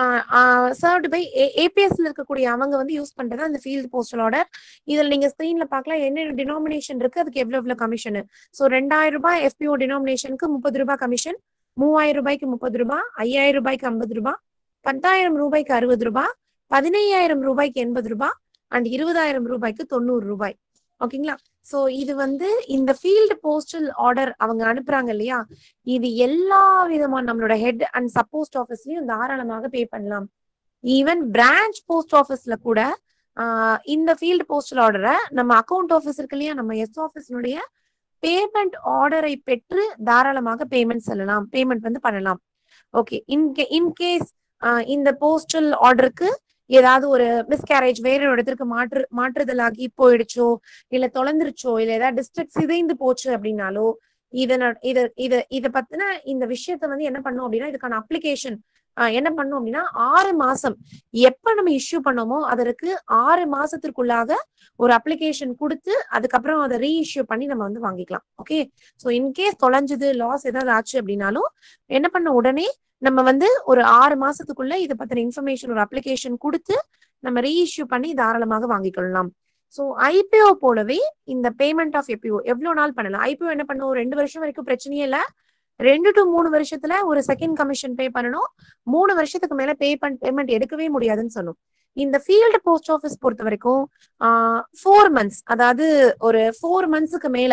சர்வ்டு பை ஏபிஎஸ்ல இருக்கக்கூடிய அவங்க வந்து யூஸ் பண்றது அந்த ஃபீல்டு போஸ்டல் ஆர்டர் இதுல நீங்க ஸ்கிரீன்ல பார்க்கலாம் என்ன டினாமினேஷன் இருக்கு அதுக்கு எவ்வளவு எவ்வளவு கமிஷன் சோ ரெண்டாயிரம் ரூபாய் எஃபிஓ டினாமினேஷனுக்கு முப்பது ரூபாய் கமிஷன் மூவாயிரம் ரூபாய்க்கு முப்பது ரூபாய் ஐயாயிரம் ரூபாய்க்கு ஐம்பது ரூபாய் பத்தாயிரம் ரூபாய்க்கு அறுபது ரூபாய் பதினையாயிரம் ரூபாய்க்கு எண்பது ரூபாய் அண்ட் இருபதாயிரம் ரூபாய்க்கு தொண்ணூறு ரூபாய் ஓகேங்களா சோ இது வந்து இந்த ஃபீல்டு போஸ்டல் ஆர்டர் அவங்க அனுப்புறாங்க இல்லையா இது எல்லா விதமான நம்மளோட ஹெட் அண்ட் சப் போஸ்ட் ஆஃபீஸ்லயும் தாராளமாக பே பண்ணலாம் ஈவன் பிரான்ச் போஸ்ட் ஆஃபீஸ்ல கூட ஆஹ் இந்த ஃபீல்டு போஸ்டல் ஆர்டரை நம்ம அக்கௌண்ட் ஆஃபீஸ் இருக்கு இல்லையா நம்ம எஸ் ஆஃபீஸ்னுடைய பேமெண்ட் ஆர்டரை பெற்று தாராளமாக பேமெண்ட் செல்லலாம் பேமெண்ட் வந்து பண்ணலாம் ஓகே இன்கே இன்கேஸ் இந்த போஸ்டல் ஆர்டருக்கு ஏதாவது ஒரு மிஸ்கேரேஜ் வேற ஒரு இடத்திற்கு மாற்று மாற்றுதலாகி போயிடுச்சோ இல்ல தொலைந்துருச்சோ இல்ல ஏதாவது டிஸ்ட்ரிக்ட் சிதைந்து போச்சு அப்படின்னாலோ இத இத இத இத பத்தின இந்த விஷயத்த வந்து என்ன பண்ணும் அப்படின்னா இதுக்கான அப்ளிகேஷன் என்ன பண்ணும் அப்படின்னா ஆறு மாசம் எப்ப நம்ம இஷ்யூ பண்ணோமோ அதற்கு ஆறு மாசத்திற்குள்ளாக ஒரு அப்ளிகேஷன் கொடுத்து அதுக்கப்புறம் அதை ரீஇஷ்யூ பண்ணி நம்ம வந்து வாங்கிக்கலாம் ஓகே ஸோ இன்கேஸ் தொலைஞ்சது லாஸ் ஏதாவது ஆச்சு அப்படின்னாலும் என்ன பண்ண உடனே நம்ம வந்து ஒரு ஆறு மாசத்துக்குள்ள இதை பத்தின இன்ஃபர்மேஷன் ஒரு அப்ளிகேஷன் கொடுத்து நம்ம ரீஇஷ்யூ பண்ணி தாராளமாக வாங்கிக்கொள்ளலாம் ஸோ ஐபிஓ போலவே இந்த பேமெண்ட் ஆஃப் எப்பிஓ எவ்வளவு நாள் பண்ணலாம் ஐபிஓ என்ன பண்ணும் ரெண்டு வருஷம் வரைக்கும் பிரச்சனையே இல்லை ரெண்டு டு மூணு வருஷத்துல ஒரு செகண்ட் கமிஷன் பே பண்ணணும் மூணு வருஷத்துக்கு மேல பே பண் பேமெண்ட் எடுக்கவே முடியாதுன்னு சொன்னோம் இந்த ஃபீல்டு போஸ்ட் ஆஃபீஸ் பொறுத்த வரைக்கும் ஃபோர் மந்த்ஸ் அதாவது ஒரு ஃபோர் மந்த்ஸுக்கு மேல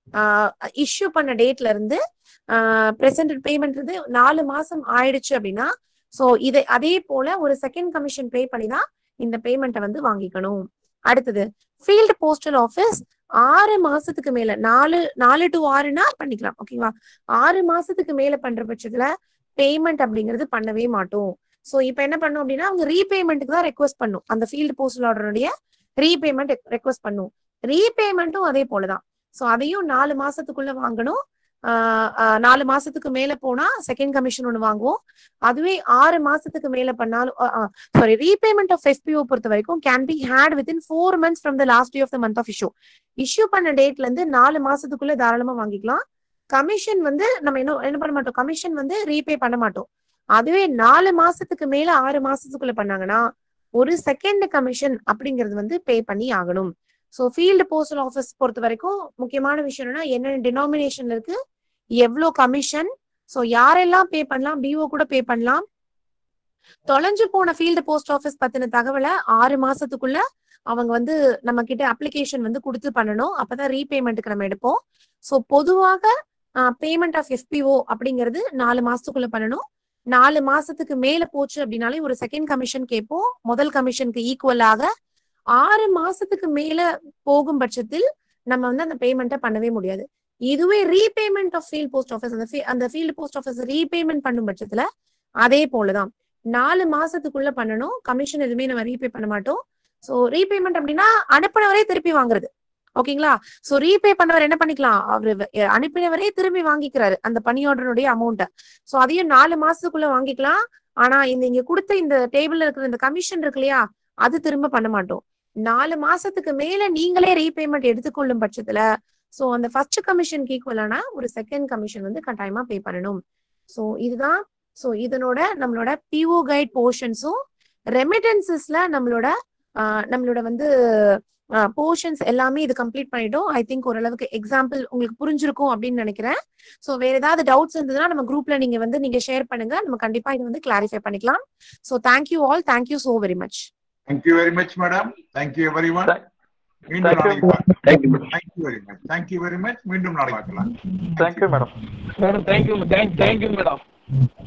இஷ்யூ பண்ண டேட்ல இருந்து பிரசன்ட் பேமெண்ட் வந்து நாலு மாசம் ஆயிடுச்சு அப்படின்னா சோ இதை அதே போல ஒரு செகண்ட் கமிஷன் பே பண்ணி தான் இந்த பேமெண்ட்டை வந்து வாங்கிக்கணும் அடுத்தது ஃபீல்டு போஸ்டல் ஆஃபீஸ் ஆறு மாசத்துக்கு மேல நாலு நாலு டு ஆறுனா பண்ணிக்கலாம் ஓகேவா ஆறு மாசத்துக்கு மேல பண்ற பட்சத்துல பேமெண்ட் அப்படிங்கிறது பண்ணவே மாட்டோம் சோ இப்ப என்ன பண்ணும் அப்படின்னா அவங்க ரீபேமெண்ட்டுக்கு தான் ரெக்வஸ்ட் பண்ணும் அந்த ஃபீல்டு போஸ்டல் ஆர்டருடைய ரீபேமெண்ட் ரெக்வஸ்ட் பண்ணும் ரீபேமெண்ட்டும் அதே போலதான் சோ அதையும் நாலு மாசத்துக்குள்ள வாங்கணும் நாலு மாசத்துக்கு மேல போனா செகண்ட் கமிஷன் ஒண்ணு வாங்குவோம் அதுவே ஆறு மாசத்துக்கு மேல பண்ணாலும் சாரி ரீபேமெண்ட் ஆஃப் எஸ்பிஓ பொறுத்த வரைக்கும் can be had within four months from the last day of the month of issue issue பண்ண டேட்ல இருந்து நாலு மாசத்துக்குள்ள தாராளமா வாங்கிக்கலாம் கமிஷன் வந்து நம்ம என்ன என்ன பண்ண மாட்டோம் கமிஷன் வந்து ரீபே பண்ண மாட்டோம் அதுவே நாலு மாசத்துக்கு மேல ஆறு மாசத்துக்குள்ள பண்ணாங்கன்னா ஒரு செகண்ட் கமிஷன் அப்படிங்கிறது வந்து பே பண்ணி ஆகணும் ஸோ ஃபீல்டு போஸ்டல் ஆஃபீஸ் பொறுத்த வரைக்கும் முக்கியமான விஷயம் என்னன்னா என்னென்ன டினாமினேஷன் இருக்கு எவ்வளோ கமிஷன் ஸோ யாரெல்லாம் பே பண்ணலாம் பிஓ கூட பே பண்ணலாம் தொலைஞ்சு போன ஃபீல்டு போஸ்ட் ஆஃபீஸ் பத்தின தகவலை ஆறு மாசத்துக்குள்ள அவங்க வந்து நம்ம கிட்ட அப்ளிகேஷன் வந்து கொடுத்து பண்ணணும் அப்பதான் ரீபேமெண்ட்டுக்கு நம்ம எடுப்போம் ஸோ பொதுவாக பேமெண்ட் ஆஃப் எஃபிஓ அப்படிங்கிறது நாலு மாசத்துக்குள்ள பண்ணணும் நாலு மாசத்துக்கு மேல போச்சு அப்படின்னாலே ஒரு செகண்ட் கமிஷன் கேட்போம் முதல் கமிஷனுக்கு ஈக்குவலாக ஆறு மாசத்துக்கு மேல போகும் பட்சத்தில் நம்ம வந்து அந்த பேமெண்ட்டை பண்ணவே முடியாது இதுவே repayment of field post office அந்த அந்த ஃபீல்டு போஸ்ட் ஆஃபீஸ் ரீபேமெண்ட் பண்ணும் பட்சத்துல அதே போலதான் நாலு மாசத்துக்குள்ள பண்ணணும் கமிஷன் எதுவுமே நம்ம ரீபே பண்ண மாட்டோம் சோ ரீபேமெண்ட் அப்படின்னா அனுப்பினவரே திருப்பி வாங்குறது ஓகேங்களா சோ ரீபே பண்ணவர் என்ன பண்ணிக்கலாம் அவரு அனுப்பினவரே திரும்பி வாங்கிக்கிறாரு அந்த பணி ஆர்டருடைய அமௌண்ட்டை சோ அதையும் நாலு மாசத்துக்குள்ள வாங்கிக்கலாம் ஆனா இந்த இங்க கொடுத்த இந்த டேபிள்ல இருக்கிற இந்த கமிஷன் இருக்கு இல்லையா அது திரும்ப பண்ண மாட்டோம் நாலு மாசத்துக்கு மேல நீங்களே ரீபேமெண்ட் எடுத்துக்கொள்ளும் பட்சத்துல சோ அந்த ஃபர்ஸ்ட் கமிஷனுக்கு ஈக்குவலான ஒரு செகண்ட் கமிஷன் வந்து கட்டாயமா பே பண்ணணும் சோ இதுதான் சோ இதனோட நம்மளோட பிஓ கைட் போர்ஷன்ஸும் ரெமிட்டன்சஸ்ல நம்மளோட நம்மளோட வந்து போர்ஷன்ஸ் எல்லாமே இது கம்ப்ளீட் பண்ணிட்டோம் ஐ திங்க் ஓரளவுக்கு எக்ஸாம்பிள் உங்களுக்கு புரிஞ்சிருக்கும் அப்படின்னு நினைக்கிறேன் ஸோ வேற ஏதாவது டவுட்ஸ் இருந்ததுன்னா நம்ம குரூப்ல நீங்க வந்து நீங்க ஷேர் பண்ணுங்க நம்ம கண்டிப்பா இது வந்து கிளாரிஃபை பண்ணிக்கலாம் so thank you all thank you so very much thank you very much madam thank you every one மீண்டும் நாளைக்கு thank you thank you very much thank you very much மீண்டும் நாளைக்கு பார்க்கலாம் thank you madam madam thank you thank you madam